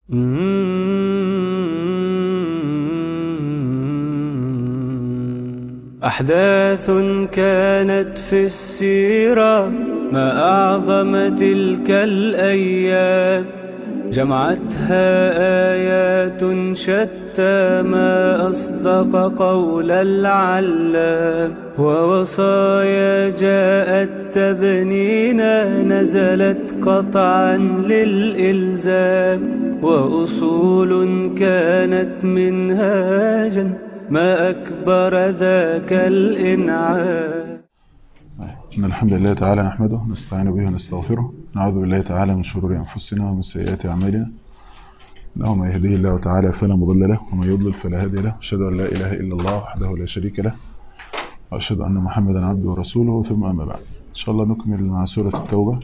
أحداث كانت في السيرة ما أعظم تلك الأيام جمعتها آيات شتى ما أصدق قول العلام ووصايا جاءت تبنينا نزلت قطعا للإلزام وأصول كانت منهاجا ما أكبر ذاك الإنعام إن الحمد لله تعالى نحمده نستعين به ونستغفره نعوذ بالله تعالى من شرور أنفسنا ومن سيئات أعمالنا إنه من يهديه الله تعالى فلا مضل له ومن يضلل فلا هادي له أشهد أن لا إله إلا الله وحده لا شريك له وأشهد أن محمدا عبده ورسوله ثم أما بعد إن شاء الله نكمل مع سورة التوبة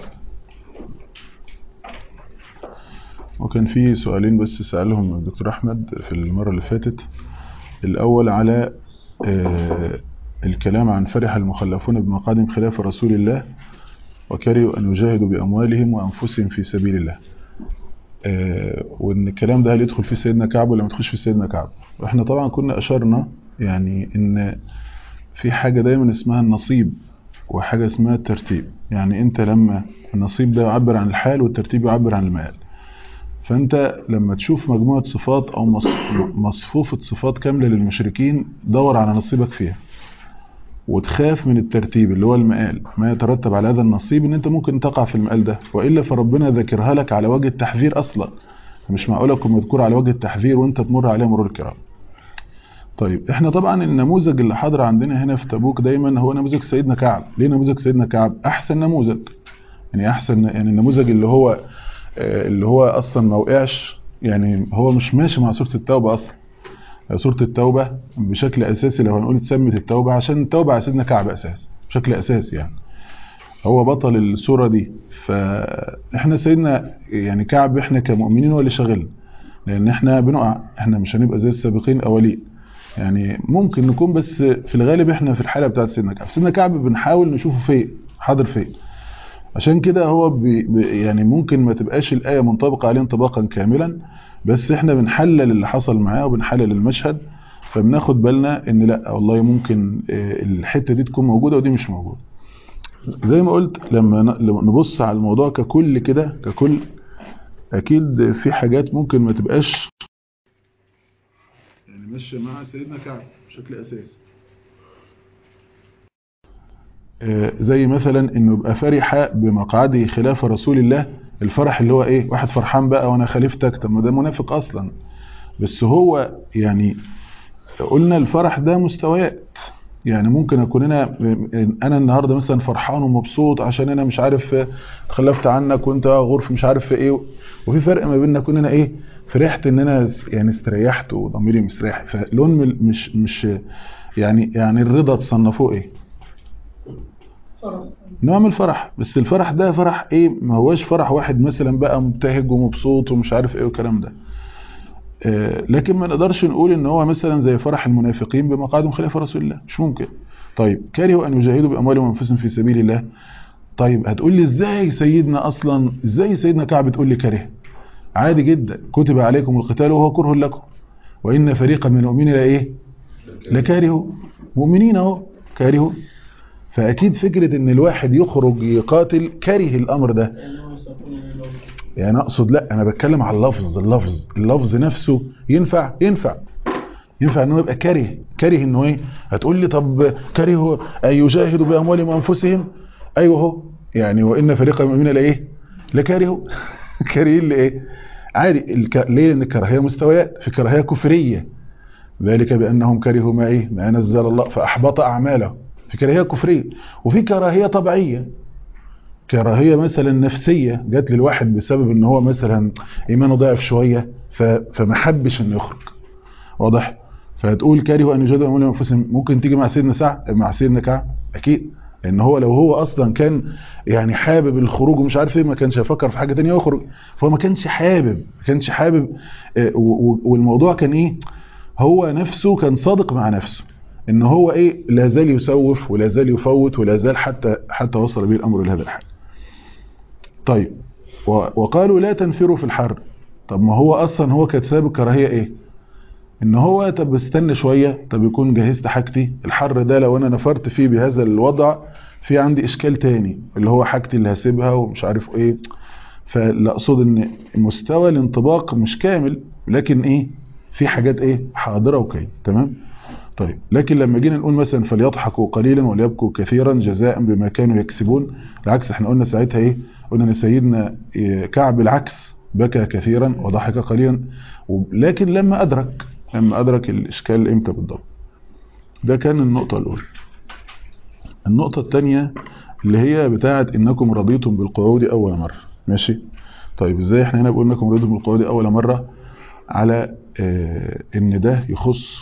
وكان في سؤالين بس سألهم الدكتور أحمد في المرة اللي فاتت الأول على الكلام عن فرح المخلفون بمقادم خلاف رسول الله وكرهوا أن يجاهدوا بأموالهم وأنفسهم في سبيل الله وأن الكلام ده هل يدخل في سيدنا كعب ولا ما يدخلش في سيدنا كعب وإحنا طبعا كنا أشرنا يعني أن في حاجة دايما اسمها النصيب وحاجة اسمها الترتيب يعني أنت لما النصيب ده يعبر عن الحال والترتيب يعبر عن المآل فأنت لما تشوف مجموعة صفات أو مصفوفة صفات كاملة للمشركين دور على نصيبك فيها وتخاف من الترتيب اللي هو المقال ما يترتب على هذا النصيب ان انت ممكن تقع في المقال ده وإلا فربنا ذكرها لك على وجه التحذير أصلا مش معقولة تكون مذكور على وجه التحذير وانت تمر عليه مرور الكرام طيب احنا طبعا النموذج اللي حاضر عندنا هنا في تبوك دايما هو نموذج سيدنا كعب ليه نموذج سيدنا كعب احسن نموذج يعني احسن يعني النموذج اللي هو اللي هو اصلا ما وقعش يعني هو مش ماشي مع سوره التوبه اصلا سوره التوبه بشكل اساسي لو هنقول اتسمت التوبه عشان التوبه على سيدنا كعب اساس بشكل اساسي يعني هو بطل السوره دي فاحنا سيدنا يعني كعب احنا كمؤمنين هو اللي شاغلنا لان احنا بنقع احنا مش هنبقى زي السابقين الاولين يعني ممكن نكون بس في الغالب احنا في الحاله بتاعت سيدنا كعب سيدنا كعب بنحاول نشوفه فين حاضر فين عشان كده هو بي يعني ممكن ما تبقاش الآية منطبقة عليه انطباقا كاملا بس احنا بنحلل اللي حصل معاه وبنحلل المشهد فبناخد بالنا ان لا والله ممكن الحتة دي تكون موجودة ودي مش موجودة زي ما قلت لما نبص على الموضوع ككل كده ككل اكيد في حاجات ممكن ما تبقاش يعني ماشيه مع سيدنا كعب بشكل اساسي زي مثلا انه يبقى فرح بمقعده خلاف رسول الله الفرح اللي هو ايه واحد فرحان بقى وانا خليفتك طب ما ده منافق اصلا بس هو يعني قلنا الفرح ده مستويات يعني ممكن اكون انا انا النهارده مثلا فرحان ومبسوط عشان انا مش عارف تخلفت عنك وانت غرف مش عارف في ايه وفي فرق ما بيننا كون انا ايه فرحت ان انا يعني استريحت وضميري مستريح فلون مش مش يعني يعني الرضا تصنفوه ايه نوع من الفرح بس الفرح ده فرح ايه ما هوش فرح واحد مثلا بقى مبتهج ومبسوط ومش عارف ايه والكلام ده آه لكن ما نقدرش نقول ان هو مثلا زي فرح المنافقين بمقعدهم خلاف رسول الله مش ممكن طيب كرهوا ان يجاهدوا باموالهم وانفسهم في سبيل الله طيب هتقول لي ازاي سيدنا اصلا ازاي سيدنا كعب تقول لي كره عادي جدا كتب عليكم القتال وهو كره لكم وان فريقا من المؤمنين لا ايه لكارهوا مؤمنين اهو كارهوا فأكيد فكرة ان الواحد يخرج يقاتل كاره الأمر ده يعني أقصد لا أنا بتكلم على اللفظ اللفظ اللفظ نفسه ينفع ينفع ينفع انه يبقى كاره كاره انه ايه هتقول لي طب كره أن يجاهدوا بأموالهم وأنفسهم أيوه هو يعني وإن فريق المؤمنين لإيه لكارهوا كارهين لإيه عادي الك... ليه لأن الكراهية مستويات في كراهية كفرية ذلك بأنهم كرهوا ما إيه ما نزل الله فأحبط أعمالهم في كراهية كفرية وفي كراهية طبيعية كراهية مثلا نفسية جات للواحد بسبب ان هو مثلا ايمانه ضعف شوية فما حبش انه يخرج واضح فهتقول كاره ان يجادوا اموالهم انفسهم ممكن تيجي مع سيدنا سعد مع سيدنا كعب اكيد لان هو لو هو اصلا كان يعني حابب الخروج ومش عارف ايه ما كانش هيفكر في حاجه ثانيه ويخرج فهو ما كانش حابب ما كانش حابب والموضوع كان ايه هو نفسه كان صادق مع نفسه ان هو ايه لا زال يسوف ولا زال يفوت ولا زال حتى حتى وصل به الامر لهذا الحال طيب وقالوا لا تنفروا في الحر طب ما هو اصلا هو كانت سبب الكراهيه ايه ان هو طب استنى شويه طب يكون جهزت حاجتي الحر ده لو انا نفرت فيه بهذا الوضع في عندي اشكال تاني اللي هو حاجتي اللي هسيبها ومش عارف ايه فلا اقصد ان مستوى الانطباق مش كامل لكن ايه في حاجات ايه حاضره وكاين تمام طيب لكن لما جينا نقول مثلا فليضحكوا قليلا وليبكوا كثيرا جزاء بما كانوا يكسبون العكس احنا قلنا ساعتها ايه قلنا ان سيدنا إيه كعب العكس بكى كثيرا وضحك قليلا لكن لما ادرك لما ادرك الاشكال امتى بالضبط ده كان النقطه الاولى النقطه الثانيه اللي هي بتاعه انكم رضيتم بالقعود اول مره ماشي طيب ازاي احنا هنا بنقول انكم رضيتم بالقعود اول مره على اه ان ده يخص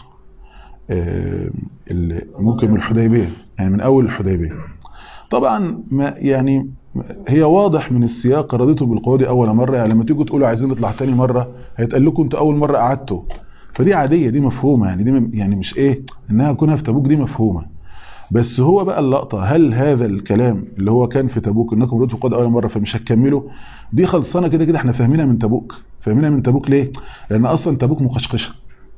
اه ممكن من الحديبيه يعني من اول الحديبيه طبعا ما يعني هي واضح من السياق رضيتم بالقعود اول مره يعني لما تيجوا تقولوا عايزين نطلع تاني مره هيتقال لكم انتوا اول مره قعدتوا فدي عاديه دي مفهومه يعني دي يعني مش ايه انها كونها في تبوك دي مفهومه بس هو بقى اللقطه هل هذا الكلام اللي هو كان في تبوك انكم رضيتم بالقعود اول مره فمش هتكملوا دي خلصانه كده كده احنا فاهمينها من تبوك فاهمينها من تبوك ليه لان اصلا تبوك مقشقشه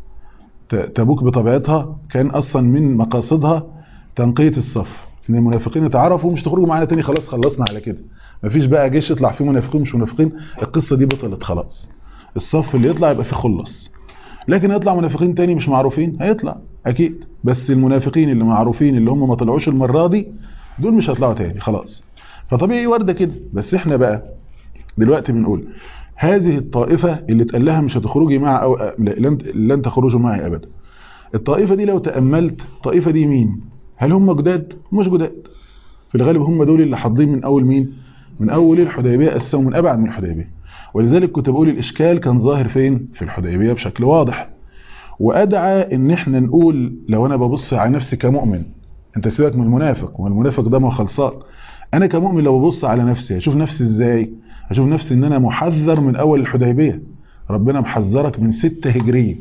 تبوك بطبيعتها كان اصلا من مقاصدها تنقيه الصف ان المنافقين اتعرفوا مش تخرجوا معانا تاني خلاص خلصنا على كده مفيش بقى جيش يطلع فيه منافقين مش منافقين القصه دي بطلت خلاص الصف اللي يطلع يبقى فيه خلص لكن يطلع منافقين تاني مش معروفين هيطلع اكيد بس المنافقين اللي معروفين اللي هم ما طلعوش المره دي دول مش هيطلعوا تاني خلاص فطبيعي ورده كده بس احنا بقى دلوقتي بنقول هذه الطائفه اللي اتقال لها مش هتخرجي مع او لن لن تخرجوا معي ابدا الطائفه دي لو تاملت الطائفه دي مين هل هم جداد مش جداد في الغالب هم دول اللي حاضرين من اول مين من اول الحديبيه اسسوا من ابعد من الحديبيه ولذلك كنت بقول الاشكال كان ظاهر فين في الحديبيه بشكل واضح وادعى ان احنا نقول لو انا ببص على نفسي كمؤمن انت سيبك من المنافق والمنافق ده ما خلصان انا كمؤمن لو ببص على نفسي اشوف نفسي ازاي اشوف نفسي ان انا محذر من اول الحديبيه ربنا محذرك من ستة هجريه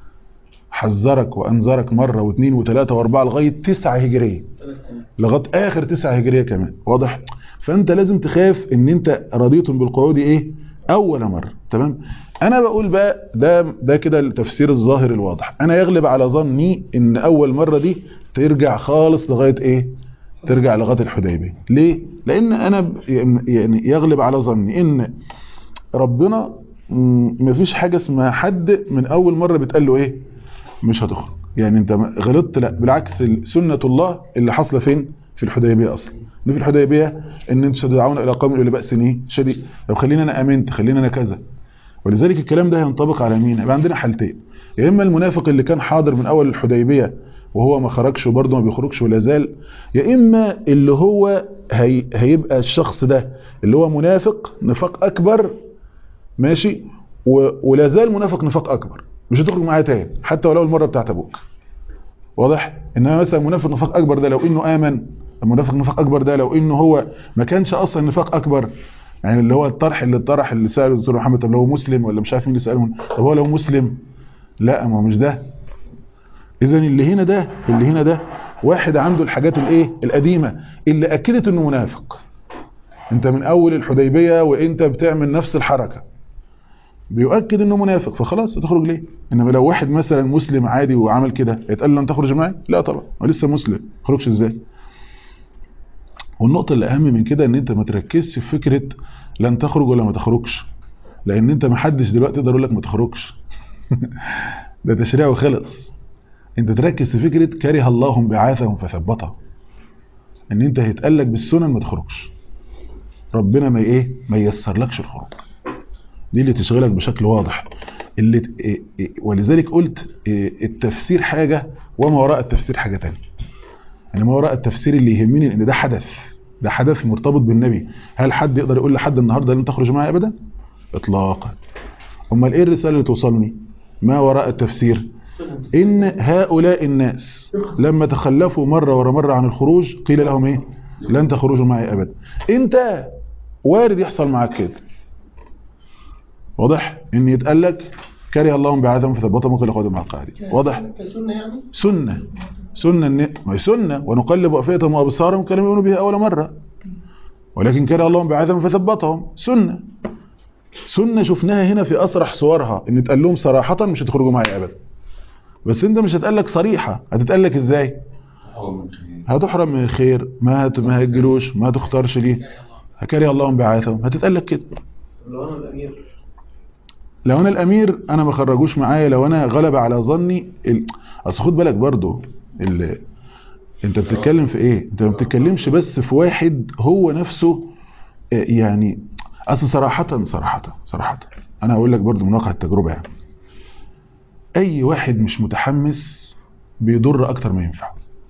حذرك وانذرك مره واثنين وثلاثه واربعه لغايه تسعة هجريه لغايه اخر تسعة هجريه كمان واضح فانت لازم تخاف ان انت رضيتم بالقعود ايه اول مره تمام انا بقول بقى ده ده كده التفسير الظاهر الواضح انا يغلب على ظني ان اول مره دي ترجع خالص لغايه ايه ترجع لغايه الحديبيه ليه لان انا يعني يغلب على ظني ان ربنا مفيش حاجه اسمها حد من اول مره بتقال له ايه مش هتخرج يعني انت غلطت لا بالعكس سنه الله اللي حاصله فين في الحديبيه اصلا ان في الحديبيه ان انتم تدعون الى قوم اولي باس ايه شديد لو خلينا انا امنت خلينا انا كذا ولذلك الكلام ده ينطبق على مين يبقى عندنا حالتين يا اما المنافق اللي كان حاضر من اول الحديبيه وهو ما خرجش وبرضه ما بيخرجش ولا زال يا اما اللي هو هي هيبقى الشخص ده اللي هو منافق نفاق اكبر ماشي ولا زال منافق نفاق اكبر مش هتخرج معايا تاني حتى ولو المره بتاعت ابوك واضح انما مثلا منافق نفاق اكبر ده لو انه امن المنافق نفاق اكبر ده لو انه هو ما كانش اصلا نفاق اكبر يعني اللي هو الطرح اللي اتطرح اللي ساله الدكتور محمد طب لو مسلم ولا مش عارف مين اللي ساله طب هو لو مسلم لا ما هو مش ده اذا اللي هنا ده اللي هنا ده واحد عنده الحاجات الايه القديمه اللي اكدت انه منافق انت من اول الحديبيه وانت بتعمل نفس الحركه بيؤكد انه منافق فخلاص هتخرج ليه انما لو واحد مثلا مسلم عادي وعمل كده يتقال له انت تخرج معي لا طبعا هو لسه مسلم ما يخرجش ازاي والنقطة اللي أهم من كده إن أنت ما تركزش في فكرة لن تخرج ولا ما تخرجش لأن أنت ما حدش دلوقتي يقدر يقول لك ما تخرجش ده تشريع وخلص أنت تركز في فكرة كره الله بعاثهم فثبتهم إن أنت هيتقال لك بالسنن ما تخرجش ربنا ما إيه ما ييسرلكش الخروج دي اللي تشغلك بشكل واضح اللي ولذلك قلت التفسير حاجة وما وراء التفسير حاجة تانية يعني ما وراء التفسير اللي يهمني ان ده حدث ده حدث مرتبط بالنبي هل حد يقدر يقول لحد النهارده لن تخرج معي ابدا اطلاقا امال ايه الرساله اللي توصلني ما وراء التفسير ان هؤلاء الناس لما تخلفوا مره ورا مره عن الخروج قيل لهم ايه لن تخرجوا معي ابدا انت وارد يحصل معاك كده واضح ان يتقال لك كره الله بعثهم فثبتهم وقيل خذوا مع القاعدين واضح كسنة يعني سنة سنة الن- ما هي سنة ونقلب أفئدتهم وأبصارهم كلام يؤمنوا بها أول مرة ولكن كره الله بعثهم فثبتهم سنة سنة شفناها هنا في أصرح صورها إن تقال لهم صراحة مش هتخرجوا معايا أبدا بس أنت مش هتقال لك صريحة هتتقال لك إزاي هتحرم من الخير ما هت... ما هتجلوش ما هتختارش ليه هكره الله انبعاثهم هتتقال لك كده لو انا الامير لو انا الامير انا ما خرجوش معايا لو انا غلب على ظني ال... اصل خد بالك برضو ال... انت بتتكلم في ايه انت ما بتتكلمش بس في واحد هو نفسه آه، يعني اصل صراحة صراحة صراحة انا هقول لك برضو من واقع التجربة يعني اي واحد مش متحمس بيضر اكتر ما ينفع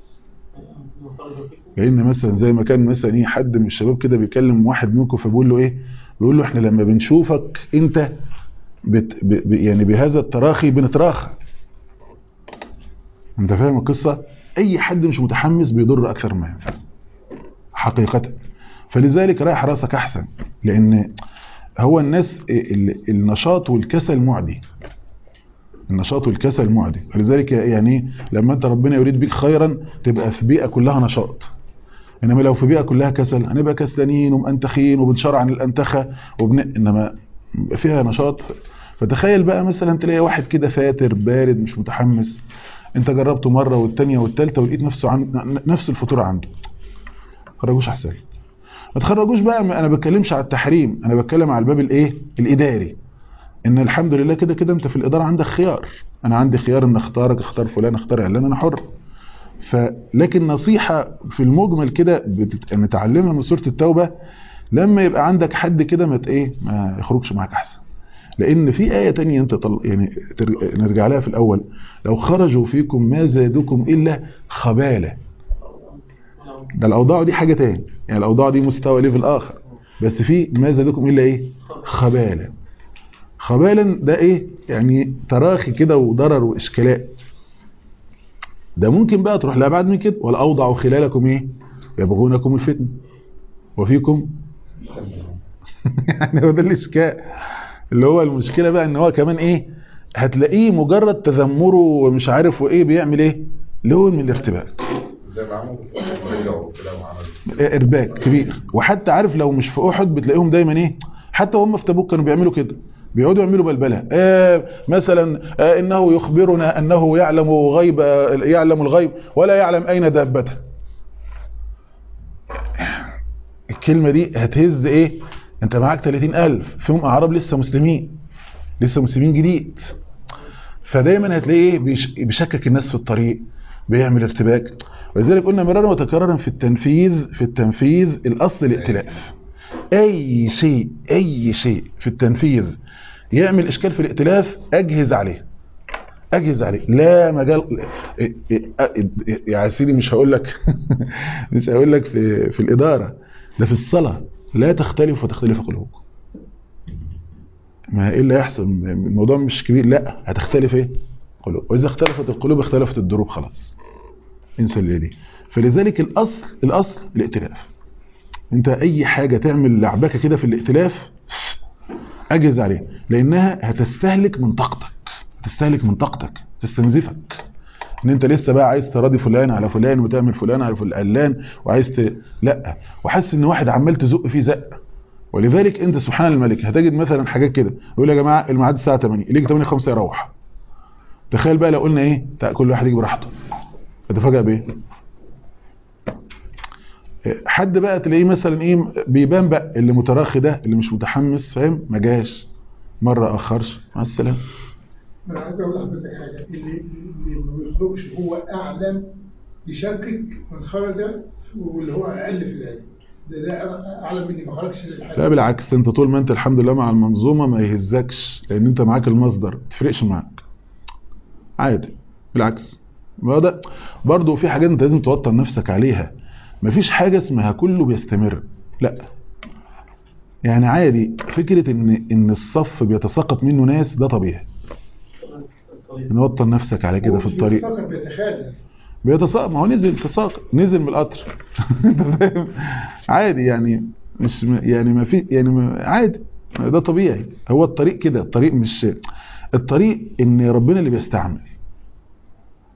لان مثلا زي ما كان مثلا ايه حد من الشباب كده بيكلم واحد منكم فبيقول له ايه بيقول له احنا لما بنشوفك انت بت ب ب يعني بهذا التراخي بنتراخى انت فاهم القصة اي حد مش متحمس بيضر اكثر ما ينفع حقيقة فلذلك رايح راسك احسن لان هو الناس ال- النشاط والكسل معدي النشاط والكسل معدي ولذلك يعني لما انت ربنا يريد بيك خيرا تبقى في بيئة كلها نشاط انما لو في بيئة كلها كسل هنبقى كسلانين ومأنتخين وبنشرع عن الأنتخة وبن... انما فيها نشاط فتخيل بقى مثلا تلاقي واحد كده فاتر بارد مش متحمس انت جربته مرة والتانية والتالتة ولقيت نفسه عن... نفس الفطور عنده خرجوش احسن ما تخرجوش بقى انا بتكلمش على التحريم انا بتكلم على الباب الايه الاداري ان الحمد لله كده كده انت في الاداره عندك خيار انا عندي خيار ان اختارك اختار فلان اختار علان انا حر فلكن نصيحه في المجمل كده بتت... نتعلمها من سوره التوبه لما يبقى عندك حد كده ما ت- ايه ما يخرجش معاك احسن لان في ايه تانية انت طل... يعني تر... نرجع لها في الاول لو خرجوا فيكم ما زادكم الا خباله ده الاوضاع دي حاجه تاني يعني الاوضاع دي مستوى ليفل اخر بس في ما زادكم الا ايه خباله خبالا ده ايه يعني تراخي كده وضرر واشكالات ده ممكن بقى تروح لابعد من كده ولا اوضعوا خلالكم ايه يبغونكم الفتن وفيكم يعني هو ده الاشكال اللي هو المشكله بقى ان هو كمان ايه هتلاقيه مجرد تذمره ومش عارف وايه بيعمل ايه لون من الارتباك زي ما عملوا رجعوا كده وعملوا ارباك كبير وحتى عارف لو مش في احد بتلاقيهم دايما ايه حتى هم في تبوك كانوا بيعملوا كده بيقعدوا يعملوا بلبله آه مثلا آه انه يخبرنا انه يعلم غيب آه يعلم الغيب ولا يعلم اين دابته الكلمه دي هتهز ايه انت معاك 30000 فيهم اعراب لسه مسلمين لسه مسلمين جديد فدايما هتلاقيه ايه بيش- بيشكك الناس في الطريق بيعمل ارتباك ولذلك قلنا مرارا وتكرارا في التنفيذ في التنفيذ الاصل الائتلاف اي شيء اي شيء في التنفيذ يعمل اشكال في الائتلاف اجهز عليه اجهز عليه لا مجال يا سيدي مش هقول لك مش هقول لك في في الاداره ده في الصلاه لا تختلف وتختلف قلوبكم ما ايه اللي يحصل الموضوع مش كبير لا هتختلف ايه قلوب واذا اختلفت القلوب اختلفت الدروب خلاص انسى اللي دي فلذلك الاصل الاصل الائتلاف انت اي حاجه تعمل لعبكه كده في الائتلاف اجهز عليها لانها هتستهلك من طاقتك هتستهلك من طاقتك تستنزفك ان انت لسه بقى عايز تراضي فلان على فلان وتعمل فلان على فلان وعايز ت... لا وحاسس ان واحد عمال تزق فيه زق ولذلك انت سبحان الملك هتجد مثلا حاجات كده يقول يا جماعه الميعاد الساعه 8 يجي 8 5 يروح تخيل بقى لو قلنا ايه تعال كل واحد يجي براحته هتفاجئ بايه حد بقى تلاقيه مثلا ايه بيبان بقى اللي متراخي ده اللي مش متحمس فاهم ما جاش مره اخرش مع السلامه انا عايز اقول لحضرتك حاجه اللي اللي ما بيخرجش هو اعلم يشكك من خرج واللي هو اقل في العلم ده ده اعلم مني ما خرجش للحاجه لا بالعكس انت طول ما انت الحمد لله مع المنظومه ما يهزكش لان انت معاك المصدر ما تفرقش معاك عادي بالعكس ما ده برضه في حاجات انت لازم توتر نفسك عليها مفيش حاجه اسمها كله بيستمر لا يعني عادي فكره ان ان الصف بيتساقط منه ناس ده طبيعي نوتر نفسك على كده في الطريق فقط بيتخاذل بيتساقط ما هو نزل تساقط نزل من القطر انت فاهم عادي يعني مش م- يعني ما في يعني ما عادي ده طبيعي هو الطريق كده الطريق مش الطريق ان ربنا اللي بيستعمل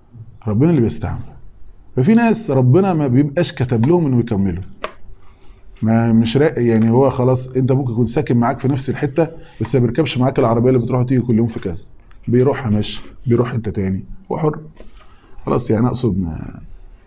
ربنا اللي بيستعمل ففي ناس ربنا ما بيبقاش كتب لهم انه يكملوا ما مش راق يعني هو خلاص انت ممكن يكون ساكن معاك في نفس الحته بس ما بيركبش معاك العربيه اللي بتروح وتيجي كل يوم في كذا بيروح ماشي بيروح حته تاني هو حر خلاص يعني اقصد ما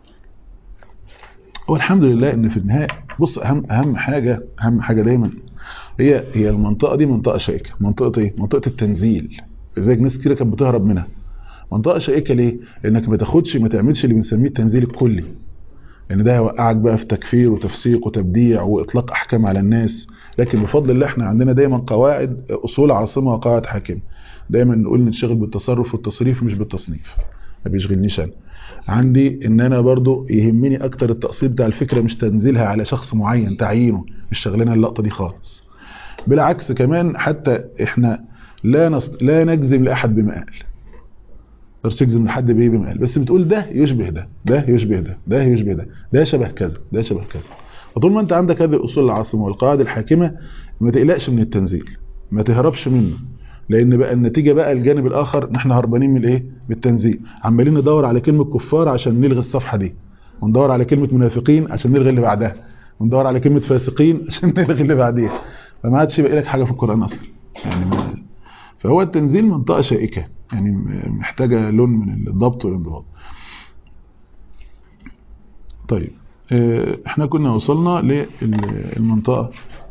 هو الحمد لله ان في النهايه بص اهم اهم حاجه اهم حاجه دايما هي هي المنطقه دي منطقه شائكه منطقه ايه منطقه التنزيل لذلك ناس كتير كانت بتهرب منها منطقه شائكه ليه لانك ما تاخدش ما تعملش اللي بنسميه التنزيل الكلي لان ده هيوقعك بقى في تكفير وتفسيق وتبديع واطلاق احكام على الناس لكن بفضل الله احنا عندنا دايما قواعد اصول عاصمه وقواعد حاكمه دايما نقول نشتغل بالتصرف والتصريف مش بالتصنيف ما بيشغلنيش انا عندي ان انا برضو يهمني اكتر التقصير بتاع الفكره مش تنزيلها على شخص معين تعيينه مش شغلنا اللقطه دي خالص بالعكس كمان حتى احنا لا نص... لا نجزم لاحد بمقال تقدرش تجزم لحد بايه بمقال بس بتقول ده يشبه ده ده يشبه ده ده يشبه ده ده شبه كذا ده شبه كذا فطول ما انت عندك هذه الاصول العاصمه والقواعد الحاكمه ما تقلقش من التنزيل ما تهربش منه لان بقى النتيجه بقى الجانب الاخر ان احنا هربانين من الايه من التنزيل عمالين ندور على كلمه كفار عشان نلغي الصفحه دي وندور على كلمه منافقين عشان نلغي اللي بعدها وندور على كلمه فاسقين عشان نلغي اللي بعديها فما عادش يبقى لك حاجه في القران اصلا يعني ما فهو التنزيل منطقه شائكه يعني محتاجه لون من الضبط والانضباط طيب احنا كنا وصلنا للمنطقه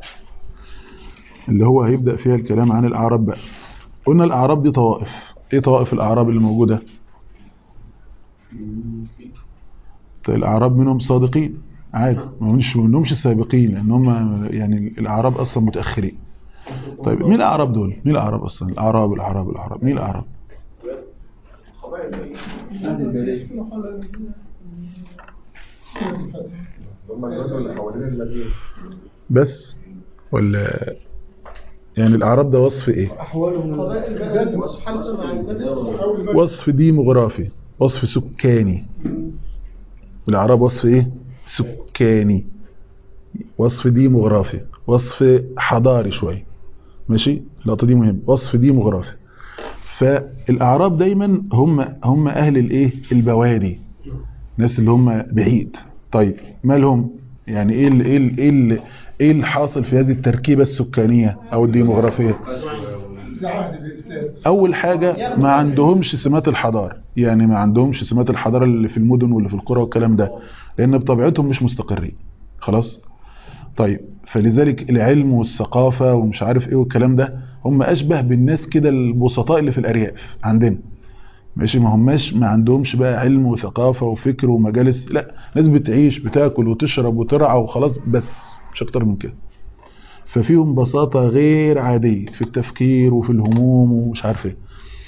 اللي هو هيبدأ فيها الكلام عن الأعراب بقى قلنا الأعراب دي طوائف ايه طوائف الأعراب اللي موجودة طيب الأعراب منهم صادقين عادي ما منش منهمش السابقين لأن هم يعني الأعراب أصلا متأخرين طيب مين الأعراب دول مين الأعراب أصلا الأعراب الأعراب الأعراب مين الأعراب هم الجزء اللي حوالين المدينة بس ولا يعني الأعراب ده وصف ايه أحوالهم الجد وأصحابنا مع النبي وصف ديموغرافي وصف سكاني الأعراب وصف ايه سكاني وصف ديموغرافي وصف حضاري شوية ماشي اللقطة دي مهم وصف ديموغرافي فالأعراب دايما هم هم أهل الايه البوادي الناس اللي هم بعيد طيب مالهم يعني ايه ال ايه ال ايه ال ايه اللي حاصل في هذه التركيبة السكانية او الديموغرافية في عهد الإسلام اول حاجة ما عندهمش سمات الحضارة يعني ما عندهمش سمات الحضارة اللي في المدن واللي في القرى والكلام ده لان بطبيعتهم مش مستقرين خلاص طيب فلذلك العلم والثقافة ومش عارف ايه والكلام ده هم اشبه بالناس كده البسطاء اللي في الارياف عندنا ماشي ما هماش ما عندهمش بقى علم وثقافة وفكر ومجالس لا ناس بتعيش بتاكل وتشرب وترعى وخلاص بس مش اكتر من كده ففيهم بساطة غير عادية في التفكير وفي الهموم ومش عارف ايه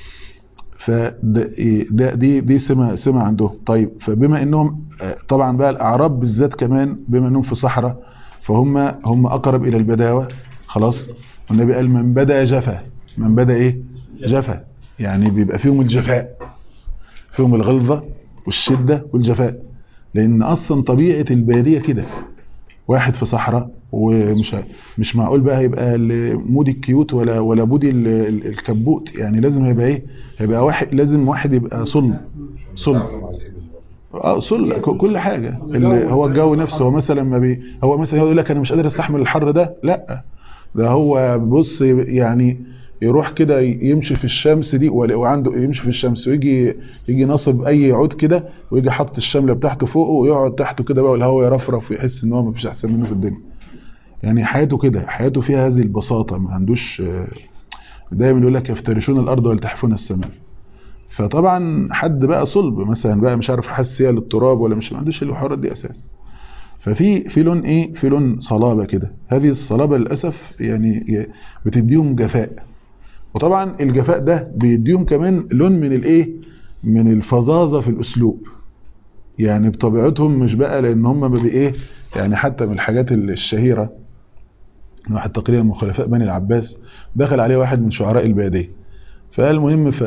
فده ده دي دي سمة سمة عندهم طيب فبما انهم طبعا بقى الاعراب بالذات كمان بما انهم في صحراء فهم هم اقرب الى البداوة خلاص والنبي قال من بدا جفا من بدا ايه جفا يعني بيبقى فيهم الجفاء فيهم الغلظة والشدة والجفاء لان اصلا طبيعة البادية كده واحد في صحراء ومش مش معقول بقى هيبقى مودي الكيوت ولا ولا بودي الكبوت يعني لازم هيبقى ايه هيبقى واحد لازم واحد يبقى صلب صلب مع الإبل برضه. اه صلب ك- كل حاجة اللي هو الجو نفسه هو مثلا ما بي هو مثلا يقول لك انا مش قادر استحمل الحر ده لا ده هو بص يعني يروح كده يمشي في الشمس دي ولا- وعنده يمشي في الشمس ويجي يجي نصب اي عود كده ويجي حاطط الشمله بتاعته فوقه ويقعد تحته كده بقى والهواء يرفرف ويحس ان هو مفيش احسن منه في الدنيا يعني حياته كده حياته فيها هذه البساطه ما عندوش آه، دايما يقول لك يفترشون الارض ويلتحفون السماء فطبعا حد بقى صلب مثلا بقى مش عارف حساسيه للتراب ولا مش ما عندوش الحوارات دي اساسا ففي في لون ايه في لون صلابه كده هذه الصلابه للاسف يعني بتديهم جفاء وطبعا الجفاء ده بيديهم كمان لون من الايه من الفظاظه في الاسلوب يعني بطبيعتهم مش بقى لان هم ما بايه يعني حتى من الحاجات الشهيره واحد تقريبا من خلفاء بني العباس دخل عليه واحد من شعراء الباديه فالمهم ف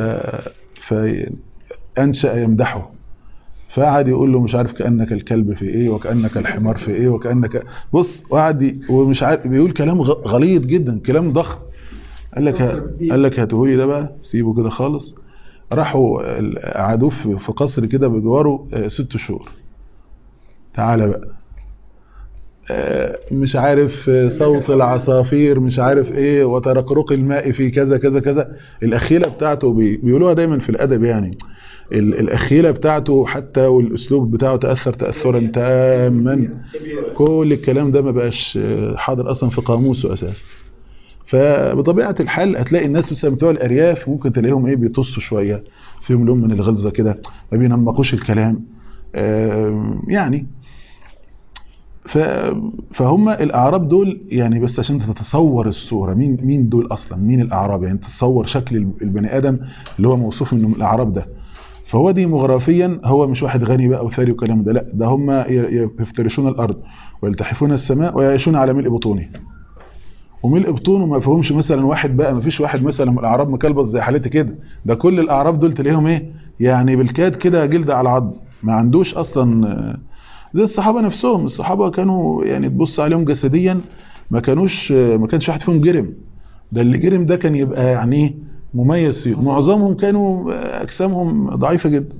فانشا يمدحه فقعد يقول له مش عارف كانك الكلب في ايه وكانك الحمار في ايه وكانك بص وقعد ي- ومش عارف بيقول كلام غ- غليظ جدا كلام ضخم قال لك ه- قال لك هاتهولي ده بقى سيبه كده خالص راحوا ال- قعدوه في في قصر كده بجواره آه، ست شهور تعالى بقى آه، مش عارف آه، صوت العصافير مش عارف ايه وترقرق الماء في كذا كذا كذا الاخيله بتاعته بي- بيقولوها دايما في الادب يعني ال- الاخيله بتاعته حتى والاسلوب بتاعه تاثر تاثرا تاما كل الكلام ده ما بقاش آه، حاضر اصلا في قاموسه اساسا فبطبيعه الحال هتلاقي الناس مثلا بتوع الارياف ممكن تلاقيهم ايه بيطصوا شويه فيهم لون من الغلظه كده ما بينمقوش الكلام آه، يعني ف... فهم الاعراب دول يعني بس عشان تتصور الصوره مين مين دول اصلا مين الاعراب يعني تتصور شكل البني ادم اللي هو موصوف انه من الاعراب ده فهو ديموغرافيا هو مش واحد غني بقى وثري والكلام ده لا ده هم ي- يفترشون الارض ويلتحفون السماء ويعيشون على ملء بطونه وملء بطونه ما فيهمش مثلا واحد بقى ما فيش واحد مثلا من الاعراب مكلبص زي حالتي كده ده كل الاعراب دول تلاقيهم ايه يعني بالكاد كده جلد على عظم ما عندوش اصلا آه، زي الصحابه نفسهم الصحابه كانوا يعني تبص عليهم جسديا ما كانوش آه، ما كانش واحد فيهم جرم ده اللي جرم ده كان يبقى يعني إيه مميز فيه معظمهم كانوا آه، اجسامهم ضعيفه جدا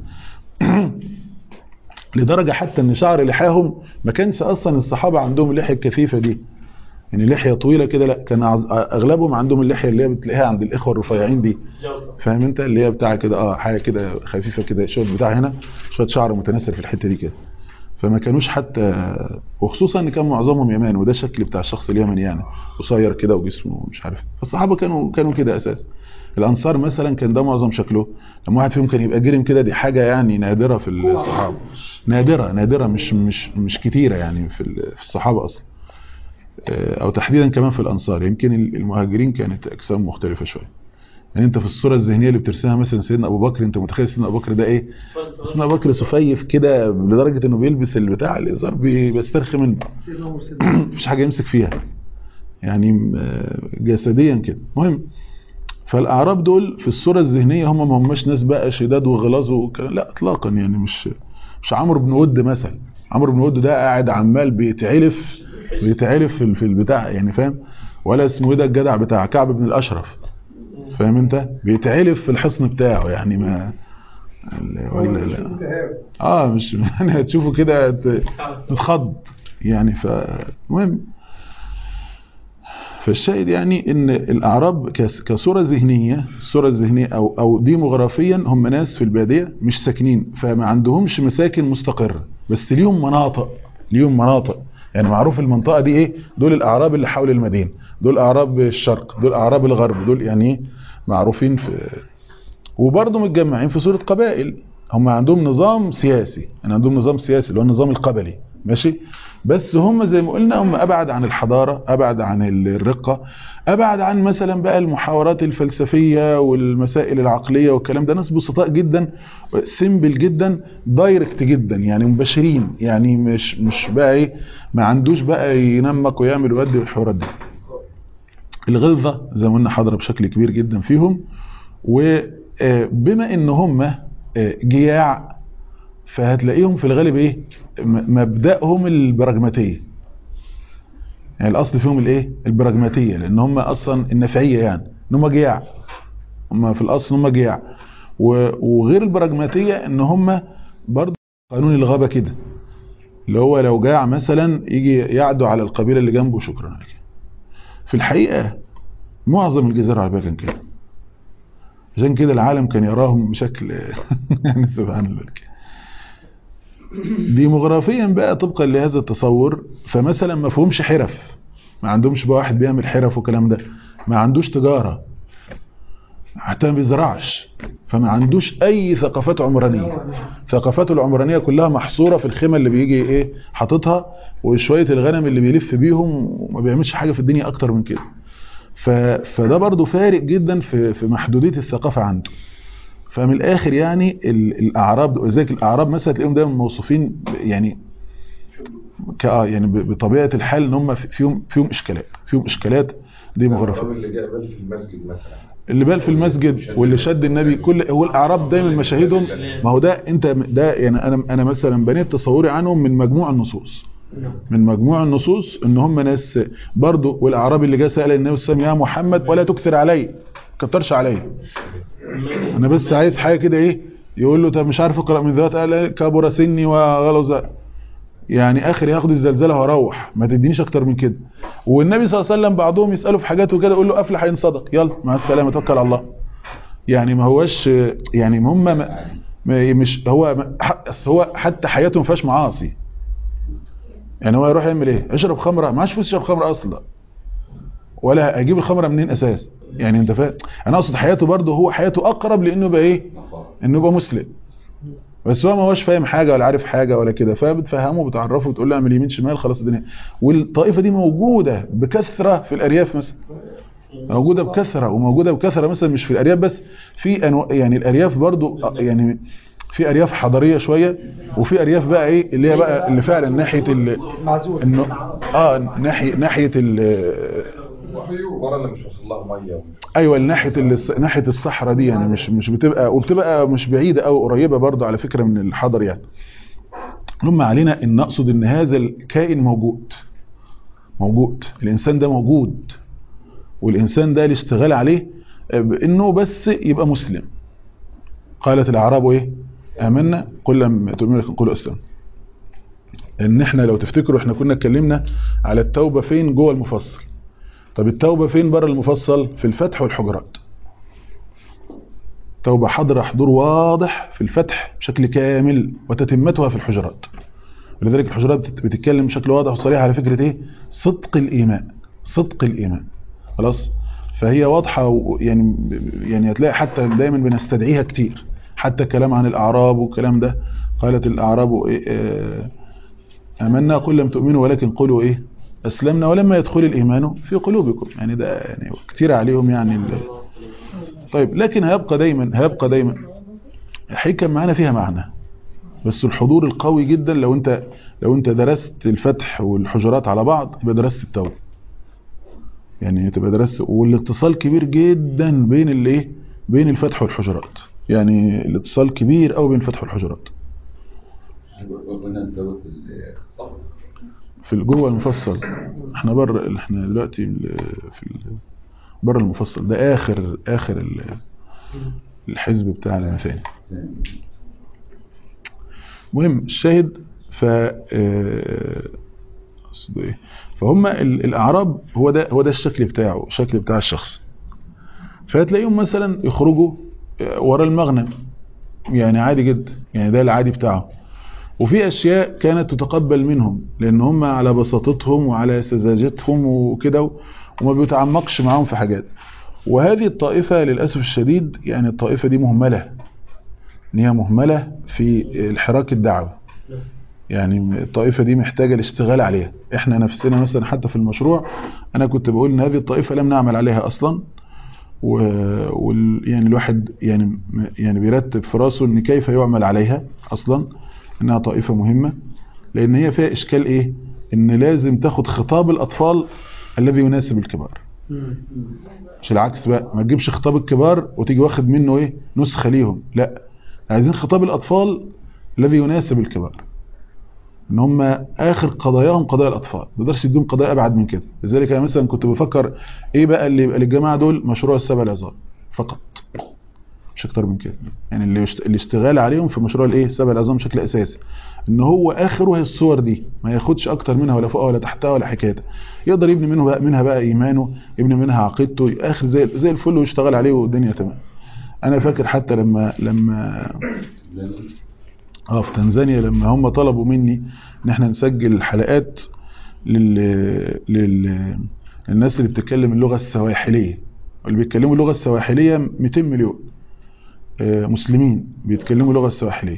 لدرجه حتى ان شعر لحاهم ما كانش اصلا الصحابه عندهم اللحيه الكثيفه دي يعني لحيه طويله كده لا كان أعز- اغلبهم عندهم اللحيه اللي هي بتلاقيها عند الاخوه الرفيعين دي فاهم انت اللي هي بتاع كده اه حاجه كده خفيفه كده شويه بتاع هنا شويه شعر متناثر في الحته دي كده فما كانوش حتى وخصوصا ان كان معظمهم يماني وده الشكل بتاع الشخص اليمني يعني قصير كده وجسمه مش عارف فالصحابه كانوا كانوا كده اساسا الانصار مثلا كان ده معظم شكله لما واحد فيهم كان يبقى جرم كده دي حاجه يعني نادره في الصحابه نادره نادره مش مش مش كتيره يعني في ال- في الصحابه اصلا آه، او تحديدا كمان في الانصار يمكن المهاجرين كانت اجسام مختلفه شويه يعني انت في الصوره الذهنيه اللي بترسمها مثلا سيدنا ابو بكر انت متخيل سيدنا ابو بكر ده ايه سيدنا ابو بكر سفيف كده لدرجه انه بيلبس البتاع الازار بي- بيسترخي منه سيدنا عمر سيدنا مفيش حاجه يمسك فيها يعني آه، جسديا كده المهم فالاعراب دول في الصوره الذهنيه هم ما هماش ناس بقى شداد وغلاظ وكلام لا اطلاقا يعني مش مش عمرو بن ود مثلا عمرو بن ود ده قاعد عمال بيتعلف بيتعلف في في البتاع يعني فاهم ولا اسمه ايه ده الجدع بتاع كعب بن الاشرف فاهم انت بيتعلف في الحصن بتاعه يعني ما ولا لا متهاب اه مش يعني هتشوفه كده ت- تتخض يعني فمهم فالشاهد يعني ان الاعراب كس- كصوره ذهنيه الصوره الذهنيه او او ديموغرافيا هم ناس في الباديه مش ساكنين فما عندهمش مساكن مستقره بس ليهم مناطق ليهم مناطق يعني معروف المنطقه دي ايه دول الاعراب اللي حول المدينه دول اعراب الشرق دول اعراب الغرب دول يعني ايه معروفين في وبرضه متجمعين في صورة قبائل هم عندهم نظام سياسي يعني عندهم نظام سياسي اللي هو النظام القبلي ماشي بس هم زي ما قلنا هم ابعد عن الحضارة ابعد عن الرقة ابعد عن مثلا بقى المحاورات الفلسفية والمسائل العقلية والكلام ده ناس بسطاء جدا سيمبل جدا دايركت جدا يعني مباشرين يعني مش مش بقى ايه ما عندوش بقى ينمق ويعمل ويودي والحوارات دي الغلظة زي ما قلنا حاضرة بشكل كبير جدا فيهم وبما ان هم آه، جياع فهتلاقيهم في الغالب ايه م- مبدأهم البراجماتية يعني الاصل فيهم الايه البراجماتية لان هم اصلا النفعية يعني ان هم جياع هم في الاصل هم جياع و- وغير البراجماتية ان هم برضه قانون الغابة كده اللي هو لو جاع مثلا يجي يعدو على القبيلة اللي جنبه شكرا عليك في الحقيقة معظم الجزيرة العربية كان كده عشان كده العالم كان يراهم بشكل يعني سبحان الله ديموغرافيا بقى طبقا لهذا التصور فمثلا ما فيهمش حرف ما عندهمش بقى واحد بيعمل حرف والكلام ده ما عندوش تجارة حتى ما بيزرعش فما عندوش اي ثقافات عمرانية ثقافاته العمرانية كلها محصورة في الخيمة اللي بيجي ايه حاططها وشوية الغنم اللي بيلف بيهم وما بيعملش حاجة في الدنيا اكتر من كده ف... فده برضو فارق جدا في في محدودية الثقافة عنده فمن الاخر يعني ال- الاعراب وذلك الاعراب مثلا تلاقيهم دايما موصوفين ب- يعني ك يعني ب- بطبيعه الحال ان هم في- فيهم فيهم اشكالات فيهم اشكالات ديموغرافيه الراجل اللي جاء بال في المسجد مثلا اللي بال في المسجد واللي شد النبي كل هو الاعراب دايما مشاهدهم ما هو ده انت ده يعني انا انا مثلا بنيت تصوري عنهم من مجموع النصوص من مجموع النصوص ان هم ناس برضو والاعرابي اللي جه سال النبي صلى الله عليه وسلم يا محمد ولا تكثر علي كترش عليا انا بس عايز حاجه كده ايه يقول له طب مش عارف اقرا من ذات قال كبر سني وغلظ يعني اخر ياخد الزلزله وهروح ما تدينيش اكتر من كده والنبي صلى الله عليه وسلم بعضهم يساله في حاجات وكده يقول له افلح ان صدق يلا مع السلامه توكل على الله يعني ما هوش يعني هم ما ما- مش هو ما- ح- أصل هو حتى حياته ما فيهاش معاصي يعني هو يروح يعمل ايه اشرب خمره معاش فلوس يشرب خمره اصلا ولا اجيب الخمره منين اساس يعني انت فاهم انا اقصد حياته برضه هو حياته اقرب لانه يبقى ايه انه يبقى مسلم بس هو ما هوش فاهم حاجه ولا عارف حاجه ولا كده فبتفهمه وبتعرفه وتقول له اعمل يمين شمال خلاص الدنيا والطائفه دي موجوده بكثره في الارياف مثلا موجوده بكثره وموجوده بكثره مثلا مش في الارياف بس في أنو... يعني الارياف برضو آه، يعني في ارياف حضريه شويه وفي ارياف بقى ايه اللي هي بقى اللي فعلا ناحيه ال... معزول انه اه ناحيه ناحيه ال... المره اللي مش واصل لها ميه ايوه ناحيه ال... ناحيه الصحراء دي يعني مش مش بتبقى وبتبقى مش بعيده او قريبه برضو على فكره من الحضر يعني هم علينا ان نقصد ان هذا الكائن موجود موجود الانسان ده موجود والانسان ده الاشتغال عليه انه بس يبقى مسلم قالت الاعراب ايه امنا قل لم تؤمنوا لكن قولوا اسلم ان احنا لو تفتكروا احنا كنا اتكلمنا على التوبه فين جوه المفصل طب التوبه فين بره المفصل في الفتح والحجرات توبه حاضره حضور واضح في الفتح بشكل كامل وتتمتها في الحجرات ولذلك الحجرات بتت- بتتكلم بشكل واضح وصريح على فكره ايه صدق الايمان صدق الايمان خلاص فهي واضحه و- يعني يعني هتلاقي حتى دايما بنستدعيها كتير حتى الكلام عن الاعراب والكلام ده قالت الاعراب إيه آه، امنا قل لم تؤمنوا ولكن قولوا ايه اسلمنا ولما يدخل الايمان في قلوبكم يعني ده يعني كتير عليهم يعني ال- طيب لكن هيبقى دايما هيبقى دايما حكم معانا فيها معنى بس الحضور القوي جدا لو انت لو انت درست الفتح والحجرات على بعض يبقى درست التوبه يعني تبقى درست والاتصال كبير جدا بين الايه بين الفتح والحجرات يعني الاتصال كبير قوي بين الفتح والحجرات قلنا الدواء في الصحراء في جوه المفصل احنا بره احنا دلوقتي ال- في ال- بره المفصل ده اخر اخر ال- الحزب بتاع المثاني مهم الشاهد ف آه، أقصد ايه فهم ال- الاعراب هو ده هو ده الشكل بتاعه الشكل بتاع الشخص فهتلاقيهم مثلا يخرجوا آه، ورا المغنم يعني عادي جدا يعني ده العادي بتاعه وفي اشياء كانت تتقبل منهم لان هم على بساطتهم وعلى سذاجتهم وكده وما بيتعمقش معاهم في حاجات وهذه الطائفة للأسف الشديد يعني الطائفة دي مهملة ان هي مهملة في الحراك الدعوي يعني الطائفة دي محتاجة الاشتغال عليها احنا نفسنا مثلا حتى في المشروع انا كنت بقول ان هذه الطائفة لم نعمل عليها اصلا و... وال... يعني الواحد يعني يعني بيرتب في راسه ان كيف يعمل عليها اصلا انها طائفة مهمة لان هي فيها اشكال ايه ان لازم تاخد خطاب الاطفال الذي يناسب الكبار مش العكس بقى ما تجيبش خطاب الكبار وتيجي واخد منه ايه نسخة ليهم لا عايزين خطاب الاطفال الذي يناسب الكبار ان هم اخر قضاياهم قضايا الاطفال ما تقدرش تديهم قضايا ابعد من كده لذلك انا مثلا كنت بفكر ايه بقى اللي يبقى للجماعه دول مشروع السبع العظام فقط مش اكتر من كده يعني اللي يشت... الاشتغال عليهم في مشروع الايه السبع العظام بشكل اساسي ان هو اخره هي الصور دي ما ياخدش اكتر منها ولا فوقها ولا تحتها ولا حكايتها يقدر يبني منه بقى منها بقى ايمانه يبني منها عقيدته اخر زي زي الفل ويشتغل عليه والدنيا تمام انا فاكر حتى لما لما اه في تنزانيا لما هم طلبوا مني ان احنا نسجل حلقات لل لل الناس اللي بتتكلم اللغة السواحلية اللي بيتكلموا اللغة السواحلية 200 مليون آه، مسلمين بيتكلموا اللغة السواحلية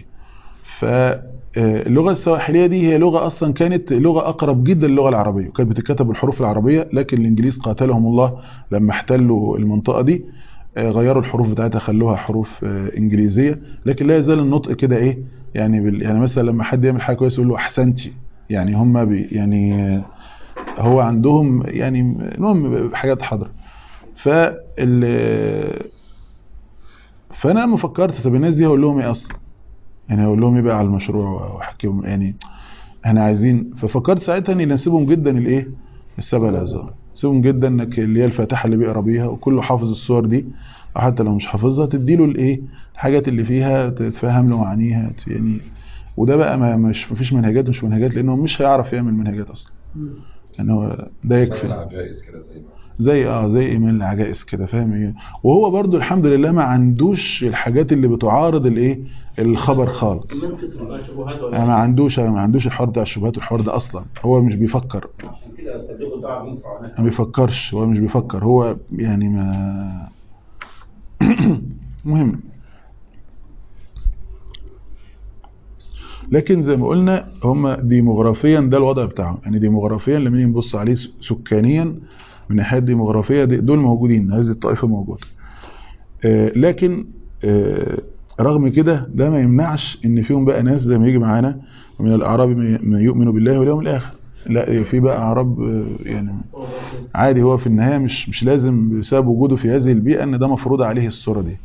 فاللغة السواحلية دي هي لغة أصلا كانت لغة أقرب جدا للغة العربية وكانت بتتكتب بالحروف العربية لكن الإنجليز قاتلهم الله لما احتلوا المنطقة دي آه، غيروا الحروف بتاعتها خلوها حروف آه، إنجليزية لكن لا يزال النطق كده إيه يعني بال يعني مثلا لما حد يعمل حاجة كويسة يقول له أحسنتي يعني هم بي يعني آه، هو عندهم يعني المهم حاجات حاضرة فال فانا لما فكرت طب الناس دي هقول لهم ايه اصلا يعني هقول لهم ايه بقى على المشروع واحكيهم يعني احنا عايزين ففكرت ساعتها اني نسيبهم جدا الايه السبع الازهار نسيبهم جدا انك اللي هي الفاتحه اللي بيقرا بيها وكله حافظ الصور دي او حتى لو مش حافظها تديله الايه الحاجات اللي فيها تتفهم له معانيها يعني وده بقى ما مش مفيش منهجات مش منهجات لانه مش هيعرف يعمل منهجات اصلا يعني هو ده يكفي العجائز كده زي زي اه زي ايمان العجائز كده فاهم ايه وهو برضو الحمد لله ما عندوش الحاجات اللي بتعارض الايه الخبر خالص كمان فكرة بقى شبهات ولا يعني ما عندوش ما عندوش الحوار بتاع الشبهات والحوار ده اصلا هو مش بيفكر عشان كده تبليغ الدعوة بينفع هناك ما بيفكرش هو مش بيفكر هو يعني ما مهم لكن زي ما قلنا هم ديموغرافيا ده الوضع بتاعهم يعني ديموغرافيا لما نيجي نبص عليه س- سكانيا من ناحيه ديموغرافيه دي- دول موجودين هذه الطائفه موجوده آه، لكن آه، رغم كده ده ما يمنعش ان فيهم بقى ناس زي ما يجي معانا من الاعراب ما- ما يؤمن بالله واليوم الاخر لا في بقى اعراب آه، يعني عادي هو في النهايه مش مش لازم بسبب وجوده في هذه البيئه ان ده مفروض عليه الصوره دي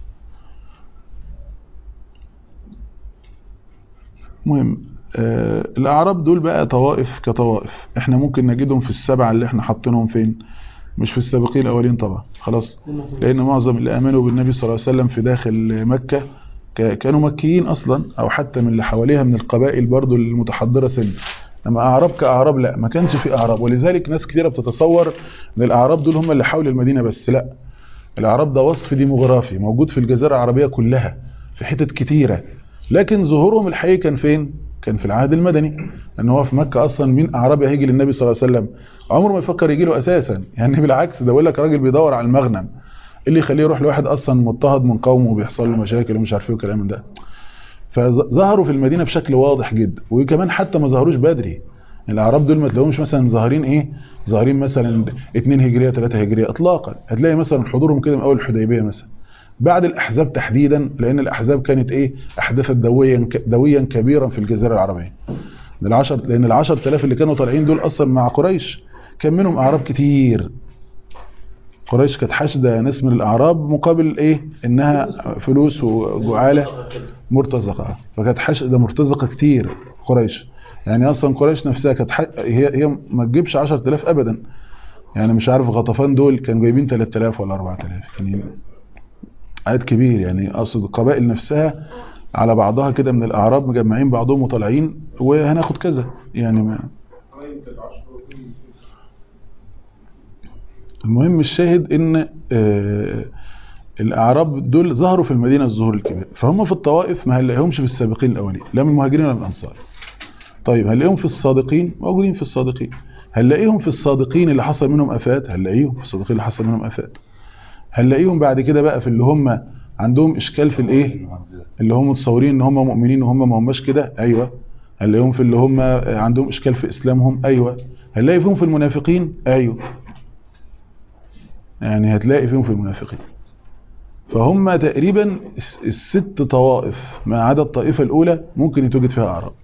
مهم آه الاعراب دول بقى طوائف كطوائف احنا ممكن نجدهم في السبعه اللي احنا حاطينهم فين مش في السابقين الاولين طبعا خلاص لان معظم اللي امنوا بالنبي صلى الله عليه وسلم في داخل مكه ك- كانوا مكيين اصلا او حتى من اللي حواليها من القبائل برضو المتحضره سن اما اعراب كاعراب لا ما كانش في اعراب ولذلك ناس كثيره بتتصور ان الاعراب دول هم اللي حول المدينه بس لا الاعراب ده وصف ديموغرافي موجود في الجزيره العربيه كلها في حتت كتيره لكن ظهورهم الحقيقي كان فين كان في العهد المدني لان هو في مكه اصلا مين اعرابي هيجي للنبي صلى الله عليه وسلم عمره ما يفكر يجي له اساسا يعني بالعكس ده بيقول لك راجل بيدور على المغنم إيه اللي يخليه يروح لواحد اصلا مضطهد من قومه وبيحصل له مشاكل ومش عارف ايه وكلام من ده فظهروا في المدينه بشكل واضح جدا وكمان حتى ما ظهروش بدري الاعراب دول ما تلاقوهمش مثلا ظاهرين ايه ظاهرين مثلا 2 هجريه 3 هجريه اطلاقا هتلاقي مثلا حضورهم كده من اول الحديبيه مثلا بعد الاحزاب تحديدا لان الاحزاب كانت ايه احداثت دويا دويا كبيرا في الجزيره العربيه العشر لان ال 10000 اللي كانوا طالعين دول اصلا مع قريش كان منهم اعراب كتير قريش كانت حاشده ناس من الاعراب مقابل ايه انها فلوس وجعاله مرتزقه فكانت حاشده مرتزقه كتير قريش يعني اصلا قريش نفسها كانت ح... هي هي ما تجيبش 10000 ابدا يعني مش عارف غطفان دول كانوا جايبين 3000 ولا 4000 يعني عدد كبير يعني اقصد القبائل نفسها على بعضها كده من الاعراب مجمعين بعضهم وطالعين وهناخد كذا يعني ما المهم الشاهد ان آه الاعراب دول ظهروا في المدينه الظهور الكبير فهم في الطوائف ما هنلاقيهمش في السابقين الاولين لا من المهاجرين ولا من الانصار طيب هنلاقيهم في الصادقين موجودين في الصادقين هنلاقيهم في الصادقين اللي حصل منهم افات هنلاقيهم في الصادقين اللي حصل منهم افات هنلاقيهم بعد كده بقى في اللي هم عندهم اشكال في الايه اللي هم متصورين ان هم مؤمنين وهم ما هماش كده ايوه هنلاقيهم في اللي هم عندهم اشكال في اسلامهم ايوه هنلاقي فيهم في المنافقين ايوه يعني هتلاقي فيهم في المنافقين فهم تقريبا الست طوائف ما عدا الطائفة الأولى ممكن يتوجد فيها أعراب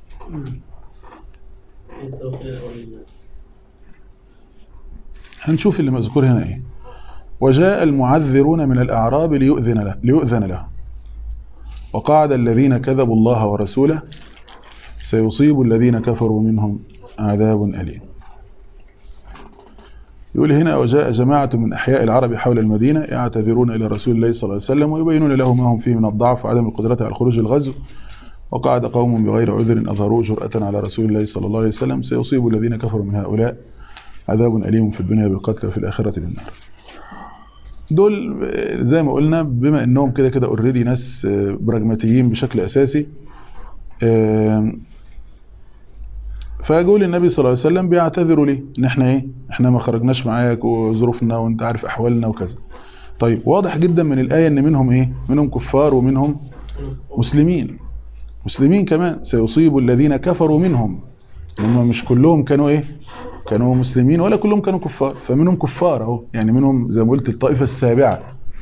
هنشوف اللي مذكور هنا ايه وجاء المعذرون من الأعراب ليؤذن له ليؤذن له وقعد الذين كذبوا الله ورسوله سيصيب الذين كفروا منهم عذاب أليم يقول هنا وجاء جماعة من أحياء العرب حول المدينة يعتذرون إلى رسول الله صلى الله عليه وسلم ويبينون له ما هم فيه من الضعف وعدم القدرة على الخروج الغزو وقعد قوم بغير عذر أظهروا جرأة على رسول الله صلى الله عليه وسلم سيصيب الذين كفروا من هؤلاء عذاب أليم في الدنيا بالقتل وفي الآخرة بالنار دول زي ما قلنا بما انهم كده كده اوريدي ناس براجماتيين بشكل اساسي فجول النبي صلى الله عليه وسلم بيعتذروا ليه ان احنا ايه احنا ما خرجناش معاك وظروفنا وانت عارف احوالنا وكذا طيب واضح جدا من الايه ان منهم ايه منهم كفار ومنهم مسلمين مسلمين كمان سيصيب الذين كفروا منهم هم مش كلهم كانوا ايه كانوا مسلمين ولا كلهم كانوا كفار فمنهم كفار اهو يعني منهم زي ما قلت الطائفه السابعه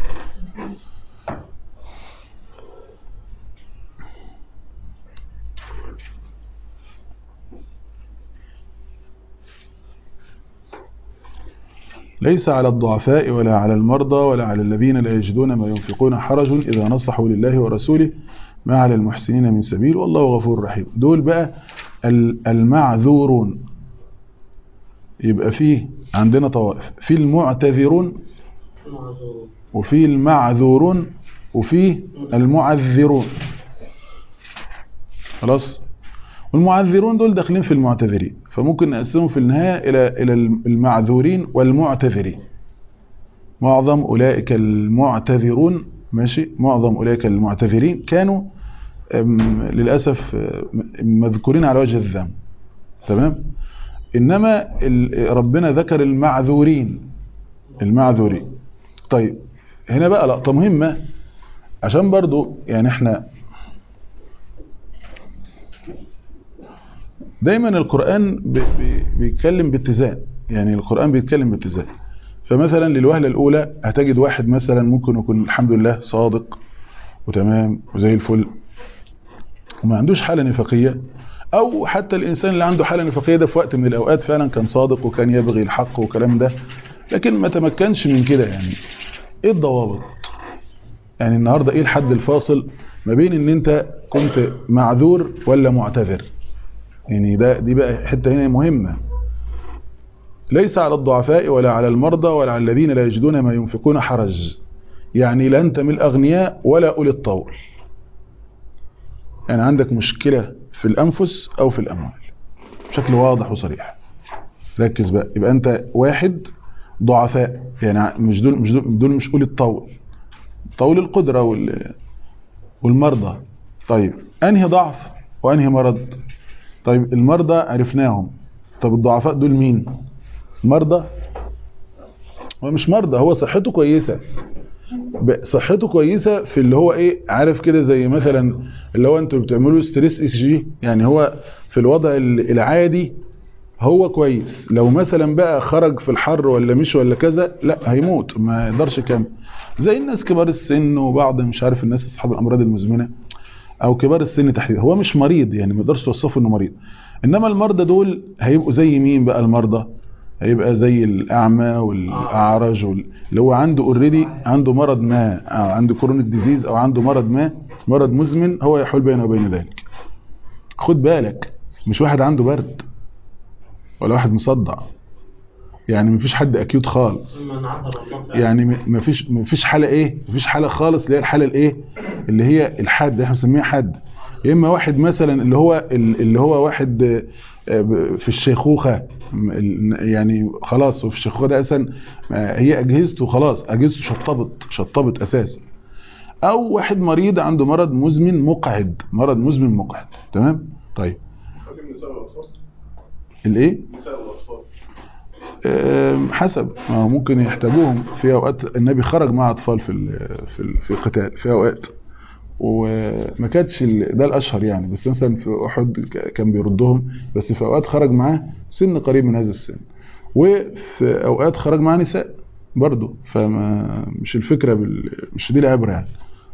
ليس على الضعفاء ولا على المرضى ولا على الذين لا يجدون ما ينفقون حرج إذا نصحوا لله ورسوله ما على المحسنين من سبيل والله غفور رحيم دول بقى المعذورون يبقى فيه عندنا طوائف في المعتذرون وفي المعذورون وفي المعذرون خلاص والمعذرون دول داخلين في المعتذرين فممكن نقسمهم في النهاية إلى إلى المعذورين والمعتذرين معظم أولئك المعتذرون ماشي معظم أولئك المعتذرين كانوا أم، للأسف أم، مذكورين على وجه الذم تمام إنما ال- ربنا ذكر المعذورين المعذورين طيب هنا بقى لقطة مهمة عشان برضو يعني احنا دايما القرآن بي- بي- بيتكلم باتزان يعني القرآن بيتكلم باتزان فمثلا للوهلة الأولى هتجد واحد مثلا ممكن يكون الحمد لله صادق وتمام وزي الفل وما عندوش حالة نفاقية أو حتى الإنسان اللي عنده حالة نفاقية ده في وقت من الأوقات فعلا كان صادق وكان يبغي الحق وكلام ده لكن ما تمكنش من كده يعني إيه الضوابط يعني النهاردة إيه الحد الفاصل ما بين إن أنت كنت معذور ولا معتذر يعني ده دي بقى حتة هنا مهمة ليس على الضعفاء ولا على المرضى ولا على الذين لا يجدون ما ينفقون حرج يعني لا أنت من الأغنياء ولا أولي الطول يعني عندك مشكلة في الأنفس أو في الأموال بشكل واضح وصريح ركز بقى يبقى أنت واحد ضعفاء يعني مش دول مش دول, دول مش أولي الطول طول القدرة وال والمرضى طيب أنهي ضعف وأنهي مرض طيب المرضى عرفناهم طب الضعفاء دول مين مرضى هو مش مرضى هو صحته كويسة ب- صحته كويسة في اللي هو ايه عارف كده زي مثلا اللي هو انتوا بتعملوا ستريس اس جي يعني هو في الوضع ال- العادي هو كويس لو مثلا بقى خرج في الحر ولا مش ولا كذا لا هيموت ما يقدرش يكمل زي الناس كبار السن وبعض مش عارف الناس اصحاب الامراض المزمنه او كبار السن تحديدا هو مش مريض يعني ما يقدرش توصفه انه مريض انما المرضى دول هيبقوا زي مين بقى المرضى هيبقى زي الاعمى والاعرج وال- اللي هو عنده اوريدي عنده مرض ما أو عنده كورونيك ديزيز او عنده مرض ما مرض مزمن هو يحول بينه وبين ذلك خد بالك مش واحد عنده برد ولا واحد مصدع يعني مفيش حد اكيوت خالص ثم انعطر الله يعني م- مفيش مفيش حاله ايه مفيش حاله خالص اللي هي الحاله الايه اللي هي الحد اللي احنا بنسميها حد يا اما واحد مثلا اللي هو ال- اللي هو واحد آه، آه، ب- في الشيخوخه م- ال- يعني خلاص وفي الشيخوخه ده اساسا آه، هي اجهزته خلاص اجهزته شطبت شطبت اساسا او واحد مريض عنده مرض مزمن مقعد مرض مزمن مقعد تمام طيب النساء والاطفال الايه النساء والاطفال أم، حسب ما هو ممكن يحتاجوهم في اوقات النبي خرج مع اطفال في ال- في ال- في القتال في اوقات وما كانتش ال- ده الاشهر يعني بس مثلا في احد ك- كان بيردهم بس في اوقات خرج معاه سن قريب من هذا السن وفي اوقات خرج معاه نساء برضه فما مش الفكره بال... مش دي العبره يعني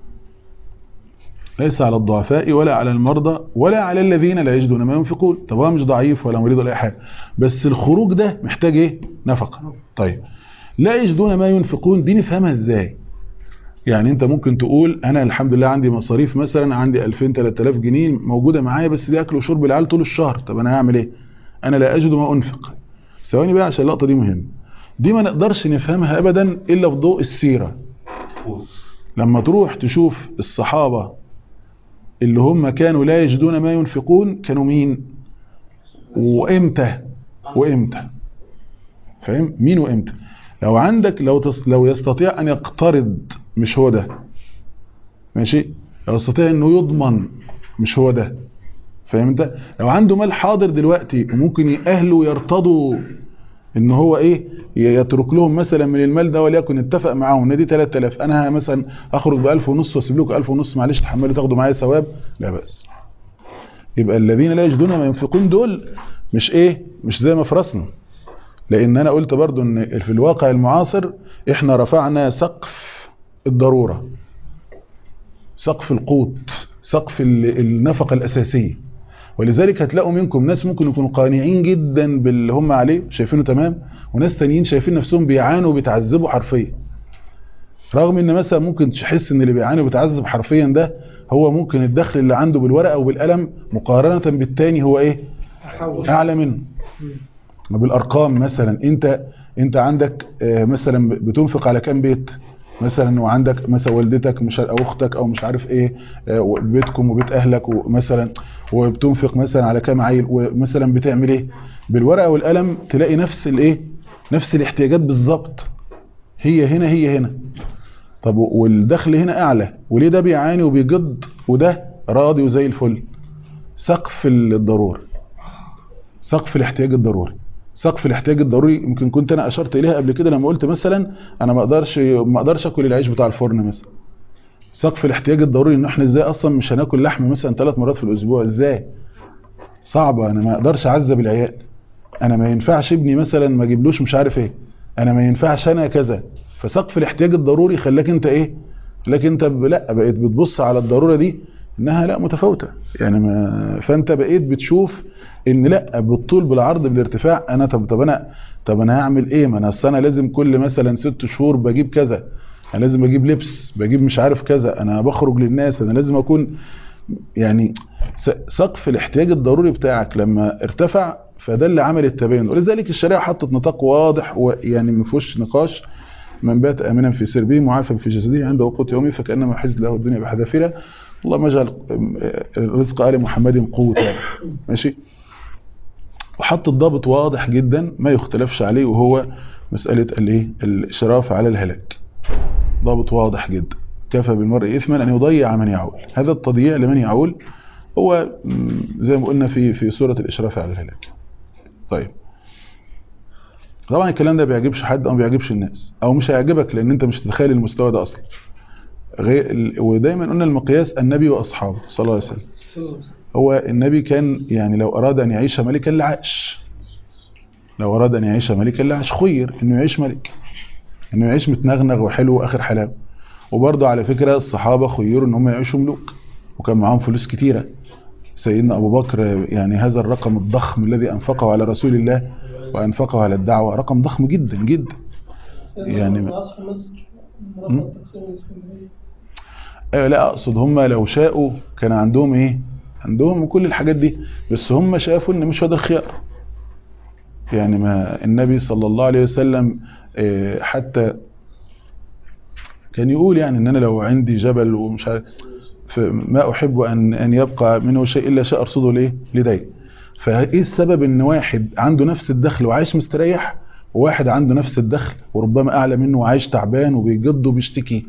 ليس على الضعفاء ولا على المرضى ولا على الذين لا يجدون ما ينفقون طب هو مش ضعيف ولا مريض ولا اي حاجه بس الخروج ده محتاج ايه نفقه طيب لا يجدون ما ينفقون دي نفهمها ازاي يعني انت ممكن تقول انا الحمد لله عندي مصاريف مثلا عندي 2000 3000 جنيه موجوده معايا بس دي اكل وشرب العيال طول الشهر طب انا هعمل ايه انا لا اجد ما انفق ثواني بقى عشان اللقطه دي مهمه دي ما نقدرش نفهمها ابدا الا في ضوء السيره لما تروح تشوف الصحابه اللي هم كانوا لا يجدون ما ينفقون كانوا مين وامتى وامتى فاهم مين وامتى لو عندك لو تص... لو يستطيع ان يقترض مش هو ده ماشي لو يستطيع انه يضمن مش هو ده فاهم انت لو عنده مال حاضر دلوقتي وممكن اهله يرتضوا ان هو ايه يترك لهم مثلا من المال ده وليكن اتفق معاهم ان دي 3000 انا مثلا اخرج ب 1000 ونص واسيب لكم 1000 ونص معلش تحملوا تاخدوا معايا ثواب لا بأس يبقى الذين لا يجدون ما ينفقون دول مش ايه مش زي ما في راسنا لان انا قلت برضو ان في الواقع المعاصر احنا رفعنا سقف الضرورة سقف القوت سقف ال- النفقة الاساسية ولذلك هتلاقوا منكم ناس ممكن يكونوا قانعين جدا باللي هم عليه شايفينه تمام وناس تانيين شايفين نفسهم بيعانوا وبيتعذبوا حرفيا رغم ان مثلا ممكن تحس ان اللي بيعاني وبيتعذب حرفيا ده هو ممكن الدخل اللي عنده بالورقه وبالقلم مقارنه بالتاني هو ايه اعلى منه بالارقام مثلا انت انت عندك آه، مثلا بتنفق على كام بيت مثلا وعندك مثلا والدتك مش او اختك او مش عارف ايه آه، بيتكم وبيت اهلك ومثلا وبتنفق مثلا على كام عيل ومثلا بتعمل ايه بالورقه والقلم تلاقي نفس الايه نفس الاحتياجات بالظبط هي هنا هي هنا طب والدخل هنا اعلى وليه ده بيعاني وبيجد وده راضي وزي الفل سقف الضروري سقف الاحتياج الضروري سقف الاحتياج الضروري يمكن كنت انا اشرت اليها قبل كده لما قلت مثلا انا ما اقدرش ما اقدرش اكل العيش بتاع الفرن مثلا سقف الاحتياج الضروري ان احنا ازاي اصلا مش هناكل لحم مثلا ثلاث مرات في الاسبوع ازاي صعبه انا ما اقدرش اعذب العيال انا ما ينفعش ابني مثلا ما اجيبلوش مش عارف ايه انا ما ينفعش انا كذا فسقف الاحتياج الضروري خلاك انت ايه خلاك انت ب- لا بقيت بتبص على الضروره دي انها لا متفاوته يعني ما فانت بقيت بتشوف ان لا بالطول بالعرض بالارتفاع انا طب طب انا طب انا هعمل ايه ما انا اصل انا لازم كل مثلا ست شهور بجيب كذا انا لازم اجيب لبس بجيب مش عارف كذا انا بخرج للناس انا لازم اكون يعني س- سقف الاحتياج الضروري بتاعك لما ارتفع فده اللي عمل التباين ولذلك الشريعه حطت نطاق واضح ويعني ما فيهوش نقاش من بات امنا في سربه معافى في جسده عند وقوت يومه فكانما حز له الدنيا بحذافيرها اللهم اجعل رزق ال محمد قوه ماشي وحط الضابط واضح جدا ما يختلفش عليه وهو مساله الايه الاشراف على الهلاك ضابط واضح جدا كفى بالمرء اثما ان يضيع من يعول هذا التضييع لمن يعول هو م، زي ما قلنا في في سوره الاشراف على الهلاك طيب طبعا الكلام ده بيعجبش حد او ما بيعجبش الناس او مش هيعجبك لان انت مش تتخيل المستوى ده اصلا غير ال- ودايما قلنا المقياس النبي واصحابه صلى الله عليه وسلم هو النبي كان يعني لو اراد ان يعيش ملكا لعاش لو اراد ان يعيش ملكا لعاش خير انه يعيش ملك انه يعيش متنغنغ وحلو واخر حلاوه وبرضه على فكره الصحابه خيروا ان هم يعيشوا ملوك وكان معاهم فلوس كتيره سيدنا ابو بكر يعني هذا الرقم الضخم الذي انفقه على رسول الله وانفقه على الدعوه رقم ضخم جدا جدا يعني ما- عصر مصر مم. رفض تقسيم الاسكندريه أيوة لا اقصد هم لو شاءوا كان عندهم ايه عندهم كل الحاجات دي بس هم شافوا ان مش هو ده الخيار يعني ما النبي صلى الله عليه وسلم آه، حتى كان يقول يعني ان انا لو عندي جبل ومش عارف ما احب ان ان يبقى منه شيء الا شيء ارصده لايه لدي فايه السبب ان واحد عنده نفس الدخل وعايش مستريح وواحد عنده نفس الدخل وربما اعلى منه وعايش تعبان وبيجد وبيشتكي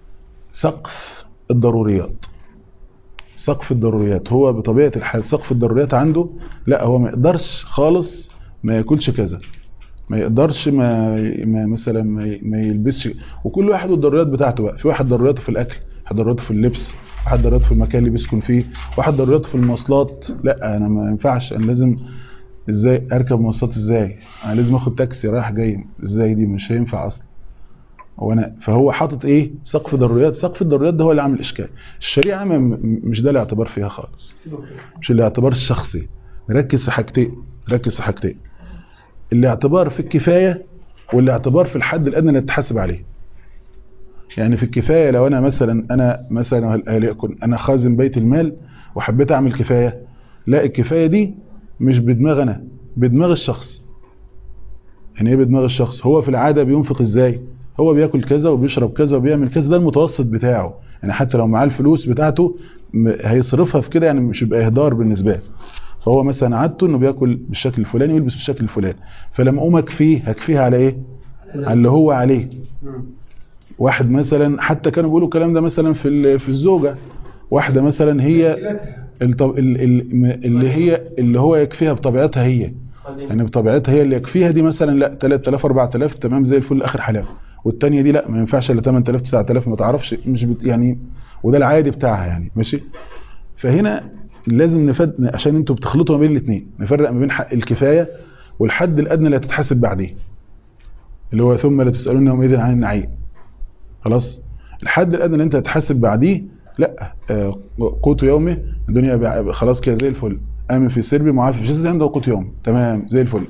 سقف الضروريات سقف الضروريات هو بطبيعة الحال سقف الضروريات عنده لا هو ما يقدرش خالص ما ياكلش كذا ما يقدرش ما, ما مثلا ما, ي- ما يلبسش وكل واحد والضروريات بتاعته بقى في واحد ضرورياته في الاكل واحد ضروريته في اللبس واحد ضروريته في المكان اللي بيسكن فيه واحد ضروريته في المواصلات لا انا ما ينفعش انا لازم ازاي اركب مواصلات ازاي انا لازم اخد تاكسي رايح جاي ازاي دي مش هينفع اصلا هو انا فهو حاطط ايه سقف ضروريات سقف الضروريات ده هو اللي عامل اشكال الشريعه ما- م- مش ده الاعتبار فيها خالص مش الاعتبار الشخصي نركز في حاجتين نركز في حاجتين الاعتبار في الكفايه والاعتبار في الحد الادنى اللي تتحاسب عليه يعني في الكفايه لو انا مثلا انا مثلا وليكن انا خازن بيت المال وحبيت اعمل كفايه لا الكفايه دي مش بدماغ انا بدماغ الشخص يعني ايه بدماغ الشخص هو في العاده بينفق ازاي هو بياكل كذا وبيشرب كذا وبيعمل كذا ده المتوسط بتاعه يعني حتى لو معاه الفلوس بتاعته م- هيصرفها في كده يعني مش يبقى اهدار بالنسبه له فهو مثلا عادته انه بياكل بالشكل الفلاني ويلبس بالشكل الفلاني فلما اقوم اكفيه هكفيها على ايه على اللي هو عليه واحد مثلا حتى كانوا بيقولوا الكلام ده مثلا في ال- في الزوجه واحده مثلا هي الطب- ال- ال- اللي هي اللي هو يكفيها بطبيعتها هي يعني بطبيعتها هي اللي يكفيها دي مثلا لا 3000 4000 تمام زي الفل اخر حلاوه والتانية دي لا ما ينفعش الا 8000 9000 ما تعرفش مش بت يعني وده العادي بتاعها يعني ماشي فهنا لازم نفد عشان انتوا بتخلطوا ما بين الاثنين نفرق ما بين حق الكفايه والحد الادنى اللي هتتحاسب بعديه اللي هو ثم لا تسالون يومئذ عن النعيم خلاص الحد الادنى اللي انت هتحاسب بعديه لا آه، قوت يومه الدنيا بع- خلاص كده زي الفل امن في سربي معافي في جسدي عنده قوت يوم تمام زي الفل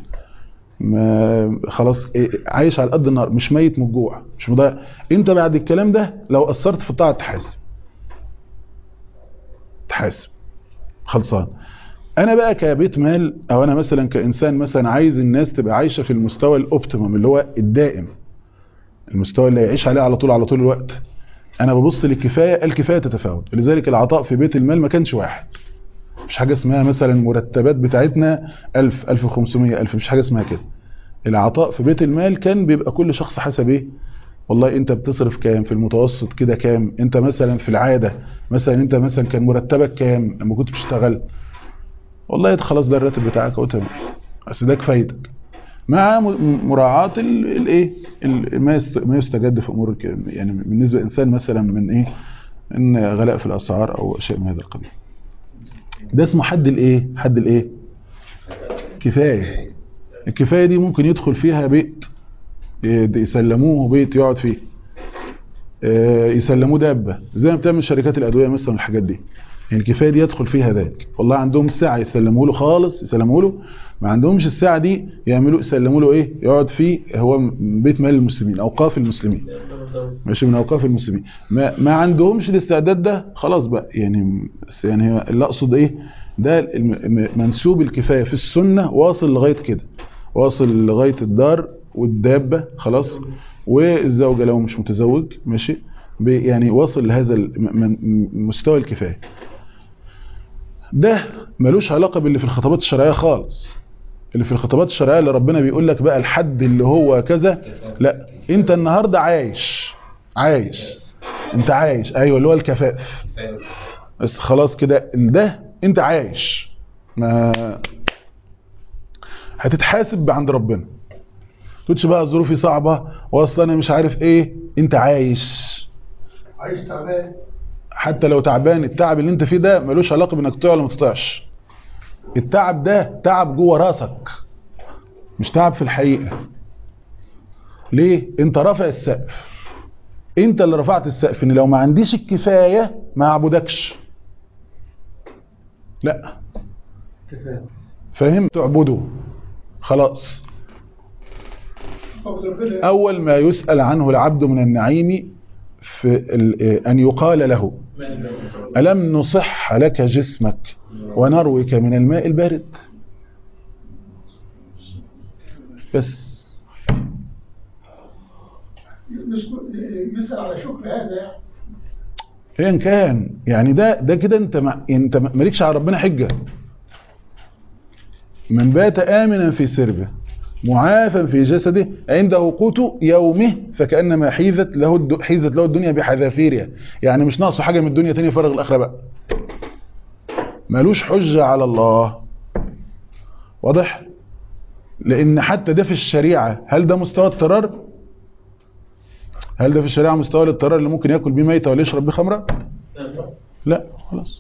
ما خلاص إيه، عايش على قد النار مش ميت من الجوع مش مضيع انت بعد الكلام ده لو قصرت في الطاعه تحاسب تحاسب خلصان انا بقى كبيت مال او انا مثلا كانسان مثلا عايز الناس تبقى عايشه في المستوى الاوبتيمم اللي هو الدائم المستوى اللي يعيش عليه على طول على طول الوقت انا ببص للكفايه الكفايه تتفاوت لذلك العطاء في بيت المال ما كانش واحد مش حاجه اسمها مثلا المرتبات بتاعتنا 1000 1500 1000 مش حاجه اسمها كده العطاء في بيت المال كان بيبقى كل شخص حسب ايه والله انت بتصرف كام في المتوسط كده كام انت مثلا في العاده مثلا انت مثلا كان مرتبك كام لما كنت بتشتغل والله ده خلاص ده الراتب بتاعك اهو تمام بس ده كفايتك مع م- مراعاة ال- الايه ال- ما يست- ما يستجد في امور الك- يعني بالنسبه للانسان مثلا من ايه ان غلاء في الاسعار او شيء من هذا القبيل ده اسمه حد الايه حد الايه كفايه الكفايه دي ممكن يدخل فيها بيت ي- يسلموه بيت يقعد فيه آه، يسلموه دابه زي ما بتعمل شركات الادويه مثلا الحاجات دي يعني الكفايه دي يدخل فيها ذلك والله عندهم ساعه يسلموا له خالص يسلموا له ما عندهمش الساعه دي يعملوا يسلموا له ايه يقعد فيه هو م- بيت مال المسلمين اوقاف المسلمين ماشي من اوقاف المسلمين ما, ما عندهمش الاستعداد ده خلاص بقى يعني بس يعني هي- اللي اقصد ايه ده الم- م- منسوب الكفايه في السنه واصل لغايه كده واصل لغايه الدار والدابه خلاص والزوجه لو مش متزوج ماشي ب- يعني واصل لهذا الم- من- مستوى الكفايه ده ملوش علاقه باللي في الخطابات الشرعيه خالص اللي في الخطابات الشرعيه اللي ربنا بيقول لك بقى الحد اللي هو كذا لا انت النهارده عايش عايش انت عايش ايوه اللي هو الكفاف بس خلاص كده ده انت عايش ما هتتحاسب عند ربنا تقولش بقى ظروفي صعبه واصلا انا مش عارف ايه انت عايش عايش تعبان حتى لو تعبان التعب اللي انت فيه ده ملوش علاقه بانك تطيع ولا ما تطيعش التعب ده تعب جوه راسك مش تعب في الحقيقه ليه انت رافع السقف انت اللي رفعت السقف ان لو ما عنديش الكفايه ما اعبدكش لا كفايه فاهم تعبده خلاص طب ربنا اول ما يسال عنه العبد من النعيم في ال- ان يقال له ألم نصح لك جسمك ونروك من الماء البارد بس يسكن- يسأل على شكر هذا يعني ايا كان يعني ده ده كده انت ما انت مالكش على ربنا حجه من بات امنا في سربه معافا في جسده عنده قوت يومه فكانما حيزت له الد- حيزت له الدنيا بحذافيرها يعني مش ناقصه حاجه من الدنيا تاني فرغ الاخره بقى ملوش حجه على الله واضح لان حتى ده في الشريعه هل ده مستوى اضطرار هل ده في الشريعه مستوى الاضطرار اللي ممكن ياكل بيه ميته ولا يشرب بيه خمره لا خلاص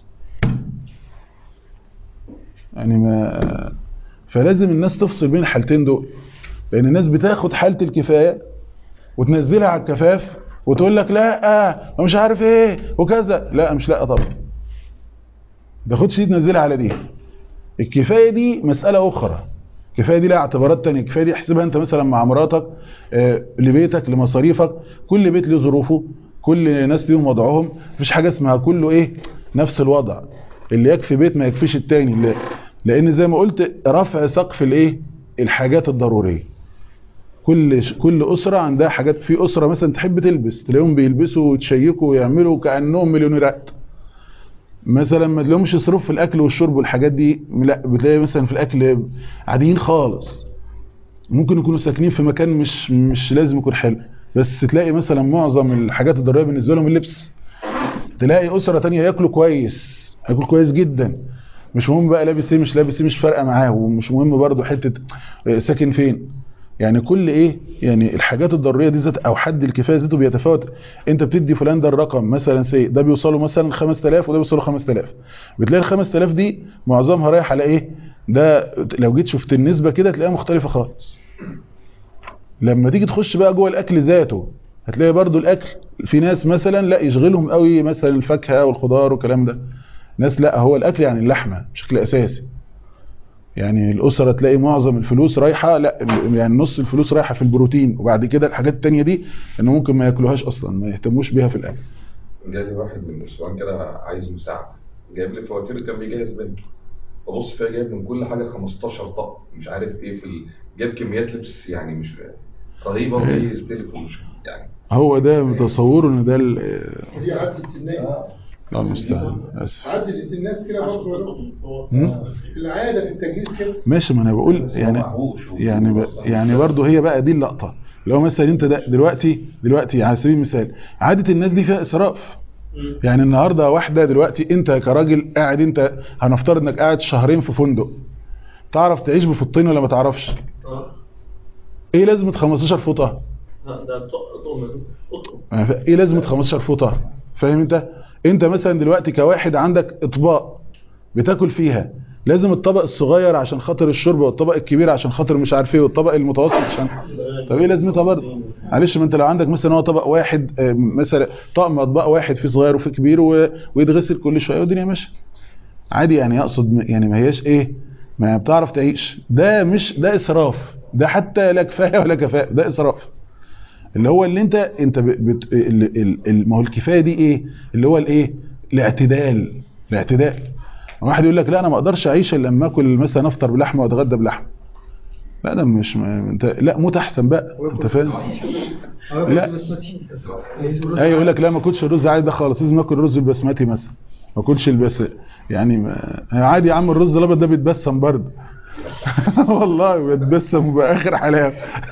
يعني ما فلازم الناس تفصل بين الحالتين دول لان الناس بتاخد حاله الكفايه وتنزلها على الكفاف وتقول لك لا آه مش عارف ايه وكذا لا مش لا طبعا ما تاخدش دي تنزلها على دي الكفايه دي مساله اخرى الكفايه دي لها اعتبارات تانية الكفايه دي احسبها انت مثلا مع مراتك آه، لبيتك لمصاريفك كل بيت له ظروفه كل ناس ليهم وضعهم مفيش حاجه اسمها كله ايه نفس الوضع اللي يكفي بيت ما يكفيش التاني لا- لان زي ما قلت رفع سقف الايه الحاجات الضروريه كل ش- كل اسره عندها حاجات في اسره مثلا تحب تلبس تلاقيهم بيلبسوا وتشيكوا ويعملوا كانهم مليونيرات مثلا ما تلاقيهمش يصرفوا في الاكل والشرب والحاجات دي لا بتلاقي مثلا في الاكل عاديين خالص ممكن يكونوا ساكنين في مكان مش مش لازم يكون حلو بس تلاقي مثلا معظم الحاجات الضروريه بالنسبه لهم اللبس تلاقي اسره تانية ياكلوا كويس هياكل كويس جدا مش مهم بقى لابس ايه مش لابس ايه مش فارقه معاه ومش مهم برضه حته آه، ساكن فين يعني كل ايه يعني الحاجات الضروريه دي ذات او حد الكفايه ذاته بيتفاوت انت بتدي فلان ده الرقم مثلا سي ده بيوصله مثلا 5000 وده بيوصله 5000 بتلاقي ال 5000 دي معظمها رايح على ايه ده لو جيت شفت النسبه كده تلاقيها مختلفه خالص لما تيجي تخش بقى جوه الاكل ذاته هتلاقي برضو الاكل في ناس مثلا لا يشغلهم قوي مثلا الفاكهه والخضار والكلام ده ناس لا هو الاكل يعني اللحمه بشكل اساسي يعني الاسره تلاقي معظم الفلوس رايحه لا يعني نص الفلوس رايحه في البروتين وبعد كده الحاجات التانية دي انه ممكن ما ياكلوهاش اصلا ما يهتموش بيها في الاكل جالي واحد من النسوان كده عايز مساعدة جايب لي فواتير كان بيجهز بنته ببص فيها جايب من كل حاجة 15 طقم مش عارف ايه في ال... جايب كميات لبس يعني مش رهيبه ويستلف مش يعني هو ده تصوره ان ده ال- دي عدت الناس الله المستعان اسف عدت الناس كده برضه مم؟ العاده في التجهيز كده ماشي ما انا بقول يعني يعني ب... يعني برضه هي بقى دي اللقطه لو مثلا انت ده دلوقتي دلوقتي على سبيل المثال عاده الناس دي فيها اسراف يعني النهارده واحده دلوقتي انت كراجل قاعد انت هنفترض انك قاعد شهرين في فندق تعرف تعيش بفطين ولا ما تعرفش اه ايه لازمه 15 فوطه لا ده طقم طقم ايه لازمه 15 فوطه فاهم انت انت مثلا دلوقتي كواحد عندك اطباق بتاكل فيها لازم الطبق الصغير عشان خاطر الشرب والطبق الكبير عشان خاطر مش عارف ايه والطبق المتوسط عشان طب ايه لازمتها برضه معلش ما انت لو عندك مثلا هو طبق واحد آه، مثلا طقم اطباق واحد فيه صغير وفيه كبير و- ويتغسل كل شويه والدنيا ماشيه عادي يعني اقصد م- يعني ما هياش ايه ما بتعرف تعيش ده مش ده اسراف ده حتى لا كفايه ولا كفاءه ده اسراف اللي هو اللي انت انت ب- بت... ال- ال- ال- ما هو الكفايه دي ايه اللي هو الايه الاعتدال الاعتدال واحد يقول لك لا انا ما اقدرش اعيش الا لما اكل مثلا افطر بلحمه واتغدى بلحمه لا ده مش ما انت لا موت احسن بقى انت فاهم لا ايوه يقول لك لا ما اكلش الرز عادي ده خالص لازم اكل الرز البسمتي مثلا ما اكلش البس يعني ما... عادي يا عم الرز الابيض ده بيتبسم برضه والله بيتبسم باخر حلاوه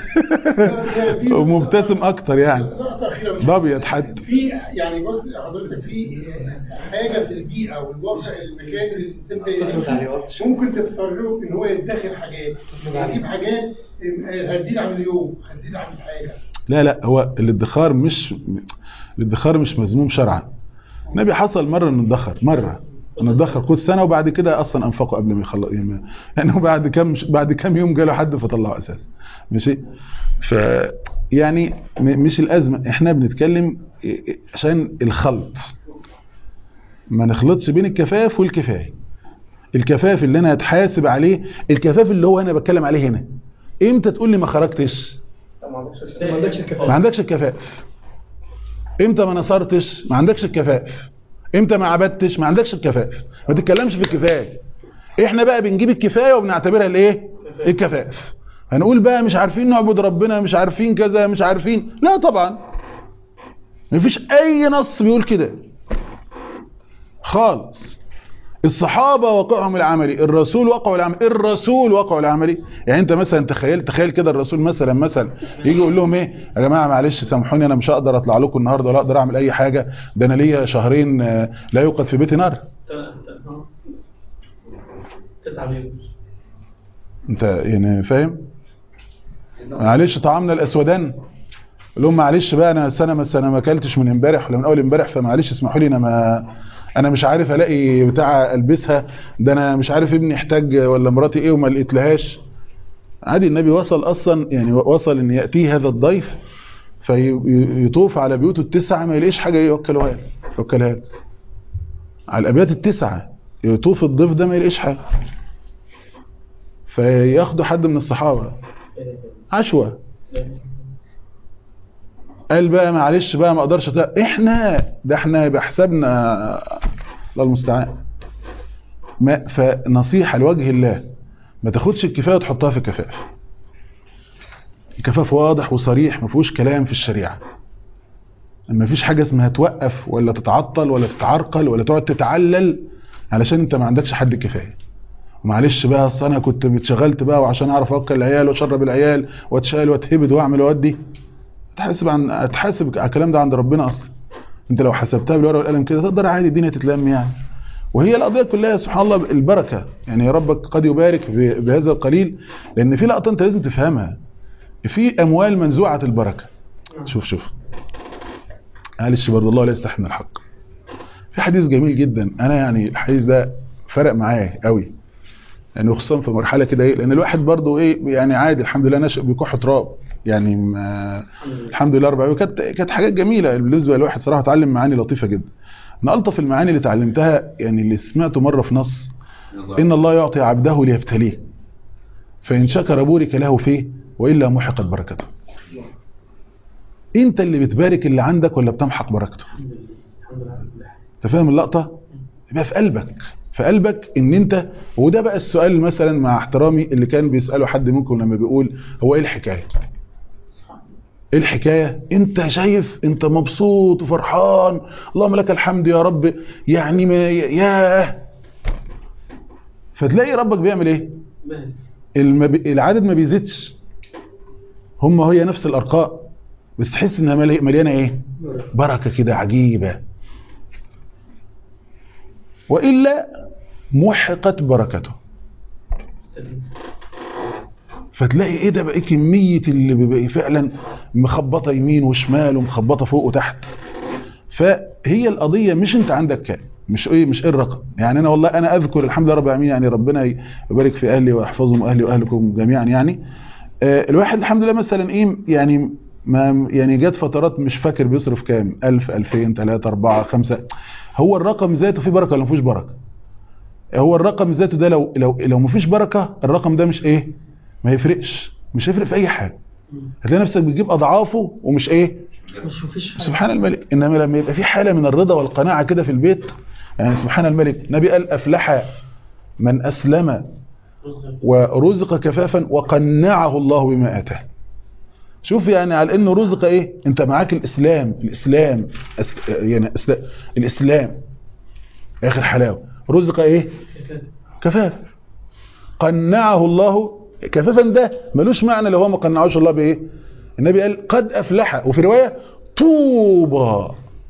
ومبتسم اكتر يعني نقطة أخيرة من- ده ابيض حد في يعني بص حضرتك في حاجة في البيئة والواقع المكان اللي الإنسان فيه ممكن تضطره إن هو يدخر حاجات يجيب حاجات هتزيد عن اليوم هتزيد عن الحاجة لا لا هو الادخار مش الادخار مش مذموم شرعا النبي حصل مره انه ادخر مره انه ادخر كل سنه وبعد كده اصلا انفقه قبل ما يخلص يعني لانه بعد كام بعد كام يوم جاله حد فطلعه اساسا ماشي ف يعني م- مش الازمه احنا بنتكلم عشان الخلط ما نخلطش بين الكفاف والكفايه الكفاف اللي انا هتحاسب عليه الكفاف اللي هو انا بتكلم عليه هنا امتى تقول لي ما خرجتش ما عندكش ما عندكش الكفاف امتى ما نصرتش ما عندكش الكفاف امتى ما عبدتش ما عندكش الكفاف ما تتكلمش في الكفايه احنا بقى بنجيب الكفايه وبنعتبرها الايه الكفاف هنقول بقى مش عارفين نعبد ربنا مش عارفين كذا مش عارفين لا طبعا مفيش اي نص بيقول كده خالص الصحابة وقعهم العملي الرسول وقعوا العملي الرسول وقعوا العملي يعني انت مثلا تخيل تخيل كده الرسول مثلا مثلا يجي يقول لهم ايه يا جماعة معلش سامحوني انا مش هقدر اطلع لكم النهاردة ولا اقدر اعمل اي حاجة ده انا ليا شهرين آه، لا يوقد في بيتي نار تسعة مليون انت يعني فاهم معلش طعامنا الاسودان قال لهم معلش بقى انا سنه ما انا ما اكلتش من امبارح ولا من اول امبارح فمعلش اسمحوا لي انا ما انا مش عارف الاقي بتاع البسها ده انا مش عارف ابني احتاج ولا مراتي ايه وما لقيتلهاش عادي النبي وصل اصلا يعني وصل ان ياتيه هذا الضيف فيطوف على بيوته التسعه ما يلاقيش حاجه يوكلوها له يوكلها له على الابيات التسعه يطوف الضيف ده ما يلاقيش حاجه فياخدوا حد من الصحابه عشوة قال بقى معلش بقى ما اقدرش أتق... احنا ده احنا بحسابنا الله المستعان ما فنصيحة لوجه الله ما تاخدش الكفاية وتحطها في الكفاف الكفاف واضح وصريح ما فيهوش كلام في الشريعة ما فيش حاجة اسمها توقف ولا تتعطل ولا تتعرقل ولا تقعد تتعلل علشان انت ما عندكش حد كفاية ومعلش بقى اصل انا كنت اتشغلت بقى وعشان اعرف اوكل العيال واشرب العيال واتشال واتهبد واعمل وادي تحاسب عن اتحاسب على الكلام ده عند ربنا اصلا انت لو حسبتها بالورقه والقلم كده تقدر عادي الدنيا تتلم يعني وهي القضيه كلها سبحان الله البركه يعني ربك قد يبارك ب- بهذا القليل لان في لقطه انت لازم تفهمها في اموال منزوعه البركه شوف شوف معلش برضه الله لا يستحي من الحق في حديث جميل جدا انا يعني الحديث ده فرق معايا قوي يعني خصوصا في مرحله كده ايه لان الواحد برضه ايه يعني عادي الحمد لله نشأ بكح تراب يعني ما الحمد لله رب كانت كانت حاجات جميله بالنسبه للواحد صراحه اتعلم معاني لطيفه جدا من الطف المعاني اللي اتعلمتها يعني اللي سمعته مره في نص ان الله يعطي عبده ليبتليه فان شكر بورك له فيه والا محقت بركته انت اللي بتبارك اللي عندك ولا بتمحق بركته الحمد لله انت فاهم اللقطه يبقى في قلبك في قلبك ان انت وده بقى السؤال مثلا مع احترامي اللي كان بيساله حد منكم لما بيقول هو ايه الحكايه ايه الحكايه انت شايف انت مبسوط وفرحان اللهم لك الحمد يا رب يعني ما ياه فتلاقي ربك بيعمل ايه مهل المب... العدد ما بيزيدش هم هي نفس الارقام بس تحس انها ملي- مليانه ايه بركه كده عجيبه والا محقت بركته استلم فتلاقي ايه ده بقى إيه كميه اللي بيبقى فعلا مخبطه يمين وشمال ومخبطه فوق وتحت فهي القضيه مش انت عندك كام مش ايه مش ايه الرقم يعني انا والله انا اذكر الحمد لله رب العالمين يعني ربنا يبارك في اهلي ويحفظهم اهلي واهلكم جميعا يعني آه، الواحد الحمد لله مثلا ايه يعني ما يعني جت فترات مش فاكر بيصرف كام 1000 2000 3 4 5 هو الرقم ذاته فيه بركه ولا ما فيهوش بركه هو الرقم ذاته ده لو لو لو ما فيش بركه الرقم ده مش ايه ما يفرقش مش هيفرق في اي حاجه هتلاقي نفسك بتجيب اضعافه ومش ايه مش مفيش حاجة سبحان الملك انما لما يبقى في حاله من الرضا والقناعه كده في البيت يعني سبحان الملك نبي قال افلح من اسلم رزق ورزق كفافا وقنعه الله بما اتاه شوف يعني على انه رزق ايه انت معاك الاسلام الاسلام أس... يعني أسل... الاسلام اخر حلاوه رزق ايه كفاف كفاف قنعه الله كفافا ده ملوش معنى لو هو ما قنعوش الله بايه النبي قال قد افلح وفي روايه طوبى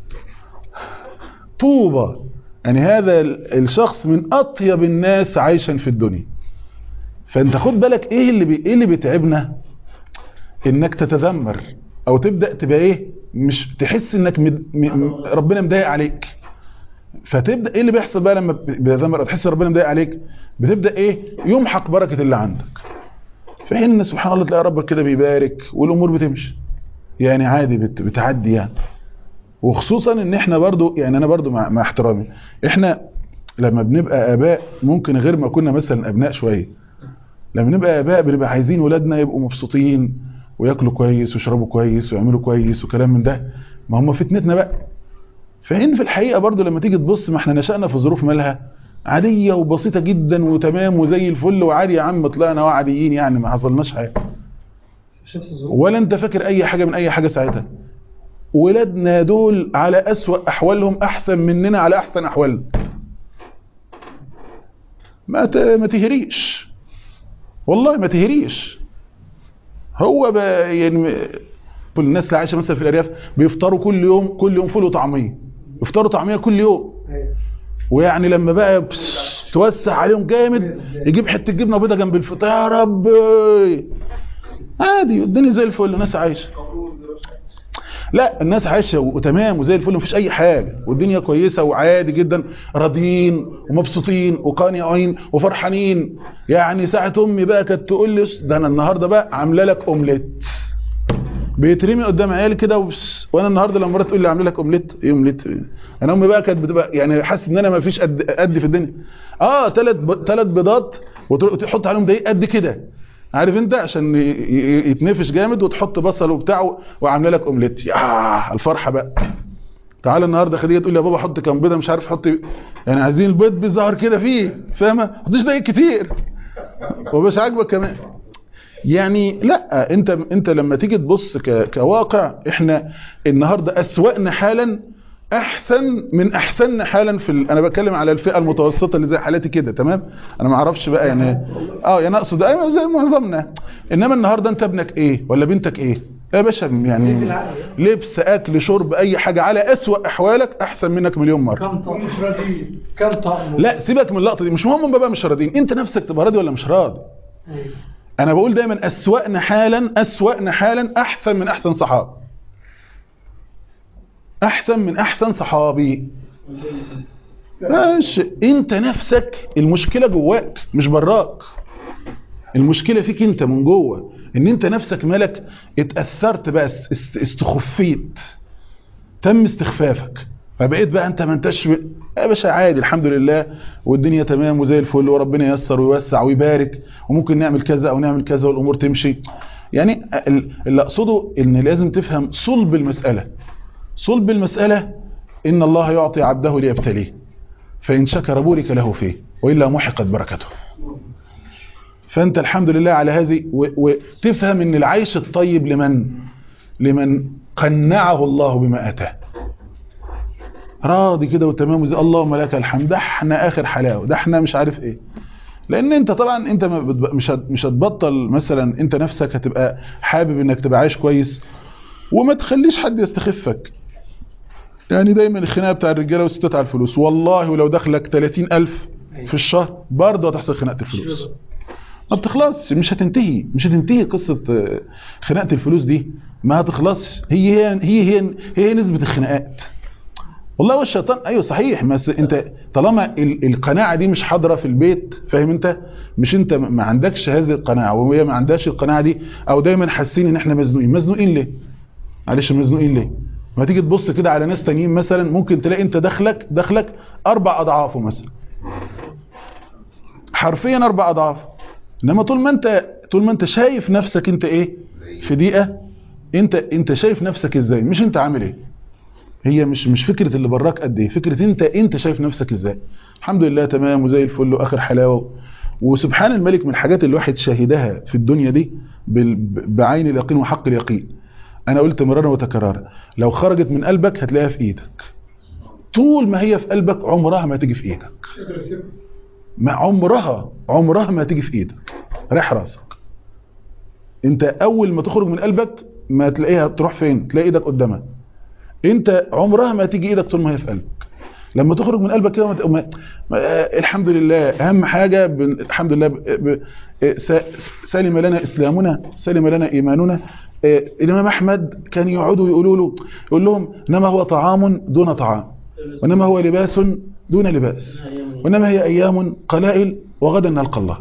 طوبى يعني هذا ال- الشخص من اطيب الناس عيشا في الدنيا فانت خد بالك ايه اللي بي... ايه اللي بيتعبنا انك تتذمر او تبدا تبقى ايه مش تحس انك مد... م... م- ربنا مضايق عليك فتبدا ايه اللي بيحصل بقى لما بتذمر او تحس ربنا مضايق عليك بتبدا ايه يمحق بركه اللي عندك في حين ان سبحان الله تلاقي ربك كده بيبارك والامور بتمشي يعني عادي بت... بتعدي يعني وخصوصا ان احنا برضو يعني انا برضو مع, مع احترامي احنا لما بنبقى اباء ممكن غير ما كنا مثلا ابناء شويه لما نبقى اباء بنبقى عايزين ولادنا يبقوا مبسوطين وياكلوا كويس ويشربوا كويس ويعملوا كويس وكلام من ده ما هم فتنتنا بقى فإن في الحقيقة برضو لما تيجي تبص ما احنا نشأنا في ظروف مالها عادية وبسيطة جدا وتمام وزي الفل وعادي يا عم طلعنا وعاديين يعني ما حصلناش حاجة مش نفس الظروف ولا انت فاكر اي حاجة من اي حاجة ساعتها ولادنا دول على أسوأ أحوالهم أحسن مننا على أحسن أحوالنا ما ت- ما تهريش والله ما تهريش هو ب... يعني كل الناس اللي عايشه مثلا في الارياف بيفطروا كل يوم كل يوم فول وطعميه يفطروا طعميه كل يوم ويعني لما بقى بس- توسع عليهم جامد يجيب حته جبنه بيضه جنب الفطار يا رب عادي الدنيا زي الفل الناس عايشه لا الناس عايشه وتمام وزي الفل مفيش اي حاجه والدنيا كويسه وعادي جدا راضيين ومبسوطين وقانعين وفرحانين يعني ساعه امي بقى كانت تقول لي ده انا النهارده بقى عامله لك اومليت بيترمي قدام عيالي كده وبس وانا النهارده لما مرات تقول لي عامله لك اومليت ايه اومليت انا امي بقى كانت بتبقى يعني حاسس ان انا ما فيش قد قد في الدنيا اه ثلاث ثلاث بيضات وتحط عليهم دقيق قد كده عارف انت عشان ي- ي- يتنفش جامد وتحط بصل وبتاع وعامله لك اومليت يا الفرحه بقى تعالى النهارده خديجه تقول لي يا بابا حط كام بيضه مش عارف حط يعني عايزين البيض بيظهر كده فيه فاهمه ما تحطيش دقيق كتير ومش عاجبك كمان يعني لا انت انت لما تيجي تبص ك- كواقع احنا النهارده اسوأنا حالا احسن من احسننا حالا في ال... انا بتكلم على الفئه المتوسطه اللي زي حالتي كده تمام انا ما اعرفش بقى يعني اه يعني اقصد ايوه زي معظمنا انما النهارده انت ابنك ايه ولا بنتك ايه يا باشا يعني لبس اكل شرب اي حاجه على اسوأ احوالك احسن منك مليون مره كم طقم كم طقم لا سيبك من اللقطه دي مش مهم هم بقى مش راضيين انت نفسك تبقى راضي ولا مش راضي أيوة. انا بقول دايما اسوأنا حالا اسوأنا حالا احسن من احسن صحاب احسن من احسن صحابي ماشي انت نفسك المشكله جواك مش براك المشكله فيك انت من جوه ان انت نفسك مالك اتاثرت بقى است- است- استخفيت تم استخفافك فبقيت بقى انت ما انتش ب- يا باشا عادي الحمد لله والدنيا تمام وزي الفل وربنا ييسر ويوسع ويبارك وممكن نعمل كذا او نعمل كذا والامور تمشي يعني ال- اللي اقصده ان لازم تفهم صلب المساله صلب المساله ان الله يعطي عبده ليبتليه فان شكر بورك له فيه والا محقت بركته فانت الحمد لله على هذه و- وتفهم ان العيش الطيب لمن لمن قنعه الله بما اتاه راضي كده وتمام وزي اللهم لك الحمد ده احنا اخر حلاوه ده احنا مش عارف ايه لان انت طبعا انت ما بتب- مش هت- مش هتبطل مثلا انت نفسك هتبقى حابب انك تبقى عايش كويس وما تخليش حد يستخفك يعني دايما الخناقه بتاع الرجاله والستات على الفلوس والله ولو دخلك 30000 في الشهر برضه هتحصل خناقه الفلوس ما بتخلصش مش هتنتهي مش هتنتهي قصه آه، خناقه الفلوس دي ما هتخلصش هي هي هي هي, هي نسبه الخناقات والله والشيطان ايوه صحيح بس انت طالما ال- القناعه دي مش حاضره في البيت فاهم انت مش انت ما عندكش هذه القناعه وهي ما عندهاش القناعه دي او دايما حاسين ان احنا مزنوقين مزنوقين ليه معلش مزنوقين ليه ما تيجي تبص كده على ناس تانيين مثلا ممكن تلاقي انت دخلك دخلك اربع اضعافه مثلا حرفيا اربع اضعاف انما طول ما انت طول ما انت شايف نفسك انت ايه في دقيقه انت انت شايف نفسك ازاي مش انت عامل ايه هي مش مش فكره اللي براك قد ايه فكره انت انت شايف نفسك ازاي الحمد لله تمام وزي الفل واخر حلاوه وسبحان الملك من الحاجات اللي الواحد شاهدها في الدنيا دي بال- بعين اليقين وحق اليقين انا قلت مرارا وتكرارا لو خرجت من قلبك هتلاقيها في ايدك طول ما هي في قلبك عمرها ما تيجي في ايدك مش قادر اسيبها ما عمرها عمرها ما تيجي في ايدك ريح راسك انت اول ما تخرج من قلبك ما تلاقيها تروح فين تلاقي ايدك قدامها انت عمرها ما تيجي ايدك طول ما هي في قلبك لما تخرج من قلبك كده ما ت- ما ما آه، الحمد لله اهم حاجه بن الحمد لله ب... ب... آه، س- سلم لنا اسلامنا سلم لنا ايماننا آه، الامام احمد كان يقعدوا يقولوا له يقول لهم انما هو طعام دون طعام وانما هو لباس دون لباس وانما هي ايام قلائل وغدا نلقى الله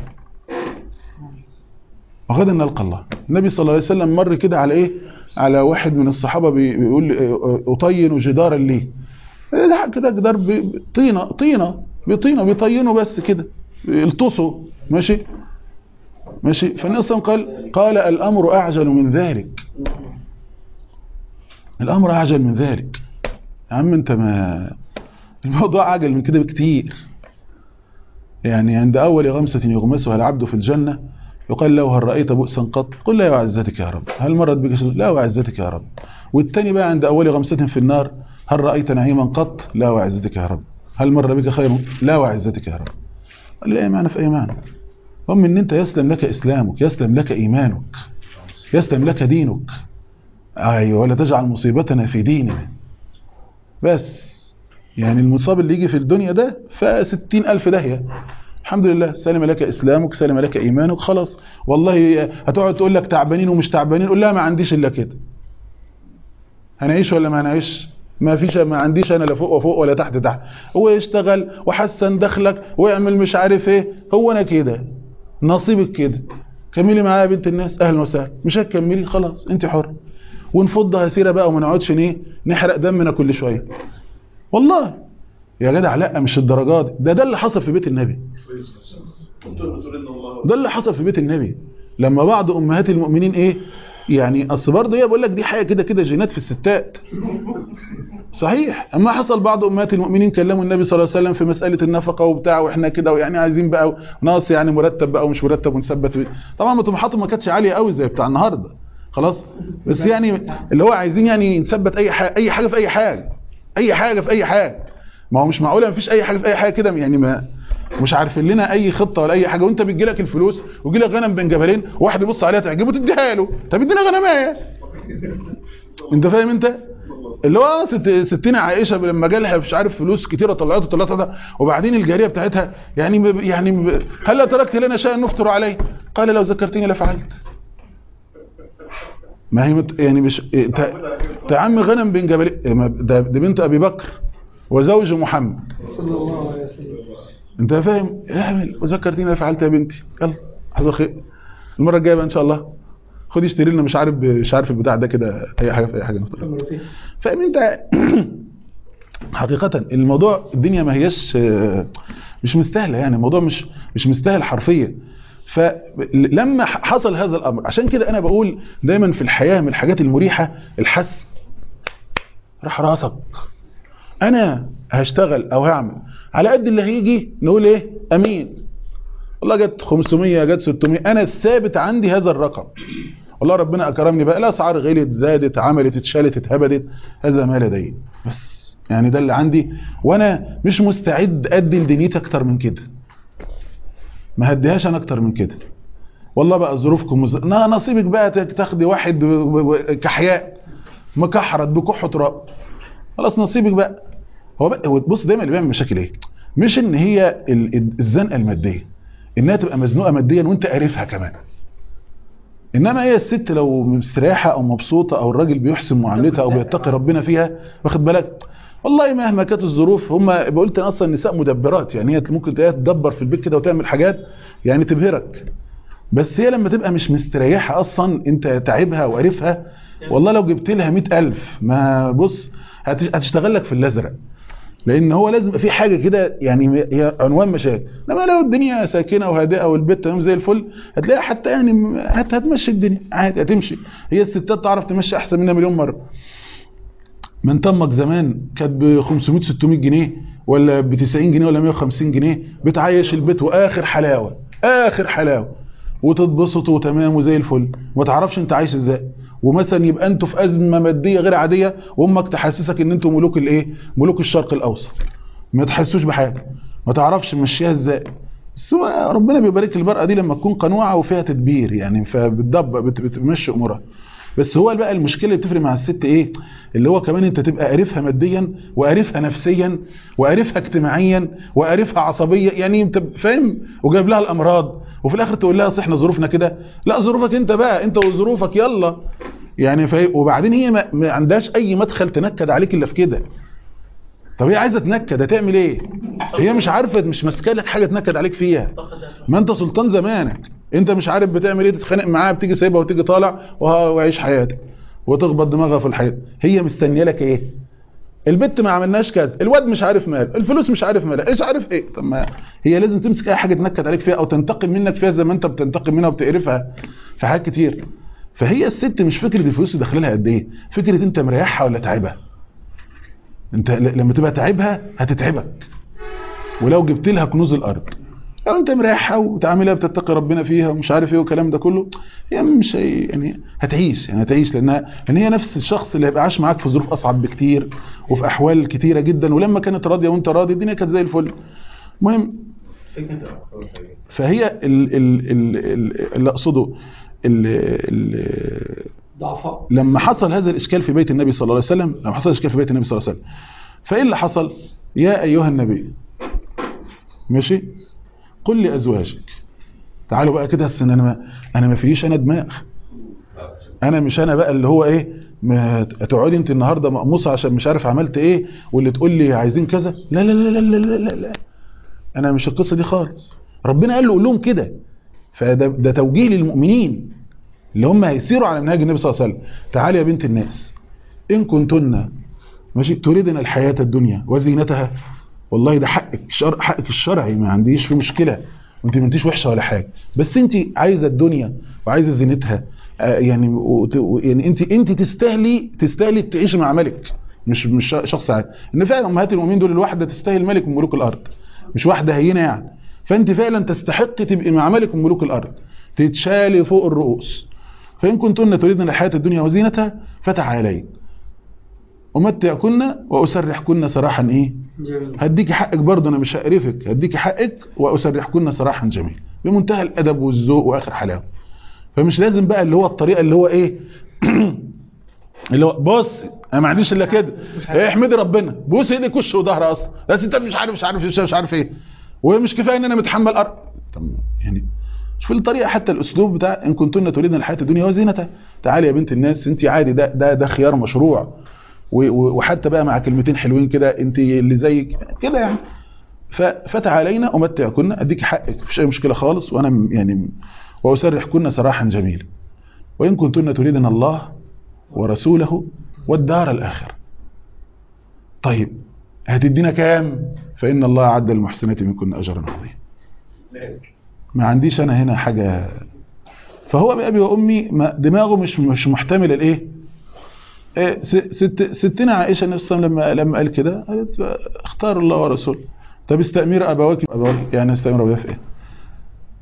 وغدا نلقى الله النبي صلى الله عليه وسلم مر كده على ايه على واحد من الصحابه بي- بيقول آه، اطين جدارا ليه ده كده جدار ب- طينه طينه بطينه بيطينوا بس كده التصوا ماشي ماشي فالنبي صلى الله عليه وسلم قال قال الامر اعجل من ذلك الامر اعجل من ذلك يا عم انت ما الموضوع اعجل من كده بكتير يعني عند اول غمسه يغمسها العبد في الجنه يقال له هل رايت بؤسا قط قل لا وعزتك يا رب هل مرت بك شيء؟ لا وعزتك يا رب والتاني بقى عند اول غمسه في النار هل رايت نعيما قط لا وعزتك يا رب هل مر بك خير لا وعزتك يا رب قال لا معنى في اي معنى هم ان انت يسلم لك اسلامك يسلم لك ايمانك يسلم لك دينك ايوه ولا تجعل مصيبتنا في ديننا بس يعني المصاب اللي يجي في الدنيا ده فستين ألف داهية الحمد لله سلم لك إسلامك سلم لك إيمانك خلاص والله هتقعد تقول لك تعبانين ومش تعبانين قول لها ما عنديش إلا كده هنعيش ولا ما هنعيش ما فيش ما عنديش انا لا فوق وفوق ولا تحت تحت هو يشتغل وحسن دخلك ويعمل مش عارف ايه هو انا كده نصيبك كده كملي معايا يا بنت الناس اهلا وسهلا مش هتكملي خلاص انت حر ونفضها سيره بقى وما نقعدش ايه نحرق دمنا كل شويه والله يا جدع لا مش الدرجات دي. ده ده اللي حصل في بيت النبي ده اللي حصل في بيت النبي لما بعض امهات المؤمنين ايه يعني اصل برضه هي بقول لك دي حاجه كده كده جينات في الستات صحيح اما حصل بعض امهات المؤمنين كلموا النبي صلى الله عليه وسلم في مساله النفقه وبتاع واحنا كده ويعني عايزين بقى ناقص يعني مرتب بقى ومش مرتب ونثبت بيه. طبعا طموحاتهم ما كانتش عاليه قوي زي بتاع النهارده خلاص بس يعني اللي هو عايزين يعني نثبت اي حاجه اي حاجه في اي حاجه اي حاجه في اي حاجه ما هو مش معقوله ما فيش اي حاجه في اي حاجه كده يعني ما مش عارفين لنا اي خطه ولا اي حاجه وانت بتجي لك الفلوس ويجي لك غنم بين جبلين واحد يبص عليها تعجبه تديها له طب ادينا غنمايه انت فاهم انت اللي هو ست ستنا عائشه لما جالها مش عارف فلوس كتيره طلعتها طلعتها وبعدين الجاريه بتاعتها يعني يعني هل تركت لنا شيئا نفطر عليه قال لو ذكرتني لفعلت ما هي مت يعني مش انت انت يا عم غنم بين جبلين ده, ده بنت ابي بكر وزوج محمد صلى الله عليه وسلم انت فاهم اعمل وذكرتني ما فعلت يا بنتي يلا حصل خير المره الجايه بقى ان شاء الله خد اشتري لنا مش عارف مش عارف البتاع ده كده اي حاجه في اي حاجه نفطر مرتين فاهم انت حقيقه الموضوع الدنيا ما هياش مش مستاهله يعني الموضوع مش مش مستاهل حرفيا فلما حصل هذا الامر عشان كده انا بقول دايما في الحياه من الحاجات المريحه الحس راح راسك انا هشتغل او هعمل على قد اللي هيجي نقول ايه امين والله جت 500 جت 600 انا الثابت عندي هذا الرقم والله ربنا اكرمني بقى الاسعار غلت زادت عملت اتشالت اتهبدت هذا ما لدي بس يعني ده اللي عندي وانا مش مستعد ادي لدنيتي اكتر من كده ما هديهاش انا اكتر من كده والله بقى ظروفكم مز... نا- نصيبك بقى تك- تاخدي واحد و- و- و- كحياء مكحرت بكح تراب خلاص نصيبك بقى هو بقى هو بص دايما اللي بيعمل مشاكل ايه مش ان هي ال- ال- الزنقه الماديه انها تبقى مزنوقه ماديا وانت قارفها كمان انما هي الست لو مستريحه او مبسوطه او الراجل بيحسن معاملتها او بيتقي ربنا فيها واخد بالك والله مهما كانت الظروف هم قلت انا اصلا النساء مدبرات يعني هي ممكن تلاقيها تدبر في البيت كده وتعمل حاجات يعني تبهرك بس هي لما تبقى مش مستريحه اصلا انت تعبها وقرفها والله لو جبت لها 100000 ما بص هتش- هتشتغل لك في الازرق لان هو لازم يبقى في حاجه كده يعني هي عنوان مشاكل انما لو الدنيا ساكنه وهادئه والبيت تمام زي الفل هتلاقي حتى يعني م- هت هتمشي الدنيا عادي هتمشي هي الستات تعرف تمشي احسن منها مليون مره من طمك زمان كانت ب 500 600 جنيه ولا ب 90 جنيه ولا 150 جنيه بتعيش البيت واخر حلاوه اخر حلاوه وتتبسط وتمام وزي الفل وما تعرفش انت عايش ازاي ومثلا يبقى انتوا في ازمه ماديه غير عاديه وامك تحسسك ان انتوا ملوك الايه ملوك الشرق الاوسط ما تحسوش بحاجه ما تعرفش مشيها ازاي بس هو ربنا بيبارك المرأة دي لما تكون قنوعة وفيها تدبير يعني فبتدبر بت- بتمشي امورها بس هو بقى المشكله اللي بتفرق مع الست ايه اللي هو كمان انت تبقى قارفها ماديا وقارفها نفسيا وقارفها اجتماعيا وقارفها عصبيا يعني انت فاهم وجايب لها الامراض وفي الاخر تقول لها اصل احنا ظروفنا كده لا ظروفك انت بقى انت وظروفك يلا يعني فاهم وبعدين هي ما, ما عندهاش اي مدخل تنكد عليك الا في كده طب هي عايزه تنكد هتعمل ايه هي مش عارفه مش ماسكه لك حاجه تنكد عليك فيها ما انت سلطان زمانك انت مش عارف بتعمل ايه تتخانق معاها بتيجي سايبها وتيجي طالع وه- وعيش حياتك وتخبط دماغها في الحيط هي مستنيه لك ايه البت ما عملناش كذا الواد مش عارف ماله الفلوس مش عارف مالها ايش عارف ايه طب ما هي لازم تمسك اي حاجه تنكد عليك فيها او تنتقم منك فيها زي ما انت بتنتقم منها وبتقرفها في حاجات كتير فهي الست مش فكره الفلوس داخل لها قد ايه فكره انت مريحها ولا تعبها انت ل- لما تبقى تعبها هتتعبك ولو جبت لها كنوز الارض لو انت مريحها وتعاملها بتتقي ربنا فيها ومش عارف ايه والكلام ده كله هي مش هي يعني هتعيش يعني هتعيش لانها لان هي نفس الشخص اللي هيبقى عاش معاك في ظروف اصعب بكتير وفي احوال كتيره جدا ولما كانت راضيه وانت راضي الدنيا كانت زي الفل المهم فهي ال ال ال ال اللي اقصده ال ال ضعفاء لما حصل هذا الاشكال في بيت النبي صلى الله عليه وسلم لما حصل اشكال في بيت النبي صلى الله عليه وسلم فايه اللي حصل يا ايها النبي ماشي قل لازواجك تعالوا بقى كده السن انا ما انا ما فيش انا دماغ انا مش انا بقى اللي هو ايه ما تقعدي انت النهارده مقموصه عشان مش عارف عملت ايه واللي تقول لي عايزين كذا لا لا لا لا لا لا, لا, لا. انا مش القصه دي خالص ربنا قال له قول لهم كده فده ده توجيه للمؤمنين اللي هم هيسيروا على منهج النبي صلى الله عليه وسلم تعالي يا بنت الناس ان كنتن ماشي تريدن الحياه الدنيا وزينتها والله ده حقك شر... حقك الشرعي ما عنديش فيه مشكله وانت ما انتيش وحشه ولا حاجه بس انت عايزه الدنيا وعايزه زينتها آه يعني وت... و- يعني انت انت تستاهلي تستاهلي تعيشي مع ملك مش مش شخص عادي ان فعلا امهات المؤمنين دول الواحده تستاهل ملك من ملوك الارض مش واحده هينه يعني فانت فعلا تستحقي تبقي مع ملك من ملوك الارض تتشالي فوق الرؤوس فإن كنتن تريدن الحياة الدنيا وزينتها فتعالين أمتعكن وأسرحكن سراحا إيه جميل هديكي حقك برضه أنا مش هقرفك هديكي حقك وأسرحكن سراحا جميل بمنتهى الأدب والذوق وآخر حلاوة فمش لازم بقى اللي هو الطريقة اللي هو إيه اللي هو بص انا ما عنديش الا كده إيه احمدي ربنا بوس ايدك وش وظهر اصلا بس انت مش عارف مش عارف مش, مش عارف ايه ومش كفايه ان انا متحمل ارض طب يعني شوف الطريقه حتى الاسلوب بتاع ان كنتن تريدن الحياه الدنيا وزينتها تعالي يا بنت الناس انت عادي ده ده ده خيار مشروع و- و- وحتى بقى مع كلمتين حلوين كده انت اللي زيك كده يعني ف- فتعالينا امتعكن اديك حقك مفيش اي مشكله خالص وانا م- يعني واسرحكن سراحا جميلا وان كنتن تريدن الله ورسوله والدار الاخره طيب هتدينا كام فان الله اعد للمحسنات منكن اجرا عظيما ما عنديش انا هنا حاجه فهو بأبي وأمي ما دماغه مش مش محتمل الايه إيه، س- ست ستنا عائشة نفسها لما لما قال كده قالت اختار الله ورسوله طب استأمير أبواك أبواك يعني استأمير أبواك في ايه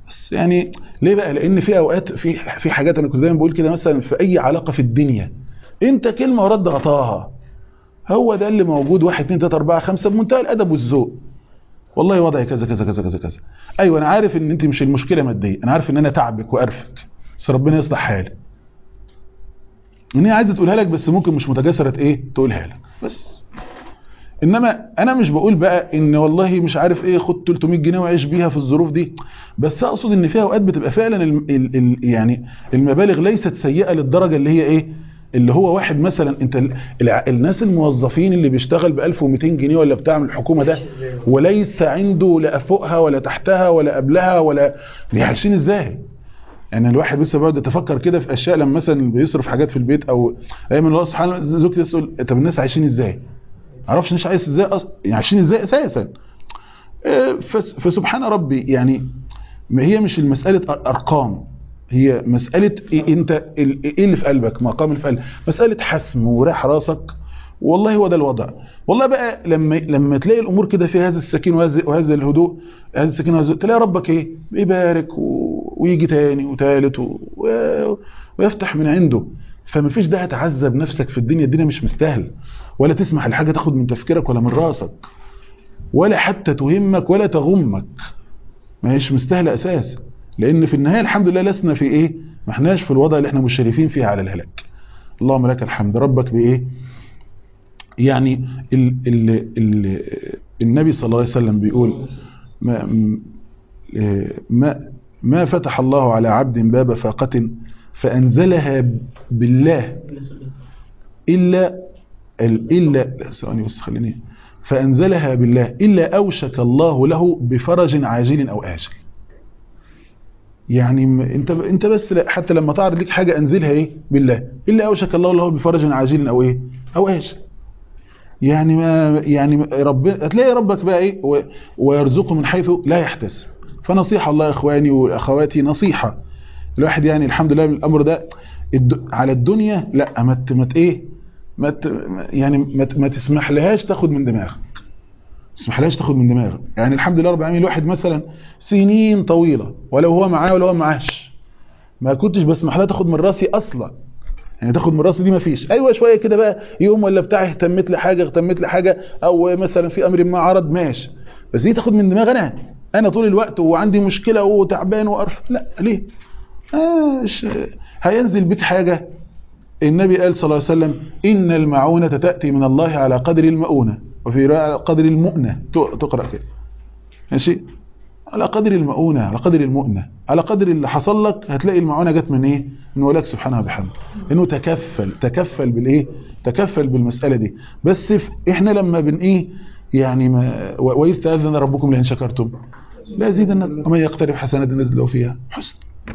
بس يعني ليه بقى لان في اوقات في في حاجات انا كنت دايما بقول كده مثلا في اي علاقه في الدنيا انت كلمه ورد غطاها هو ده اللي موجود واحد اتنين تلاته اربعه خمسه بمنتهى الادب والذوق والله وضعي كذا كذا كذا كذا كذا ايوه انا عارف ان انت مش المشكله ماديه انا عارف ان انا تعبك وقرفك بس ربنا يصلح حالي ان هي عايزه تقولها لك بس ممكن مش متجسره ايه تقولها لك بس انما انا مش بقول بقى ان والله مش عارف ايه خد 300 جنيه وعيش بيها في الظروف دي بس اقصد ان في اوقات بتبقى فعلا ال ال ال يعني المبالغ ليست سيئه للدرجه اللي هي ايه اللي هو واحد مثلا انت ال الع- الناس الموظفين اللي بيشتغل ب 1200 جنيه ولا بتاع من الحكومه ده وليس عنده لا فوقها ولا تحتها ولا قبلها ولا دي عايشين ازاي يعني الواحد لسه بيقعد يتفكر كده في اشياء لما مثلا بيصرف حاجات في البيت او ايام اللي هو سبحان الله زوجتي تسال طب الناس عايشين ازاي؟ معرفش الناس عايش ازاي اصلا يعني عايشين ازاي اساسا آه، فس- فسبحان ربي يعني ما هي مش المساله أر- ارقام هي مساله إيه انت ال- ايه اللي في قلبك مقام اللي في قلبك مساله حسم وراح راسك والله هو ده الوضع والله بقى لما لما تلاقي الامور كده في هذا السكين وهذا وهذا الهدوء هذا السكين وهذا الهدوء، تلاقي ربك ايه بيبارك و... ويجي تاني وتالت و... و... ويفتح من عنده فما فيش داعي تعذب نفسك في الدنيا الدنيا مش مستاهل ولا تسمح لحاجه تاخد من تفكيرك ولا من راسك ولا حتى تهمك ولا تغمك ما هيش مستاهله اساسا لان في النهايه الحمد لله لسنا في ايه ما احناش في الوضع اللي احنا مشرفين فيه على الهلاك اللهم لك الحمد ربك بايه يعني ال ال ال النبي صلى الله عليه وسلم بيقول ما ما ما فتح الله على عبد باب فاقة فأنزلها بالله إلا ال- إلا لا ثواني بس خليني فأنزلها بالله إلا أوشك الله له بفرج عاجل أو آجل يعني م- انت انت بس لا- حتى لما تعرض لك حاجه انزلها ايه بالله الا اوشك الله له بفرج عاجل او ايه او ايش يعني ما يعني رب هتلاقي ربك بقى ايه و- ويرزقه من حيث لا يحتسب فنصيحه الله يا اخواني واخواتي نصيحه الواحد يعني الحمد لله من الامر ده الد... على الدنيا لا ما ت... ما ت... ايه ما ت... يعني ما, ت... ما تسمح لهاش تاخد من دماغك تسمح لهاش تاخد من دماغك يعني الحمد لله رب العالمين الواحد مثلا سنين طويله ولو هو معاه ولا هو معاش ما كنتش بسمح لها تاخد من راسي اصلا يعني تاخد من راسي دي ما فيش ايوه شويه كده بقى يوم ولا بتاع اهتمت لحاجه اهتمت لحاجه او مثلا في امر ما عرض ماشي بس دي تاخد من دماغ انا انا طول الوقت وعندي مشكله وتعبان وقرف لا ليه آه ش- هينزل بك حاجه النبي قال صلى الله عليه وسلم ان المعونه تاتي من الله على قدر المؤونه وفي روايه على قدر المؤنه ت- تقرا كده ماشي على قدر المؤونة على قدر المؤنة على قدر اللي حصل لك هتلاقي المعونة جت من ايه من ولاك سبحانه وبحمده انه تكفل تكفل بالايه تكفل بالمسألة دي بس في احنا لما بن ايه يعني ما و- واذ تاذن ربكم لئن شكرتم لا زيدن ومن يقترف حسنات نزل له فيها حسن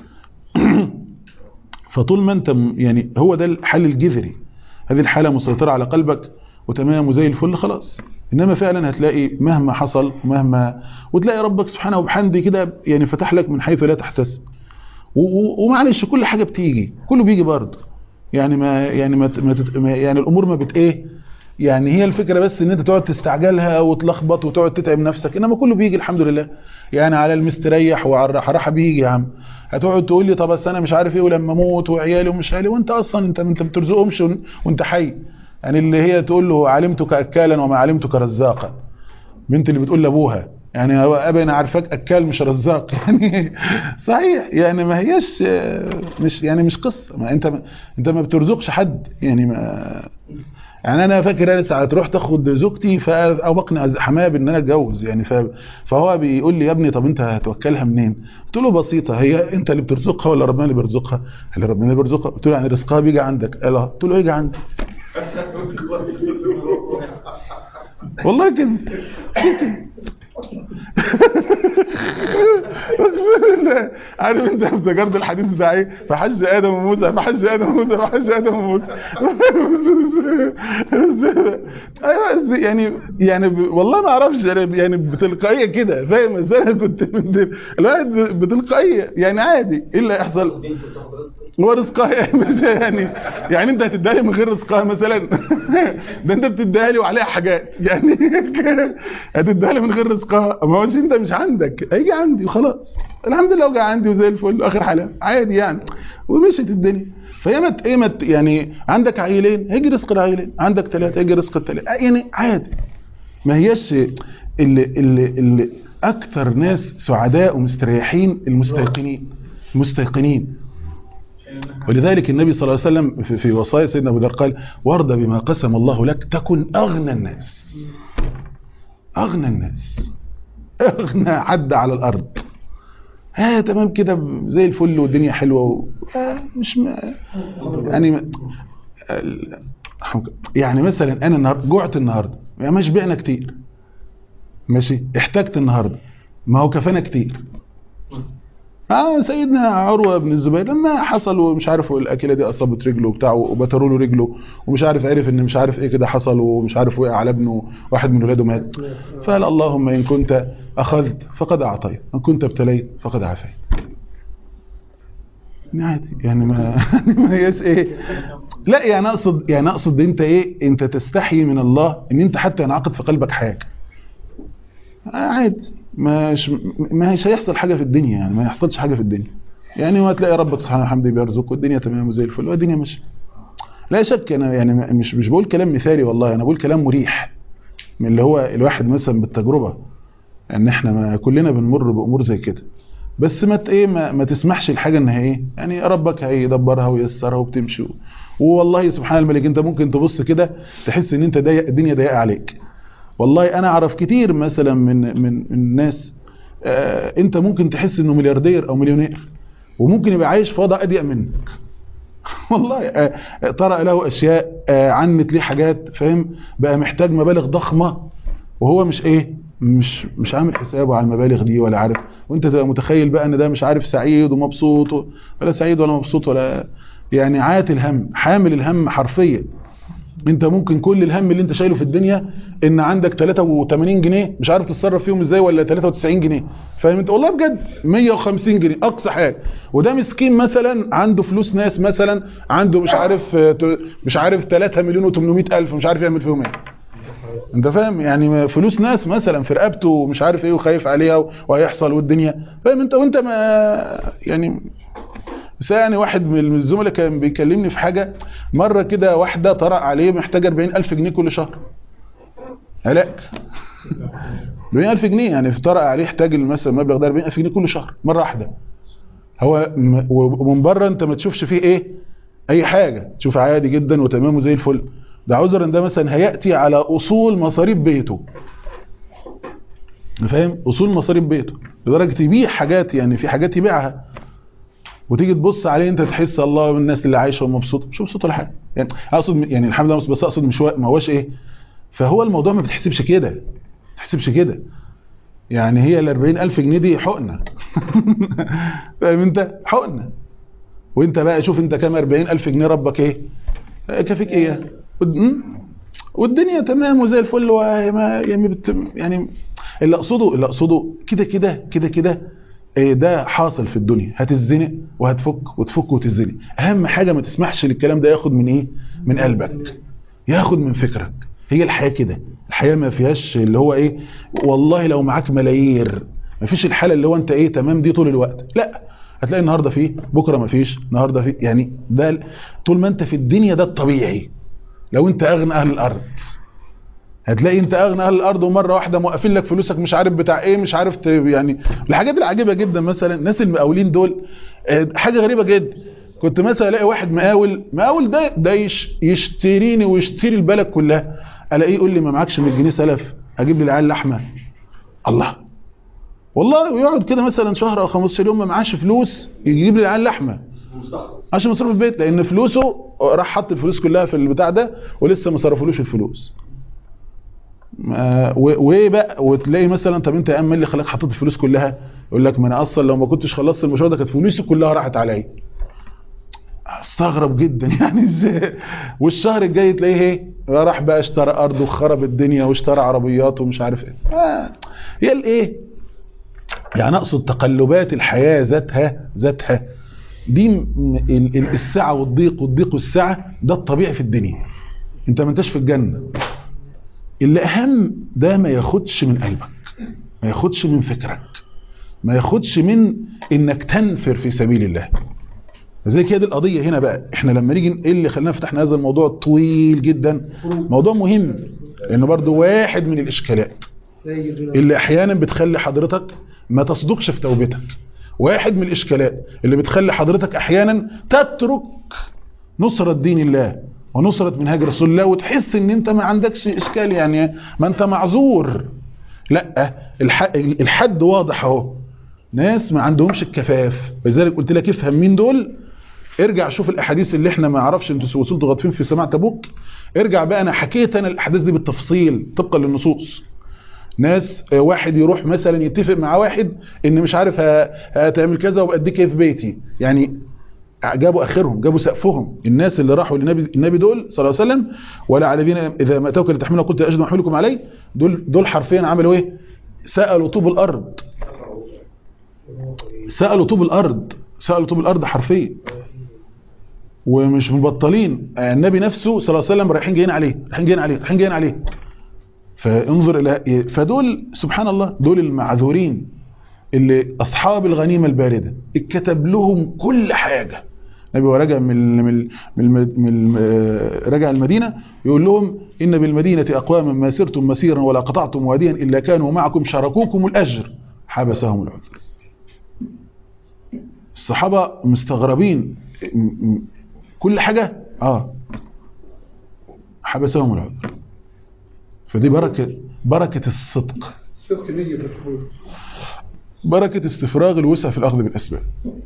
فطول ما انت م- يعني هو ده الحل الجذري هذه الحالة مسيطرة على قلبك وتمام وزي الفل خلاص انما فعلا هتلاقي مهما حصل مهما وتلاقي ربك سبحانه وبحمده كده يعني فتح لك من حيث لا تحتسب و- و- ومعلش كل حاجه بتيجي كله بيجي برضه يعني ما يعني ما, ت- ما, تت- ما يعني الامور ما بت ايه يعني هي الفكره بس ان انت تقعد تستعجلها وتلخبط وتقعد تتعب نفسك انما كله بيجي الحمد لله يعني على المستريح وعلى الراحه راحه بيجي يا عم هتقعد تقول لي طب بس انا مش عارف ايه ولما اموت وعيالي ومش عيالي وانت اصلا انت انت ما بترزقهمش وإن- وانت حي يعني اللي هي تقول له علمتك اكالا وما علمتك رزاقا بنت اللي بتقول لابوها يعني هو ابا انا عارفاك اكال مش رزاق يعني صحيح يعني ما هياش آه، مش يعني مش قصه ما انت ما انت ما بترزقش حد يعني ما يعني انا فاكر انا ساعه تروح تاخد زوجتي ف- او بقنع حماه بان انا اتجوز يعني ف... فهو بيقول لي يا ابني طب انت هتوكلها منين؟ قلت له بسيطه هي انت اللي بترزقها ولا ربنا اللي بيرزقها؟ قال لي ربنا اللي بيرزقها قلت له يعني رزقها بيجي عندك قال اه قلت له يجي عندي والله كده اقسم بالله عارف انت افتكرت الحديث بتاع ايه فحج ادم وموسى فحج ادم وموسى فحج ادم وموسى ايوه بس يعني يعني ب- والله ما اعرفش يعني يعني بتلقائيه كده فاهم بس انا كنت من الواحد بتلقائيه يعني عادي ايه اللي هيحصل هو رزقها يعني مش يعني يعني انت هتديها لي من غير رزقها مثلا ده انت بتديها لي وعليها حاجات يعني هتديها لي من غير رزقها ما هوش انت مش عندك هيجي عندي وخلاص خلاص الحمد لله وجع عندي وزي الفل اخر حاله عادي يعني ومشيت الدنيا فهي مت ايه مت يعني عندك عيلين هيجي رزق العيلين عندك ثلاثه هيجي رزق الثلاثه يعني عادي ما هيش اللي اللي اللي اكثر ناس سعداء ومستريحين المستيقنين المستيقنين ولذلك النبي صلى الله عليه وسلم في, في وصايا سيدنا ابو ذر قال وارضى بما قسم الله لك تكن اغنى الناس اغنى الناس اغنى حد على الارض ها تمام كده زي الفل والدنيا حلوه و... آه مش ما يعني ما... ال- يعني مثلا انا النهارده جوعت النهارده يعني مش بعنا كتير ماشي احتجت النهارده ما هو كفانا كتير اه سيدنا عروه بن الزبير لما حصل ومش عارف الاكله دي اصابت رجله وبتاع وبتروا له رجله ومش عارف عرف ان مش عارف ايه كده حصل ومش عارف وقع على ابنه واحد من ولاده مات فقال اللهم ان كنت اخذت فقد اعطيت ان كنت ابتليت فقد عافيت يعني عادي يعني ما ما هيش ايه لا يعني اقصد يعني اقصد انت ايه انت تستحي من الله ان انت حتى ينعقد في قلبك حاجه آه عادي مش ما مش هيحصل حاجه في الدنيا يعني ما يحصلش حاجه في الدنيا يعني وهتلاقي ربك سبحانه وحمده بيرزق والدنيا تمام وزي الفل والدنيا ماشيه لا شك انا يعني مش مش بقول كلام مثالي والله انا بقول كلام مريح من اللي هو الواحد مثلا بالتجربه ان احنا ما كلنا بنمر بامور زي كده بس ما ت- ايه ما, ما تسمحش الحاجه انها ايه يعني ربك هيدبرها وييسرها وبتمشي والله سبحان الملك انت ممكن تبص كده تحس ان انت ضيق الدنيا ضيقه عليك والله انا اعرف كتير مثلا من من من الناس آه انت ممكن تحس انه ملياردير او مليونير وممكن يبقى عايش في وضع اضيق منك والله آه طرأ له اشياء آه عنت ليه حاجات فاهم بقى محتاج مبالغ ضخمه وهو مش ايه مش مش عامل حسابه على المبالغ دي ولا عارف وانت تبقى متخيل بقى ان ده مش عارف سعيد ومبسوط و- ولا سعيد ولا مبسوط ولا يعني عات الهم حامل الهم حرفيا انت ممكن كل الهم اللي انت شايله في الدنيا ان عندك 83 جنيه مش عارف تتصرف فيهم ازاي ولا 93 جنيه فاهم انت والله بجد 150 جنيه اقصى حاجه وده مسكين مثلا عنده فلوس ناس مثلا عنده مش عارف آه، ت- مش عارف 3 مليون و800 الف مش عارف يعمل فيهم ايه انت فاهم يعني فلوس ناس مثلا في رقبته ومش عارف ايه وخايف عليها وهيحصل والدنيا فاهم انت وانت ما يعني بس يعني واحد من الزملاء كان بيكلمني في حاجة مرة كده واحدة طرق عليه محتاجة 40000 جنيه كل شهر علاج 40000 جنيه يعني في طرق عليه احتاج مثلا المبلغ ده 40000 جنيه كل شهر مرة واحدة هو م- ومن بره انت ما تشوفش فيه ايه اي حاجة تشوف عادي جدا وتمام وزي الفل ده عذرا ده مثلا هيأتي على اصول مصاريف بيته فاهم اصول مصاريف بيته لدرجة يبيع حاجات يعني في حاجات يبيعها وتيجي تبص عليه انت تحس الله من الناس اللي عايشه ومبسوطه مش مبسوط ولا حاجه يعني اقصد يعني الحمد لله بس اقصد مش وا- ما هوش ايه فهو الموضوع ما بتحسبش كده ما بتحسبش كده يعني هي ال 40000 جنيه دي حقنه فاهم انت حقنه وانت بقى شوف انت كام 40000 جنيه ربك ايه اه كافيك ايه ود- م? والدنيا تمام وزي الفل وما يعني بت يعني اللي اقصده اللي اقصده كده كده كده كده إيه ده حاصل في الدنيا هتزنق وهتفك وتفك وتزنق اهم حاجه ما تسمحش للكلام ده ياخد من ايه من قلبك ياخد من فكرك هي الحياه كده الحياه ما فيهاش اللي هو ايه والله لو معاك ملايير ما فيش الحاله اللي هو انت ايه تمام دي طول الوقت لا هتلاقي النهارده فيه بكره ما فيش النهارده فيه يعني ده طول ما انت في الدنيا ده الطبيعي لو انت اغنى اهل الارض هتلاقي انت اغنى اهل الارض ومره واحده موقفين لك فلوسك مش عارف بتاع ايه مش عارف ت- يعني الحاجات العجيبه جدا مثلا الناس المقاولين دول آه، حاجه غريبه جدا كنت مثلا الاقي واحد مقاول مقاول ده ده يش- يشتريني ويشتري البلد كلها الاقيه يقول لي ما معكش 100 جنيه سلف اجيب لي العيال لحمه الله والله ويقعد كده مثلا شهر او 15 يوم ما معاش فلوس يجيب لي العيال لحمه عشان مصروف البيت لان فلوسه راح حط الفلوس كلها في البتاع ده ولسه ما صرفولوش الفلوس ما- و- وايه بقى وتلاقي مثلا طب انت يا عم إيه اللي خلاك حطيت الفلوس كلها يقول لك ما انا اصلا لو ما كنتش خلصت المشوار ده كانت فلوسي كلها راحت عليا استغرب جدا يعني ازاي والشهر الجاي تلاقيه ايه راح بقى اشترى ارض وخرب الدنيا واشترى عربيات ومش عارف ايه آه. هي الايه يعني اقصد تقلبات الحياه ذاتها ذاتها دي م- ال- ال- السعه والضيق والضيق والسعه ده الطبيعي في الدنيا انت ما انتش في الجنه اللي اهم ده ما ياخدش من قلبك ما ياخدش من فكرك ما ياخدش من انك تنفر في سبيل الله زي كده القضيه هنا بقى احنا لما نيجي ايه اللي خلانا فتحنا هذا الموضوع الطويل جدا موضوع مهم لانه برضو واحد من الاشكالات اللي احيانا بتخلي حضرتك ما تصدقش في توبتك واحد من الاشكالات اللي بتخلي حضرتك احيانا تترك نصرة دين الله ونصرة منهاج رسول الله وتحس ان انت ما عندكش اشكال يعني ما انت معذور لا الح- الحد واضح اهو ناس ما عندهمش الكفاف لذلك قلت لك افهم مين دول ارجع شوف الاحاديث اللي احنا ما اعرفش انتوا وصلتوا غاطفين في سماع تبوك ارجع بقى انا حكيت انا الاحاديث دي بالتفصيل طبقا للنصوص ناس آه، واحد يروح مثلا يتفق مع واحد ان مش عارف ه- هتعمل كذا وبأديك ايه في بيتي يعني جابوا اخرهم جابوا سقفهم الناس اللي راحوا للنبي النبي دول صلى الله عليه وسلم ولا على الذين اذا ما اتوك لتحملوا قلت اجد محملكم عليه دول دول حرفيا عملوا ايه سالوا طوب الارض سالوا طوب الارض سالوا طوب الارض حرفيا ومش مبطلين آه، النبي نفسه صلى الله عليه وسلم رايحين جايين عليه رايحين جايين عليه رايحين جايين عليه فانظر الى فدول سبحان الله دول المعذورين اللي اصحاب الغنيمه البارده اتكتب لهم كل حاجه النبي وهو راجع من من من, من, من آه، راجع المدينه يقول لهم ان بالمدينه اقواما ما سرتم مسيرا ولا قطعتم واديا الا كانوا معكم شاركوكم الاجر حبسهم العذر الصحابه مستغربين م- م- كل حاجه اه حبسهم العذر فدي بركه بركه الصدق صدق نية بالقبول بركة استفراغ الوسع في الأخذ بالأسباب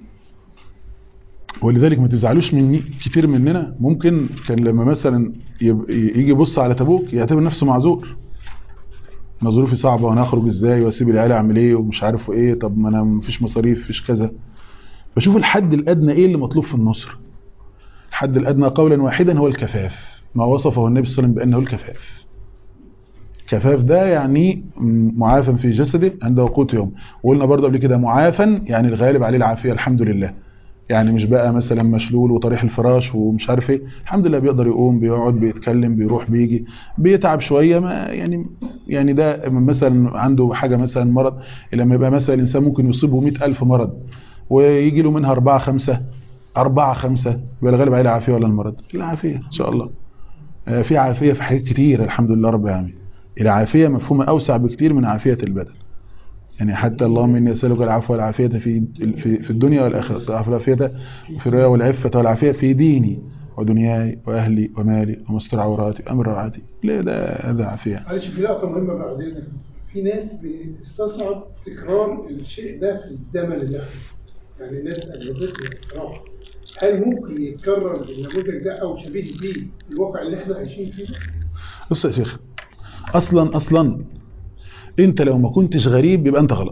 ولذلك ما تزعلوش مني كتير مننا ممكن كان لما مثلا يب- يجي يبص على تبوك يعتبر نفسه معذور انا ظروفي صعبة وانا اخرج ازاي واسيب العيال اعمل ايه ومش عارف ايه طب ما انا مفيش مصاريف مفيش كذا فشوف الحد الادنى ايه اللي مطلوب في النصر الحد الادنى قولا واحدا هو الكفاف ما وصفه النبي صلى الله عليه وسلم بانه الكفاف كفاف ده يعني معافى في جسده عند وقوت يوم وقلنا برضه قبل كده معافى يعني الغالب عليه العافيه الحمد لله يعني مش بقى مثلا مشلول وطريح الفراش ومش عارف ايه الحمد لله بيقدر يقوم بيقعد بيتكلم بيروح بيجي بيتعب شويه ما يعني يعني ده مثلا عنده حاجه مثلا مرض لما يبقى مثلا الانسان ممكن يصيبه 100000 مرض ويجي له منها أربعة خمسة أربعة خمسة يبقى الغالب عليه العافية ولا المرض العافية إن شاء الله آه، في عافية في حاجات كتير الحمد لله رب العالمين العافية مفهومة أوسع بكتير من عافية البدن يعني حتى اللهم إني أسألك العفو والعافية في في في الدنيا والآخرة العفو والعافية في الرؤيا والعفة والعافية في ديني ودنياي وأهلي ومالي ومستر عوراتي وأمر رعاتي ليه ده هذا عافية معلش في لقطة مهمة بعدين في ناس بتستصعب تكرار الشيء ده في الزمن اللي احنا فيه. يعني الناس أجهزتنا بصراحة هل ممكن يتكرر النموذج ده أو شبيه بيه في الواقع اللي احنا عايشين فيه؟ بص يا شيخ أصلا أصلا أنت لو ما كنتش غريب يبقى أنت غلط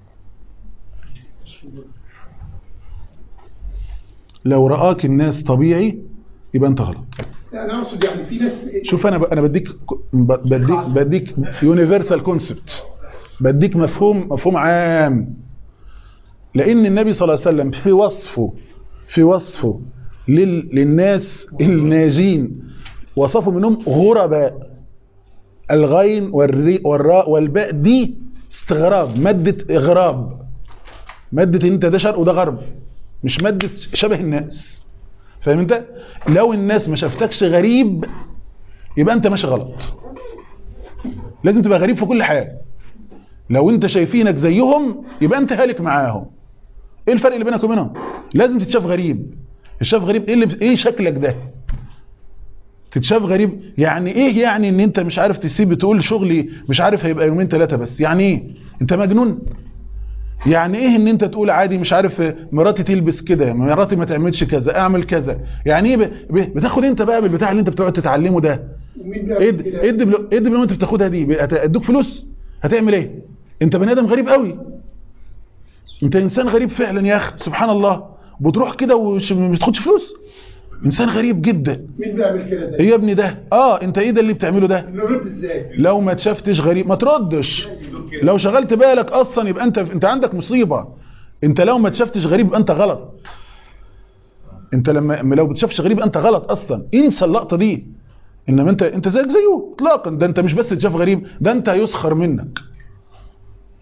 لو رآك الناس طبيعي يبقى أنت غلط يعني أنا أقصد يعني في ناس شوف انا ب- انا بديك ب- بديك بديك يونيفرسال كونسبت بديك مفهوم مفهوم عام لان النبي صلى الله عليه وسلم في وصفه في وصفه لل للناس الناجين وصفوا منهم غرباء الغين والري والراء والباء دي استغراب مادة اغراب مادة انت ده شرق وده غرب مش مادة شبه الناس فاهم انت لو الناس ما شافتكش غريب يبقى انت ماشي غلط لازم تبقى غريب في كل حاجه لو انت شايفينك زيهم يبقى انت هالك معاهم ايه الفرق اللي بينك وبينهم لازم تتشاف غريب الشاف غريب ايه اللي ايه شكلك ده تتشاف غريب يعني ايه يعني ان انت مش عارف تسيب تقول شغلي مش عارف هيبقى يومين ثلاثه بس يعني ايه انت مجنون يعني ايه ان انت تقول عادي مش عارف مراتي تلبس كده مراتي ما تعملش كذا اعمل كذا يعني ايه ب- ب- بتاخد انت بقى بالبتاع اللي انت بتقعد تتعلمه ده ومين ايه بيعمل كده؟ ايه الدبلو- ايه الدبلومه اللي انت بتاخدها دي هتدوك فلوس هتعمل ايه انت بني ادم غريب قوي انت انسان غريب فعلا يا اخي سبحان الله بتروح كده ومش ما بتاخدش فلوس انسان غريب جدا مين بيعمل كده ده؟ ايه يا ابني ده اه انت ايه ده اللي بتعمله ده نرد ازاي؟ لو ما تشافتش غريب ما تردش لو شغلت بالك اصلا يبقى انت انت عندك مصيبه انت لو ما تشافتش غريب يبقى انت غلط انت لما لو بتشافش غريب يبقى انت غلط اصلا انسى اللقطه دي انما انت انت زيك زيه اطلاقا ده انت مش بس تشاف غريب ده انت هيسخر منك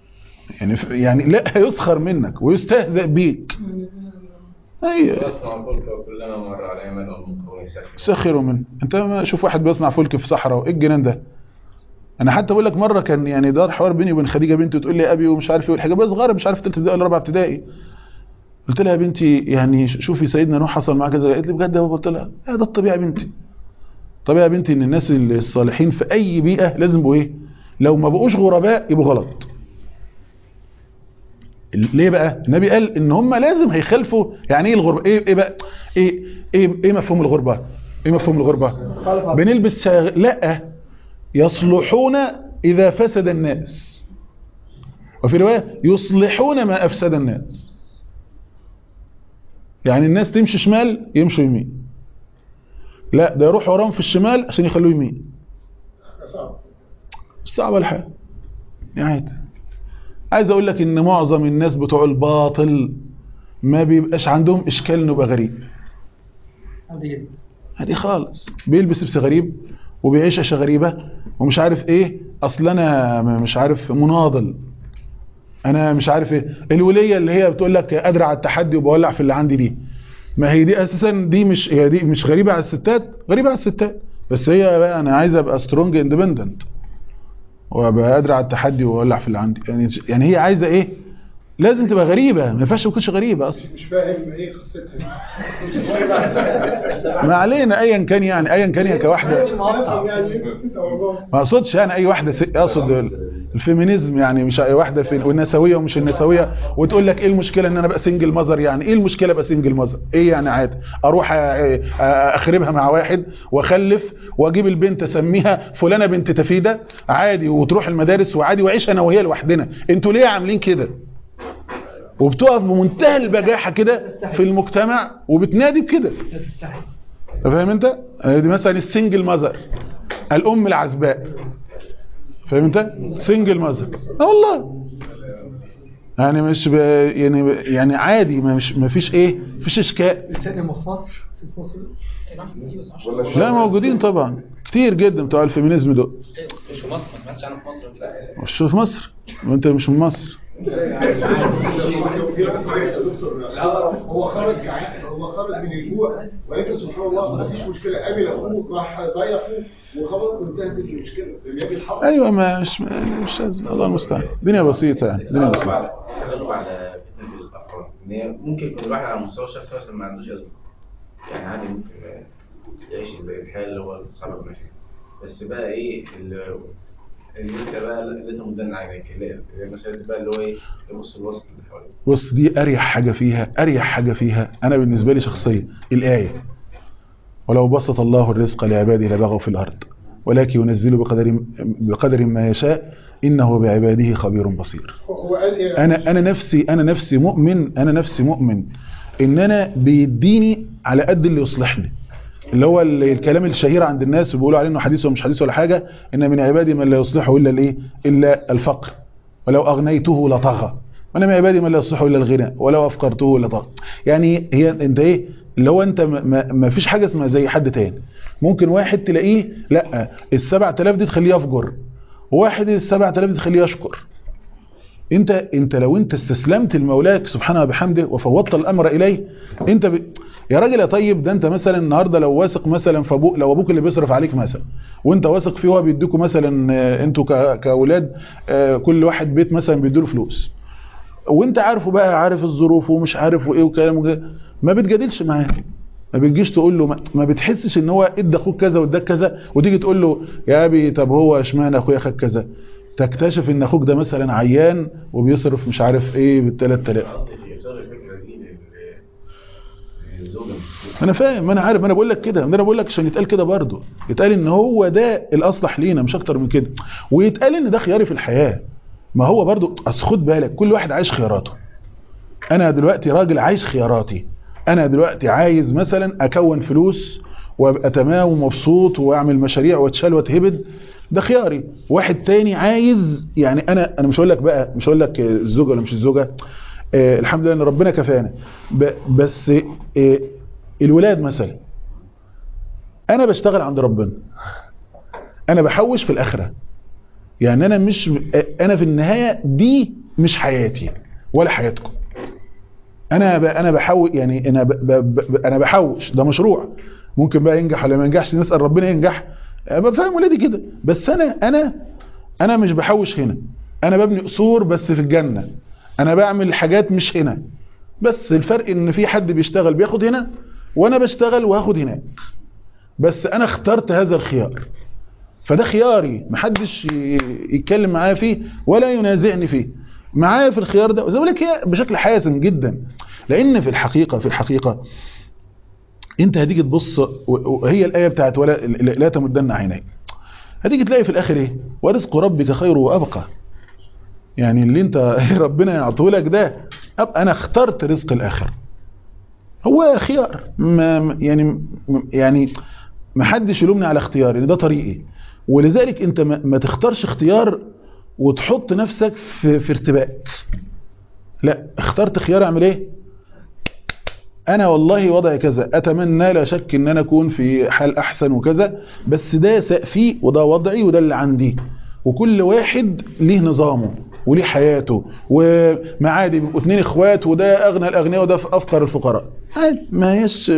يعني ف- يعني لا يسخر منك ويستهزأ بيك ايوه يصنع الفلك وكلما مر عليه ملأ منكم يسخر سخروا منه انت ما شوف واحد بيصنع فلك في صحراء ايه الجنان ده انا حتى بقول لك مره كان يعني دار حوار بيني وبين خديجه بنتي تقول لي ابي ومش عارف ايه والحاجه بس صغيره مش عارف ثالثه ابتدائي ولا رابعه ابتدائي قلت لها يا بنتي يعني شوفي سيدنا نوح حصل معاه كذا قالت لي بجد يا بابا قلت لها لا ده الطبيعه يا بنتي الطبيعه يا بنتي ان الناس الصالحين في اي بيئه لازم يبقوا ايه لو ما بقوش غرباء يبقوا غلط ليه بقى النبي قال ان هم لازم هيخالفوا يعني ايه الغربه ايه ايه بقى ايه ايه, إيه مفهوم الغربه ايه مفهوم الغربه بنلبس شاغ... لا يصلحون اذا فسد الناس وفي روايه يصلحون ما افسد الناس يعني الناس تمشي شمال يمشوا يمين لا ده يروح وراهم في الشمال عشان يخلوه يمين صعب صعب الحال يعني عايز اقول لك ان معظم الناس بتوع الباطل ما بيبقاش عندهم اشكال انه يبقى غريب عادي جدا عادي خالص بيلبس لبس غريب وبيعيش عيشه غريبه ومش عارف ايه اصل انا م- مش عارف مناضل انا مش عارف ايه الوليه اللي هي بتقول لك قادره على التحدي وبولع في اللي عندي دي ما هي دي اساسا دي مش هي دي مش غريبه على الستات غريبه على الستات بس هي بقى انا عايز ابقى سترونج اندبندنت وابقى قادره على التحدي واولع في اللي عندي يعني يعني هي عايزه ايه لازم تبقى غريبه ما ينفعش ما تكونش غريبه اصلا مش فاهم ايه قصتها ما علينا ايا كان يعني ايا كان هي كواحده فاهم يعني ايه قصتها والله ما اقصدش يعني اي واحده س... اقصد ال- الفيمينيزم يعني مش اي واحده في والنسويه ومش النسويه وتقول لك ايه المشكله ان انا ابقى سنجل ماذر يعني ايه المشكله ابقى سنجل ماذر ايه يعني عادي اروح أ- أ- اخربها مع واحد واخلف واجيب البنت اسميها فلانه بنت تفيده عادي وتروح المدارس وعادي واعيش انا وهي لوحدنا انتوا ليه عاملين كده وبتقف بمنتهى البجاحه كده في المجتمع وبتنادي بكده لا تستحي فاهم انت آه دي مثلا السنجل ماذر الام العزباء فاهم انت سنجل ماذر اه والله يعني مش ب... يعني ب... يعني عادي ما مش ما فيش ايه مفيش اشكال لساني مفصل في فصل ولا لا موجودين طبعا كتير جدا بتوع الفيمينيزم دول مش في مصر ما سمعتش عنه في مصر لا مش في مصر وانت مش من مصر هو خرج ع- هو خرج من الجوع ولكن سبحان الله ما فيش مشكله قابل اخوه راح ضيع اخوه وخلاص انتهت المشكله لان هي بالحق ايوه ما مش مش لازم الله المستعان الدنيا بسيطه يعني الدنيا بسيطه تغلب على فتنة الأفراد إن هي ممكن يكون الواحد على المستوى الشخصي مثلا ما عندوش أزمة يعني عادي ممكن يعيش الحياة اللي هو الصعب ماشي بس بقى إيه اللي اللي أنت بقى اللي أنت مدن عليك اللي اللي مسألة بقى اللي هو إيه يبص الوسط اللي حواليك بص دي اريح حاجه فيها اريح حاجه فيها انا بالنسبه لي شخصيا الايه ولو بسط الله الرزق لعباده لبغوا في الارض ولكن ينزل بقدر بقدر ما يشاء انه بعباده خبير بصير هو قال ايه انا انا نفسي انا نفسي مؤمن انا نفسي مؤمن ان انا بيديني على قد اللي يصلحني اللي هو ال- الكلام الشهير عند الناس وبيقولوا عليه انه حديث ومش حديث ولا حاجه ان من عبادي من لا يصلحه الا الايه الا الفقر ولو اغنيته لطغى وانا من عبادي من لا يصلحه الا الغنى ولو افقرته لطغى يعني هي انت ايه اللي هو انت ما, ما, ما فيش حاجه اسمها زي حد تاني ممكن واحد تلاقيه لا ال 7000 دي تخليه يفجر وواحد ال 7000 دي تخليه يشكر انت انت لو انت استسلمت لمولاك سبحانه وبحمده وفوضت الامر اليه انت ب... يا راجل يا طيب ده انت مثلا النهارده لو واثق مثلا في ابوك لو ابوك اللي بيصرف عليك مثلا وانت واثق فيه هو بيديكوا مثلا آه، انتوا ك- كاولاد آه، كل واحد بيت مثلا بيديله فلوس وانت عارفه بقى عارف الظروف ومش عارف وايه وكلام وكده ما بتجادلش معاه ما بتجيش تقول له ما, ما بتحسش ان هو ادى اخوك كذا واداك كذا وتيجي تقول له يا ابي طب هو اشمعنى اخويا خد كذا تكتشف ان اخوك ده مثلا عيان وبيصرف مش عارف ايه بال 3000 قصدي في إيصال الفكرة دي لل- للزوجة انا فاهم ما انا عارف ما انا بقول لك كده ما انا بقول لك عشان يتقال كده برضه يتقال ان هو ده الاصلح لينا مش اكتر من كده ويتقال ان ده خياري في الحياه ما هو برضه اصل خد بالك كل واحد عايش خياراته انا دلوقتي راجل عايش خياراتي انا دلوقتي عايز مثلا اكون فلوس وابقى تمام ومبسوط واعمل مشاريع واتشال واتهبد ده خياري واحد تاني عايز يعني انا انا مش هقول لك بقى مش هقول لك الزوجه ولا مش الزوجه آه الحمد لله ان ربنا كفانا ب- بس آه الولاد مثلا انا بشتغل عند ربنا انا بحوش في الاخره يعني انا مش انا في النهايه دي مش حياتي ولا حياتكم انا ب... انا بحاول يعني انا ب... ب... ب... انا بحوش ده مشروع ممكن بقى ينجح ولا ما ينجحش نسال ربنا ينجح أبقى فاهم ولادي كده بس انا انا انا مش بحوش هنا انا ببني قصور بس في الجنه انا بعمل حاجات مش هنا بس الفرق ان في حد بيشتغل بياخد هنا وانا بشتغل واخد هناك بس انا اخترت هذا الخيار فده خياري محدش ي- يتكلم معايا فيه ولا ينازعني فيه معايا في الخيار ده وزي ما بقول لك هي بشكل حاسم جدا لان في الحقيقه في الحقيقه انت هتيجي تبص و- وهي الايه بتاعت ولا لا لا تمدن عينيك هتيجي تلاقي في الاخر ايه ورزق ربك خير وابقى يعني اللي انت ربنا يعطيه لك ده أب انا اخترت رزق الاخر هو خيار ما يعني م- يعني ما حدش يلومني على اختياري ده طريقي ولذلك انت ما, ما تختارش اختيار وتحط نفسك في, في ارتباك لا اخترت خيار اعمل ايه انا والله وضعي كذا اتمنى لا شك ان انا اكون في حال احسن وكذا بس ده سقفي وده وضعي وده اللي عندي وكل واحد ليه نظامه وليه حياته ومعادي بيبقوا اتنين اخوات وده اغنى الاغنياء وده افقر الفقراء عادي، ما هيش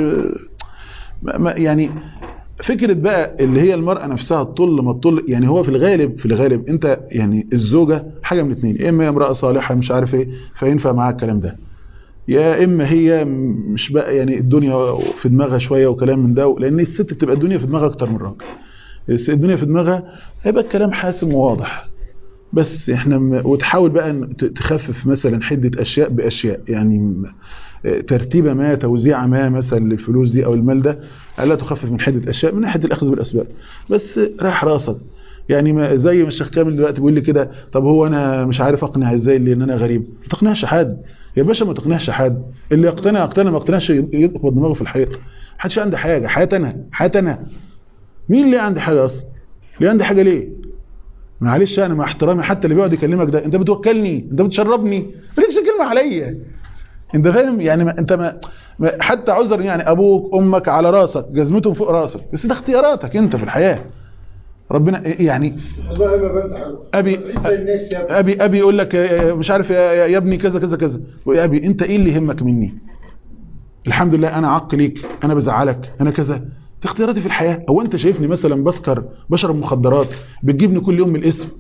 ما ما- يعني فكرة بقى اللي هي المرأة نفسها تطل ما تطل يعني هو في الغالب في الغالب انت يعني الزوجة حاجة من اتنين يا اما هي امرأة صالحة مش عارف ايه فينفع معاها الكلام ده يا اما هي مش بقى يعني الدنيا في دماغها شوية وكلام من ده لان الست بتبقى الدنيا في دماغها اكتر من الراجل الس- الدنيا في دماغها هيبقى الكلام حاسم وواضح بس احنا م... وتحاول بقى ان ت- تخفف مثلا حدة اشياء باشياء يعني م- ترتيبة ما توزيع ما مثلا للفلوس دي او المال ده الا تخفف من حدة اشياء من ناحية الاخذ بالاسباب بس راح راسك يعني ما زي ما الشيخ كامل دلوقتي بيقول لي كده طب هو انا مش عارف اقنع ازاي لان انا غريب ما تقنعش حد يا باشا ما تقنعش حد اللي يقتنع يقتنع ما يقتنعش يخبط دماغه في الحيط محدش عنده حاجه حياتي انا حياتي انا مين اللي عندي حاجه اصلا اللي عندي حاجه ليه معلش انا مع احترامي حتى اللي بيقعد يكلمك ده انت بتوكلني انت بتشربني مالكش كلمه عليا انت فاهم يعني ما انت ما ما- حتى عذر يعني ابوك امك على راسك جزمتهم فوق راسك بس ده اختياراتك انت في الحياه ربنا يعني والله ما بمدح ابي انت الناس يا ابني. ابي ابي يقول لك آه، مش عارف يا, يا يا ابني كذا كذا كذا يا ابي انت ايه اللي يهمك مني الحمد لله انا عق ليك انا بزعلك انا كذا دي اختياراتي في الحياه هو انت شايفني مثلا بسكر بشرب مخدرات بتجيبني كل يوم من الاسم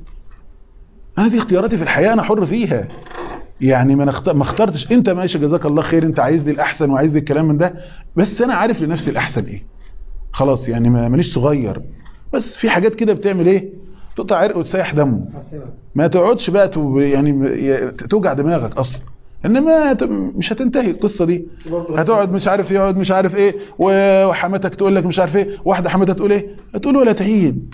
انا دي اختياراتي في الحياه انا حر فيها يعني ما نخت... ما اخترتش انت ماشي جزاك الله خير انت عايز لي الاحسن وعايز لي الكلام من ده بس انا عارف لنفسي الاحسن ايه خلاص يعني ما مانيش صغير بس في حاجات كده بتعمل ايه تقطع عرق وتسيح دمه ما تقعدش بقى تو يعني م- توجع دماغك اصلا انما ت- مش هتنتهي القصه دي هتقعد مش عارف يقعد مش عارف ايه و- وحماتك تقول لك مش عارف ايه واحده حماتها تقول ايه هتقول ولا تعيد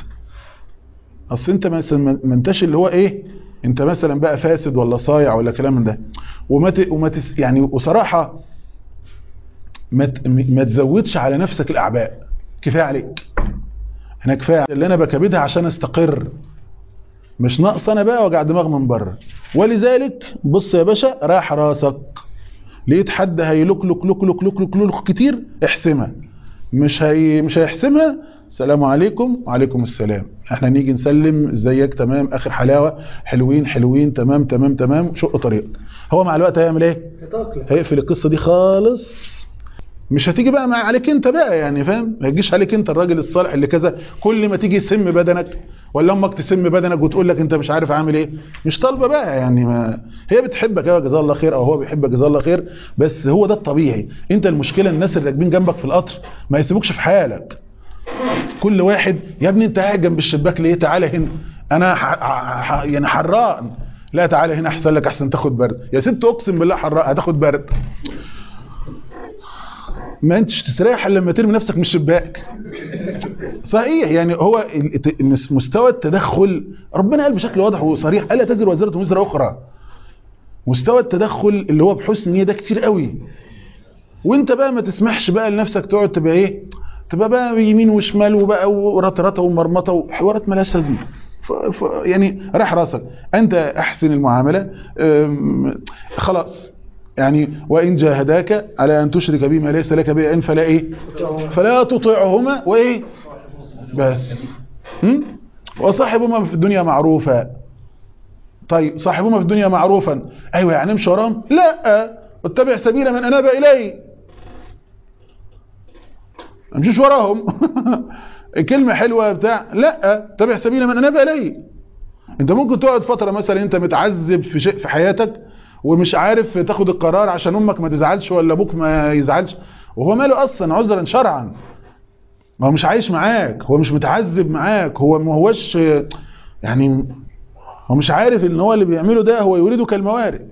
اصل انت مثلا ما ما انتش اللي هو ايه انت مثلا بقى فاسد ولا صايع ولا كلام من ده وما ت... وما تس... يعني وصراحه ما ت... ما تزودش على نفسك الاعباء كفايه عليك انا كفايه اللي انا بكبدها عشان استقر مش ناقص انا بقى وجع دماغ من بره ولذلك بص يا باشا راح راسك لقيت حد هيلوك لوك لوك لوك لوك لوك لوك كتير احسمها مش هي مش هيحسمها السلام عليكم وعليكم السلام احنا نيجي نسلم ازيك تمام اخر حلاوه حلوين حلوين تمام تمام تمام شق طريقك هو مع الوقت هيعمل ايه هيقفل القصه دي خالص مش هتيجي بقى مع عليك انت بقى يعني فاهم ما يجيش عليك انت الراجل الصالح اللي كذا كل ما تيجي يسم بدنك ولا امك تسم بدنك وتقول لك انت مش عارف عامل ايه مش طالبه بقى يعني ما هي بتحبك ايوه جزاه الله خير او هو بيحبك جزاه الله خير بس هو ده الطبيعي انت المشكله الناس اللي راكبين جنبك في القطر ما يسيبوكش في حالك كل واحد يا ابني انت قاعد جنب الشباك ليه تعالى هنا انا ح... ح... يعني حران لا تعالى هنا احسن لك احسن تاخد برد يا ست اقسم بالله حران هتاخد برد ما انتش تستريح الا لما ترمي نفسك من الشباك صحيح يعني هو ال- ال- مستوى التدخل ربنا قال بشكل واضح وصريح الا تزر وزاره وزر اخرى مستوى التدخل اللي هو بحسن نيه ده كتير قوي وانت بقى ما تسمحش بقى لنفسك تقعد تبقى ايه تبقى بقى يمين وشمال وبقى ورطرطه ومرمطه وحوارات مالهاش لازمه ف... ف... يعني راح راسك انت احسن المعامله أم... خلاص يعني وان جاهداك على ان تشرك بما ليس لك به علم فلا ايه فلا تطيعهما وايه بس هم؟ وصاحبهما في الدنيا معروفا طيب صاحبهما في الدنيا معروفا ايوه يعني امشي وراهم لا اتبع سبيل من اناب الي ما امشيش وراهم كلمه حلوه بتاع لا اتبع سبيل من اناب الي انت ممكن تقعد فتره مثلا انت متعذب في شيء في حياتك ومش عارف تاخد القرار عشان امك ما تزعلش ولا ابوك ما يزعلش وهو ماله اصلا عذرا شرعا ما هو مش عايش معاك هو مش متعذب معاك هو ما هوش يعني هو مش عارف ان هو اللي بيعمله ده هو يريدك الموارد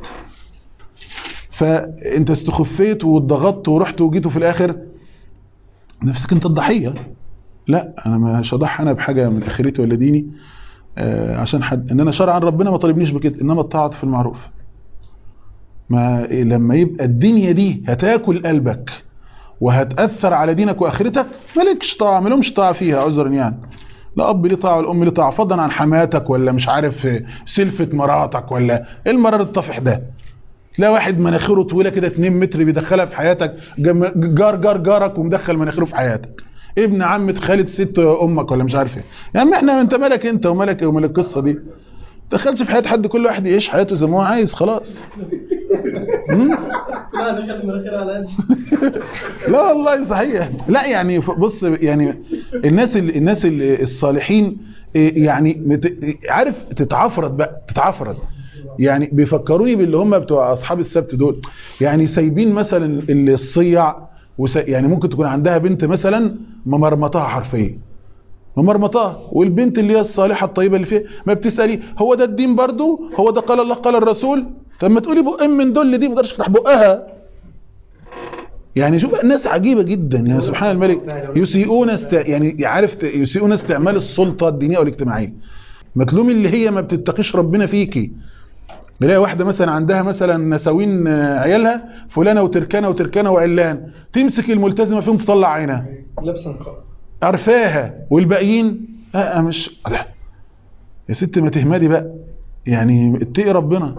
فانت استخفيت واتضغطت ورحت وجيت في الاخر نفسك انت الضحيه لا انا مش هضحي انا بحاجه من اخرتي ولا ديني آه عشان حد ان انا شرعا ربنا ما طالبنيش بكده انما الطاعه في المعروف ما لما يبقى الدنيا دي هتاكل قلبك وهتاثر على دينك واخرتك مالكش طاعه مالهمش طاعه فيها عذرا يعني لا اب ليه طاعه ولا ام ليه طاعه فضلا عن حماتك ولا مش عارف سلفه مراتك ولا ايه المرار الطفح ده تلاقي واحد مناخيره طويله كده 2 متر بيدخلها في حياتك جار جار جارك ومدخل مناخيره في حياتك ابن عمة خالد ست امك ولا مش عارف ايه يا عم احنا انت مالك انت ومالك ومال القصه دي دخلش في حياه حد كل واحد يعيش حياته زي ما هو عايز خلاص لا دخلت مناخير على قد لا والله صحيح لا يعني بص يعني الناس ال- الناس ال- الصالحين إيه يعني مت- عارف تتعفرت بقى تتعفرت يعني بيفكروني باللي هم بتوع اصحاب السبت دول يعني سايبين مثلا الصيع وس- يعني ممكن تكون عندها بنت مثلا ممرمطاها حرفيا ممرمطاها والبنت اللي هي الصالحه الطيبه اللي فيها ما بتسالي هو ده الدين برضو هو ده قال الله قال الرسول طب ما تقولي بقين من دول دي ما تقدرش تفتح بقها يعني شوف الناس عجيبة جدا يعني سبحان الملك يسيئون است... يعني عارف ت- يسيئون استعمال السلطة الدينية والاجتماعية متلوم اللي هي ما بتتقيش ربنا فيكي نلاقي واحدة مثلا عندها مثلا نساوين آه، عيالها فلانة وتركانة وتركانة وعلان تمسك الملتزمة فيهم تطلع عينها لابسه نقاب عارفاها والباقيين لا مش لا يا ست ما تهمدي بقى يعني اتقي ربنا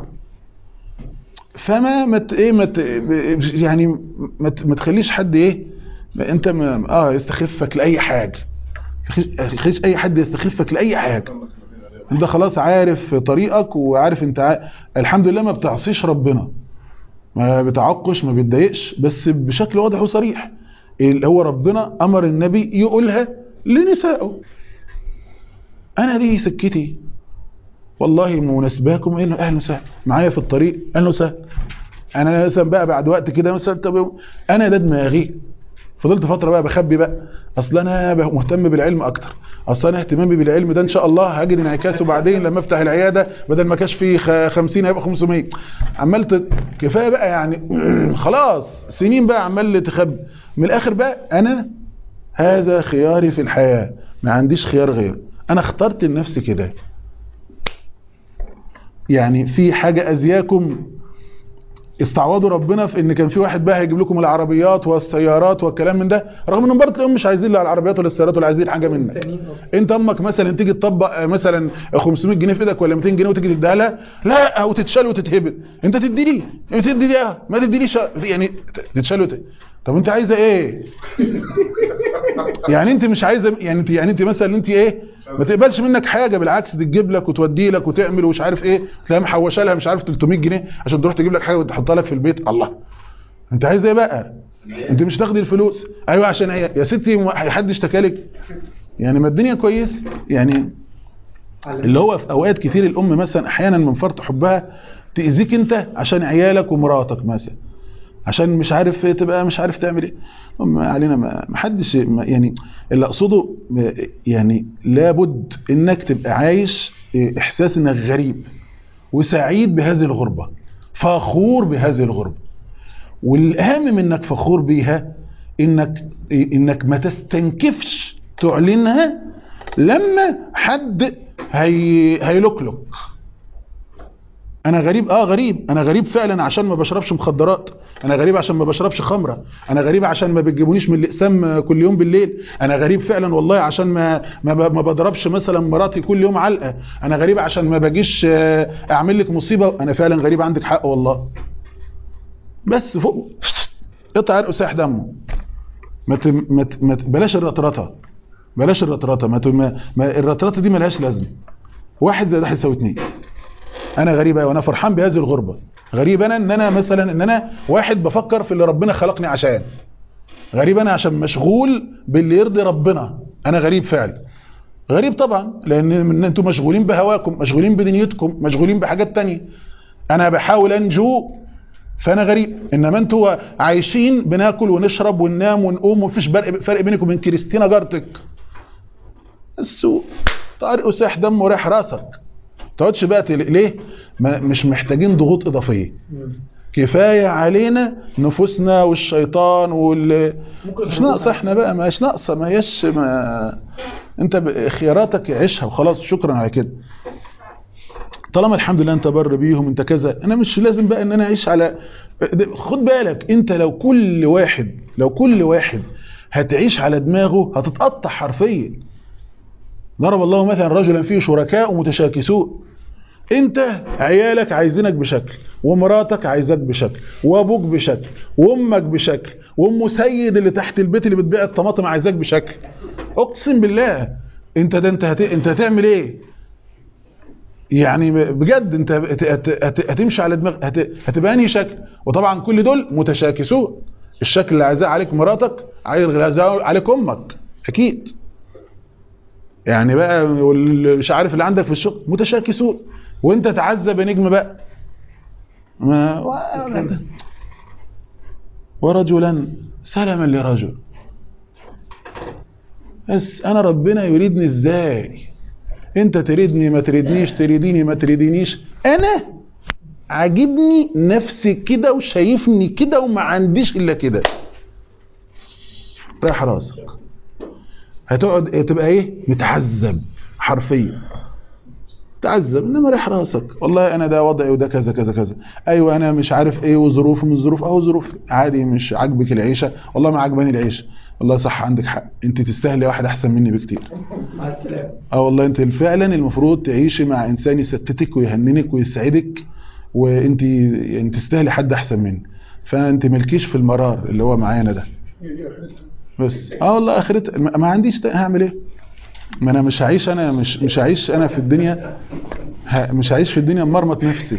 فما مت ايه مت يعني ما ت- ما تخليش حد ايه ما انت ما اه يستخفك لاي حاجه ما تخليش اي حد يستخفك لاي حاجه انت خلاص عارف طريقك وعارف انت ع... الحمد لله ما بتعصيش ربنا ما بتعقش ما بتضايقش بس بشكل واضح وصريح اللي هو ربنا امر النبي يقولها لنسائه انا دي سكتي والله مناسباكم اهلا اهلا وسهلا معايا في الطريق اهلا وسهلا انا مثلا بقى بعد وقت كده مثلا طب انا ده دماغي فضلت فتره بقى بخبي بقى اصل انا بقى مهتم بالعلم اكتر اصل انا اهتمامي بالعلم ده ان شاء الله هجد انعكاسه بعدين لما افتح العياده بدل ما كاش فيه خ- 50 هيبقى 500 عمال ت- كفايه بقى يعني خلاص سنين بقى عمال تخبي من الاخر بقى انا هذا خياري في الحياه ما عنديش خيار غيره انا اخترت لنفسي كده يعني في حاجة أزياكم استعوضوا ربنا في ان كان في واحد بقى هيجيب لكم العربيات والسيارات والكلام من ده رغم انهم برضه تلاقيهم مش عايزين لا العربيات ولا السيارات ولا عايزين حاجه منك مستنيين أصلاً. انت امك مثلا تيجي تطبق آه، مثلا 500 جنيه في ايدك ولا 200 جنيه وتيجي تديها لها لا وتتشال وتتهبط انت تدي لي تدي لي اه ما تدي لي يعني ت- تتشال وت... طب انت عايزه ايه يعني انت مش عايزه يعني انت يعني انت مثلا انت ايه ما تقبلش منك حاجه بالعكس دي تجيب لك وتودي لك وتعمل ومش عارف ايه تلاقيها محوشه لها مش عارف 300 جنيه عشان تروح تجيب لك حاجه وتحطها لك في البيت الله انت عايز ايه بقى انت مش تاخدي الفلوس ايوه عشان هي يا ستي ما حد اشتكى لك يعني ما الدنيا كويس يعني اللي هو في اوقات كتير الام مثلا احيانا من فرط حبها تاذيك انت عشان عيالك ومراتك مثلا عشان مش عارف تبقى مش عارف تعمل ايه ما علينا ما ما حدش ما- يعني اللي اقصده ما- يعني لابد انك تبقى عايش إيه، احساس انك غريب وسعيد بهذه الغربة فخور بهذه الغربة والاهم من انك فخور بيها انك إيه، انك ما تستنكفش تعلنها لما حد هي هيلوكلك انا غريب اه غريب انا غريب فعلا عشان ما بشربش مخدرات انا غريب عشان ما بشربش خمره انا غريب عشان ما بتجيبونيش من الاقسام كل يوم بالليل انا غريب فعلا والله عشان ما ما, ب- ما بضربش مثلا مراتي كل يوم علقه انا غريب عشان ما باجيش آه، اعمل لك مصيبه انا فعلا غريب عندك حق والله بس فوق قطع عرق وساح دمه ما ت... ما ت... ما ت... بلاش الرطرطه بلاش الرطرطه ما, ت... ما... ما الرطرطه دي ملهاش لازمه واحد زائد واحد يساوي اتنين انا غريب أيوة، وانا فرحان بهذه الغربه غريب انا ان انا مثلا ان انا واحد بفكر في اللي ربنا خلقني عشان غريب انا عشان مشغول باللي يرضي ربنا انا غريب فعلا غريب طبعا لان من انتم مشغولين بهواكم مشغولين بدنيتكم مشغولين بحاجات تانية انا بحاول انجو فانا غريب انما انتوا عايشين بناكل ونشرب وننام ونقوم ومفيش فرق فرق بينكم وبين كريستينا جارتك السوق طارق وساح دم وريح راسك تقعدش بقى تل... ليه ما مش محتاجين ضغوط اضافيه كفايه علينا نفوسنا والشيطان وال مش ناقصه احنا بقى مش ناقصه ما هيش ما انت ب- خياراتك عيشها وخلاص شكرا على كده طالما الحمد لله انت بر بيهم انت كذا انا مش لازم بقى ان انا اعيش على خد بالك انت لو كل واحد لو كل واحد هتعيش على دماغه هتتقطع حرفيا ضرب الله مثلا رجلا فيه شركاء متشاكسون انت عيالك عايزينك بشكل ومراتك عايزاك بشكل وابوك بشكل وامك بشكل وام سيد اللي تحت البيت اللي بتبيع الطماطم عايزاك بشكل اقسم بالله انت ده انت هت... انت هتعمل ايه يعني بجد انت هت... هت... هت... هتمشي على دماغ هت... هتبقى انهي شكل وطبعا كل دول متشاكسون الشكل اللي عايزاه عليك مراتك عايز اللي عايزاه عليك امك اكيد يعني بقى واللي مش عارف اللي عندك في الشغل متشاكسون وانت تعذب يا نجم بقى ما ولا ده. ورجلا سلما لرجل بس انا ربنا يريدني ازاي انت تريدني ما تريدنيش تريديني ما تريدينيش انا عاجبني نفسي كده وشايفني كده وما عنديش الا كده رايح راسك هتقعد تبقى ايه متعذب حرفيا تعذب انما رايح راسك والله انا ده وضعي وده كذا كذا كذا ايوه انا مش عارف ايه وظروف من الظروف اهو ظروف عادي مش عاجبك العيشه والله ما عجباني العيشه والله صح عندك حق انت تستاهلي واحد احسن مني بكتير مع السلامه اه والله انت فعلا المفروض تعيشي مع انسان يستتك ويهننك ويسعدك وانت يعني تستاهلي حد احسن مني فانت مالكيش في المرار اللي هو معانا ده بس اه والله اخرت ما ما عنديش تا- هعمل ايه ما انا مش هعيش انا مش مش هعيش انا في الدنيا ه- مش هعيش في الدنيا مرمط نفسي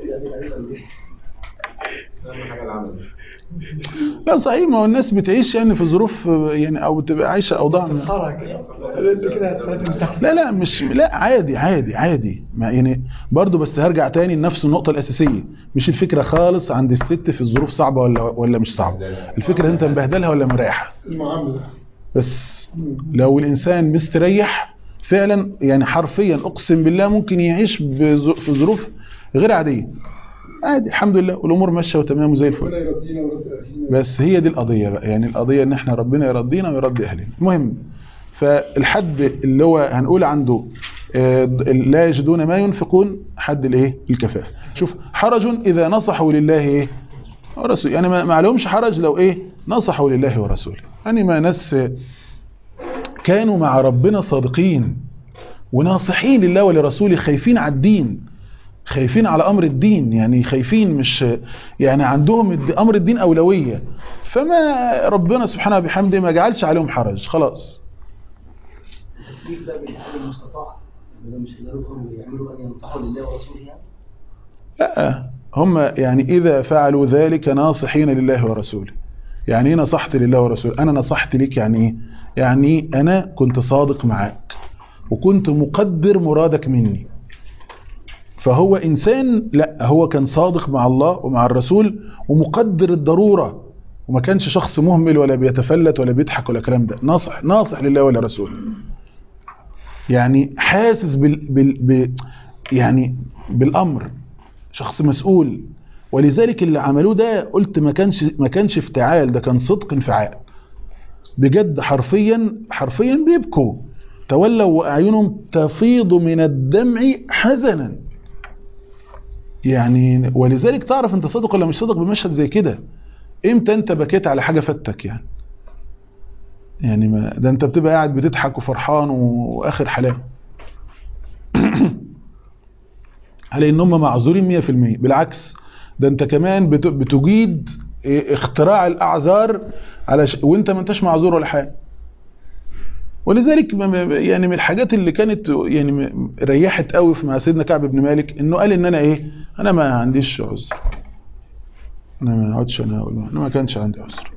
اهم حاجه العمل لا صحيح ما هو الناس بتعيش يعني في ظروف آه، يعني او بتبقى عايشه اوضاع من- تتحرك انت كده هتخليك من تحت لا لا مش لا عادي عادي عادي ما يعني برضو بس هرجع تاني لنفس النقطة الأساسية مش الفكرة خالص عند الست في الظروف صعبة ولا ولا مش صعبة الفكرة انت مبهدلها ولا مريحها المعامله بس لو الإنسان مستريح فعلا يعني حرفيا أقسم بالله ممكن يعيش بظ- في ظروف غير عادية عادي الحمد لله والأمور ماشية وتمام وزي الفل ربنا يرضينا ويرضي اهلنا بس هي دي القضية بقى يعني القضية ان احنا ربنا يرضينا ويرضي اهلنا المهم فالحد اللي هو هنقول عنده آه، لا يجدون ما ينفقون حد الايه الكفاف شوف حرج اذا نصحوا لله ايه ورسوله يعني ما ما عليهمش حرج لو ايه نصحوا لله ورسوله يعني ما ناس آه، كانوا مع ربنا صادقين وناصحين لله ولرسوله خايفين على الدين خايفين على امر الدين يعني خايفين مش يعني عندهم الد- امر الدين اولويه فما ربنا سبحانه وبحمده ما جعلش عليهم حرج خلاص التكليف ده بالحال المستطاع ده مش هيقدروا يعملوا ان ينصحوا لله ورسوله يعني لا هم يعني اذا فعلوا ذلك ناصحين لله ورسوله يعني ايه نصحت لله ورسوله انا نصحت لك يعني ايه يعني انا كنت صادق معاك وكنت مقدر مرادك مني فهو انسان لا هو كان صادق مع الله ومع الرسول ومقدر الضروره وما كانش شخص مهمل ولا بيتفلت ولا بيضحك ولا الكلام ده ناصح ناصح لله ولرسوله يعني حاسس بال, بال, ب يعني بالامر شخص مسؤول ولذلك اللي عملوه ده قلت ما كانش ما كانش افتعال ده كان صدق انفعال بجد حرفيا حرفيا بيبكوا تولوا واعينهم تفيض من الدمع حزنا يعني ولذلك تعرف انت صادق ولا مش صادق بمشهد زي كده امتى انت بكيت على حاجه فاتك يعني يعني ما ده انت بتبقى قاعد بتضحك وفرحان واخر حلاوه على ان هم معذورين 100% بالعكس ده انت كمان بت- بتجيد اختراع الاعذار على ش... وانت ما انتش معذور ولا حاجه ولذلك ما- ما- يعني من الحاجات اللي كانت يعني م- ريحت قوي في مع سيدنا كعب بن مالك انه قال ان انا ايه انا ما عنديش عذر انا ما اقعدش انا اقول انا ما كانش عندي عذر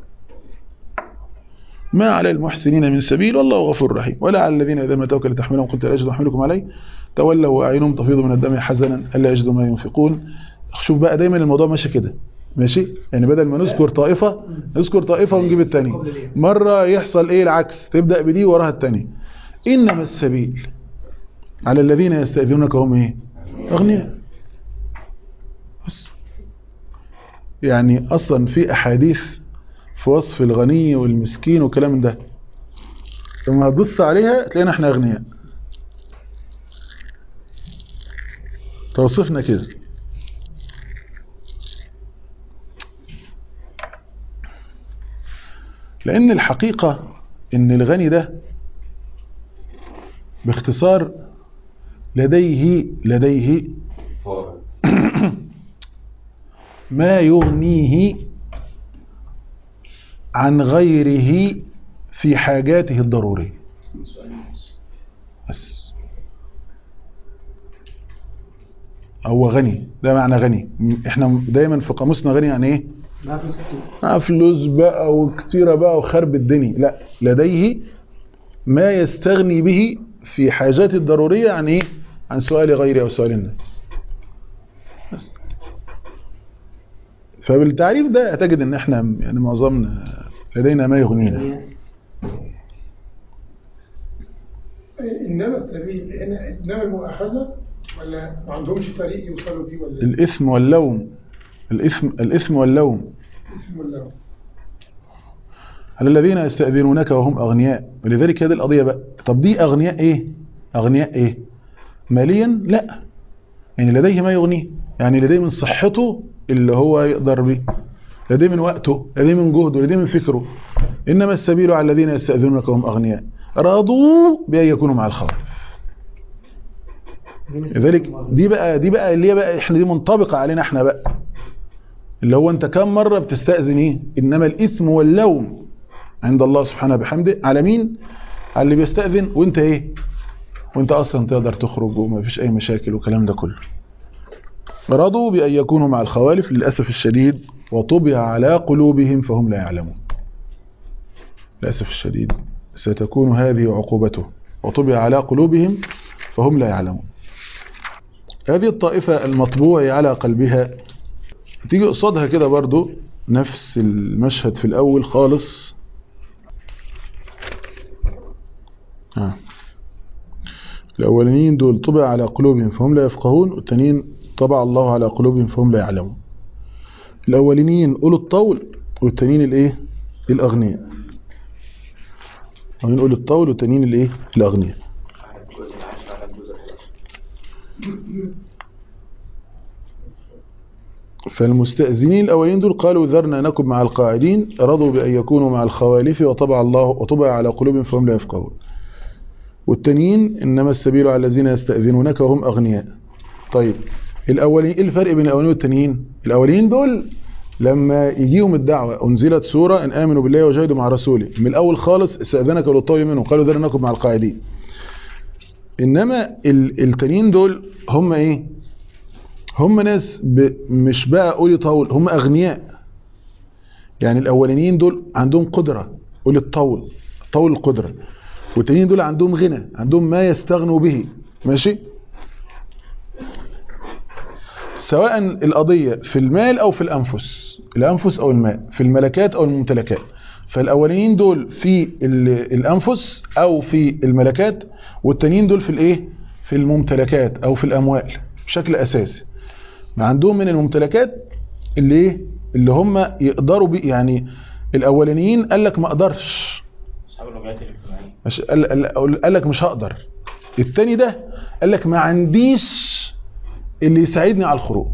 ما على المحسنين من سبيل والله غفور رحيم ولا على الذين اذا ما توكل تحملهم قلت لا اجد احملكم عليه تولوا واعينهم تفيض من الدم حزنا الا يجدوا ما ينفقون شوف بقى دايما الموضوع ماشي كده ماشي يعني بدل ما نذكر طائفه نذكر طائفه ونجيب الثانيه مره يحصل ايه العكس تبدا بدي وراها الثانيه انما السبيل على الذين يستاذنونك هم ايه اغنياء بس يعني اصلا في احاديث في وصف الغني والمسكين والكلام ده لما تبص عليها تلاقينا احنا اغنياء توصفنا كده لان الحقيقة ان الغني ده باختصار لديه لديه فارق ما يغنيه عن غيره في حاجاته الضرورية بس هو غني ده معنى غني احنا دايما في قاموسنا غني يعني ايه ما فلوس كتير مع فلوس بقى وكتيرة بقى وخرب الدنيا لا لديه ما يستغني به في حاجات الضرورية عن ايه عن سؤال غيره او سؤال الناس بس. فبالتعريف ده هتجد ان احنا يعني معظمنا لدينا ما يغنينا انما السبيل هنا انما المؤاخذه ولا ما عندهمش طريق يوصلوا بيه ولا إيه؟ الاثم واللوم الاثم الاثم واللوم اسم الله على الذين يستأذنونك وهم أغنياء ولذلك هذه القضية بقى طب دي أغنياء إيه أغنياء إيه ماليا لا يعني لديه ما يغنيه يعني لديه من صحته اللي هو يقدر به لديه من وقته لديه من جهده لديه من فكره إنما السبيل على الذين يستأذنونك وهم أغنياء راضوا بأن يكونوا مع الخوالف لذلك دي بقى دي بقى اللي هي بقى احنا دي منطبقة علينا احنا بقى اللي هو انت كم مرة بتستأذن ايه انما الاثم واللوم عند الله سبحانه بحمده على مين على اللي بيستأذن وانت ايه وانت اصلا تقدر تخرج وما فيش اي مشاكل والكلام ده كله رضوا بأن يكونوا مع الخوالف للأسف الشديد وطبع على قلوبهم فهم لا يعلمون للأسف الشديد ستكون هذه عقوبته وطبع على قلوبهم فهم لا يعلمون هذه الطائفة المطبوع على قلبها تيجي قصادها كده برضو نفس المشهد في الأول خالص آه. الأولين دول طبع على قلوبهم فهم لا يفقهون والتانيين طبع الله على قلوبهم فهم لا يعلمون الأولين أولو الطول والتانيين الإيه الأغنياء الأولين أولو الطول والتانيين الإيه الأغنياء فالمستأذنين الأولين دول قالوا ذرنا نكن مع القاعدين رضوا بأن يكونوا مع الخوالف وطبع الله وطبع على قلوبهم فهم لا يفقهون والتانيين إنما السبيل على الذين يستأذنونك وهم أغنياء طيب الأولين إيه الفرق بين الأولين والتانيين الأولين دول لما يجيهم الدعوة أنزلت سورة إن آمنوا بالله وجاهدوا مع رسوله من الأول خالص استأذنك للطوي منهم قالوا ذرنا نكن مع القاعدين إنما ال- التانيين دول هم إيه هم ناس ب... مش بقى قولي طول هم أغنياء يعني الأولانيين دول عندهم قدرة قولي الطول طول القدرة والتانيين دول عندهم غنى عندهم ما يستغنوا به ماشي سواء القضية في المال أو في الأنفس الأنفس أو المال في الملكات أو الممتلكات فالأولين دول في ال- الأنفس أو في الملكات والتانيين دول في الإيه في الممتلكات أو في الأموال بشكل أساسي ما عندهم من الممتلكات اللي إيه اللي هم يقدروا بي يعني الأولانيين قال لك ما أقدرش اصحاب الوجهات الاجتماعيه مش قال, قال, قال لك مش هقدر التاني ده قال لك ما عنديش اللي يساعدني على الخروج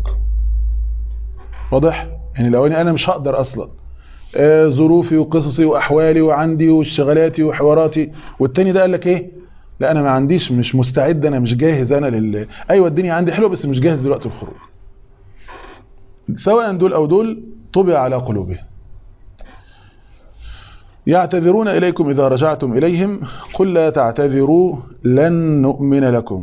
واضح يعني لو انا مش هقدر اصلا آه ظروفي وقصصي واحوالي وعندي واشتغالاتي وحواراتي والتاني ده قال لك ايه لا انا ما عنديش مش مستعد انا مش جاهز انا لل ايوه الدنيا عندي حلوه بس مش جاهز دلوقتي الخروج سواء دول او دول طبع على قلوبهم يعتذرون إليكم إذا رجعتم إليهم قل لا تعتذروا لن نؤمن لكم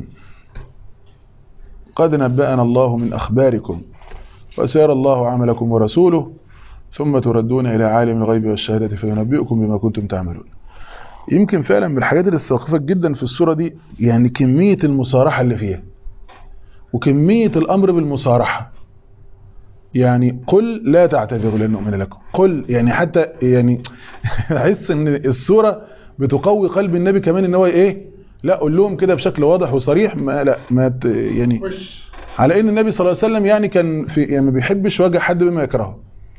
قد نبأنا الله من أخباركم وسيرى الله عملكم ورسوله ثم تردون إلى عالم الغيب والشهادة فينبئكم بما كنتم تعملون يمكن فعلا من الحاجات اللي استوقفت جدا في السورة دي يعني كمية المصارحة اللي فيها وكمية الأمر بالمصارحة يعني قل لا تعتذروا لن نؤمن لكم قل يعني حتى يعني احس ان السورة بتقوي قلب النبي كمان ان هو ايه لا قول لهم كده بشكل واضح وصريح ما لا ما ت- يعني وش على ان النبي صلى الله عليه وسلم يعني كان في يعني ما بيحبش وجه حد بما يكرهه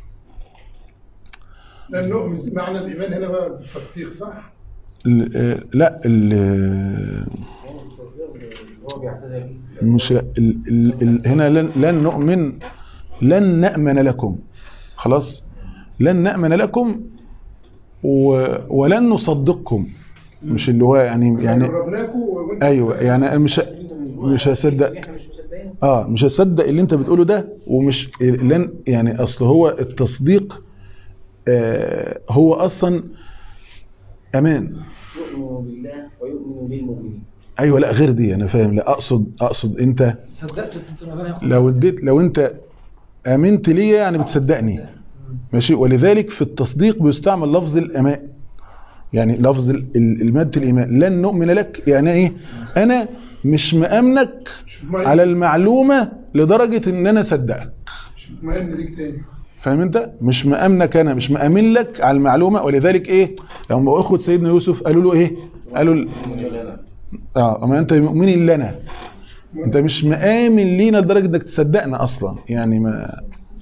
لأن نؤمن معنى الإيمان هنا بقى التصديق صح؟ ال- آه، لا ال- هو بيعتذر مش لا ال ال ال هنا لن, لن نؤمن لن نأمن لكم خلاص لن نأمن لكم و ولن نصدقكم مش اللي هو يعني يعني جربناكم وانت ايوه يعني أنا مش مش هصدق اه مش هصدق اللي انت بتقوله ده ومش لن يعني اصل هو التصديق آه هو اصلا امان يؤمن بالله ويؤمن بالمؤمنين ايوه لا غير دي انا فاهم لا اقصد اقصد انت صدقت ان ربنا ياخد لو اديت لو انت امنت ليا يعني بتصدقني ماشي ولذلك في التصديق بيستعمل لفظ الامان يعني لفظ ال- ال- المادة الايمان لن نؤمن لك يعني ايه انا مش مامنك على المعلومة لدرجة ان انا صدقك مش مطمئن ليك تاني فاهم انت مش مامنك انا مش مامن لك على المعلومة ولذلك ايه لما اخوة سيدنا يوسف قالوا له ايه قالوا ل- اه اما انت مؤمن لنا انت مش مآمن لينا لدرجة انك تصدقنا اصلا يعني ما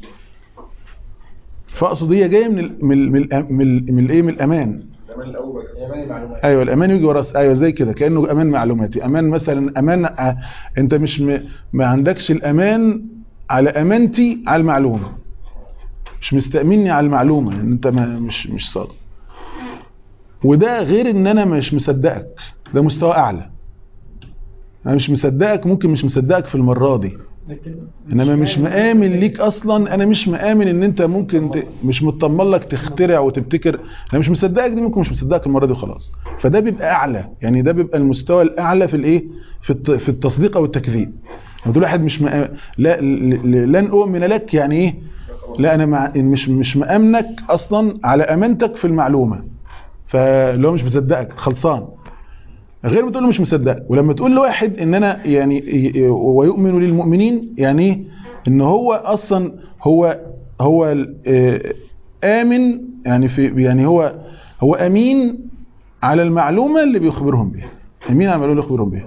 فاقصد هي جايه من ال... من ال... من ال... من, ال... من الايه من الامان كمان الاول ايمان المعلومات ايوه الامان يجي ورا ايوه زي كده كانه امان معلوماتي امان مثلا امان ع- انت مش م... ما عندكش الامان على امانتي على المعلومه مش مستأمني على المعلومه ان انت ما مش مش صادق وده غير ان انا مش مصدقك ده مستوى اعلى انا مش مصدقك ممكن مش مصدقك في المره دي لكن انما مش مآمن ليك اصلا انا مش مآمن ان انت ممكن ت... مش مطمن لك تخترع وتبتكر انا مش مصدقك دي ممكن مش مصدقك المره دي وخلاص فده بيبقى اعلى يعني ده بيبقى المستوى الاعلى في الايه في الت... في التصديق او التكذيب لما تقول واحد مش مأ... لا ل... ل... لن اؤمن لك يعني ايه لا انا مع... مش مش مأمنك اصلا على امانتك في المعلومه فاللي هو مش مصدقك خلصان غير بتقول له مش مصدق ولما تقول لواحد ان انا يعني ي- ي- ويؤمن للمؤمنين يعني ايه ان هو اصلا هو هو ال- آه، امن يعني في يعني هو هو امين على المعلومه اللي بيخبرهم بها امين على المعلومه اللي بيخبرهم بها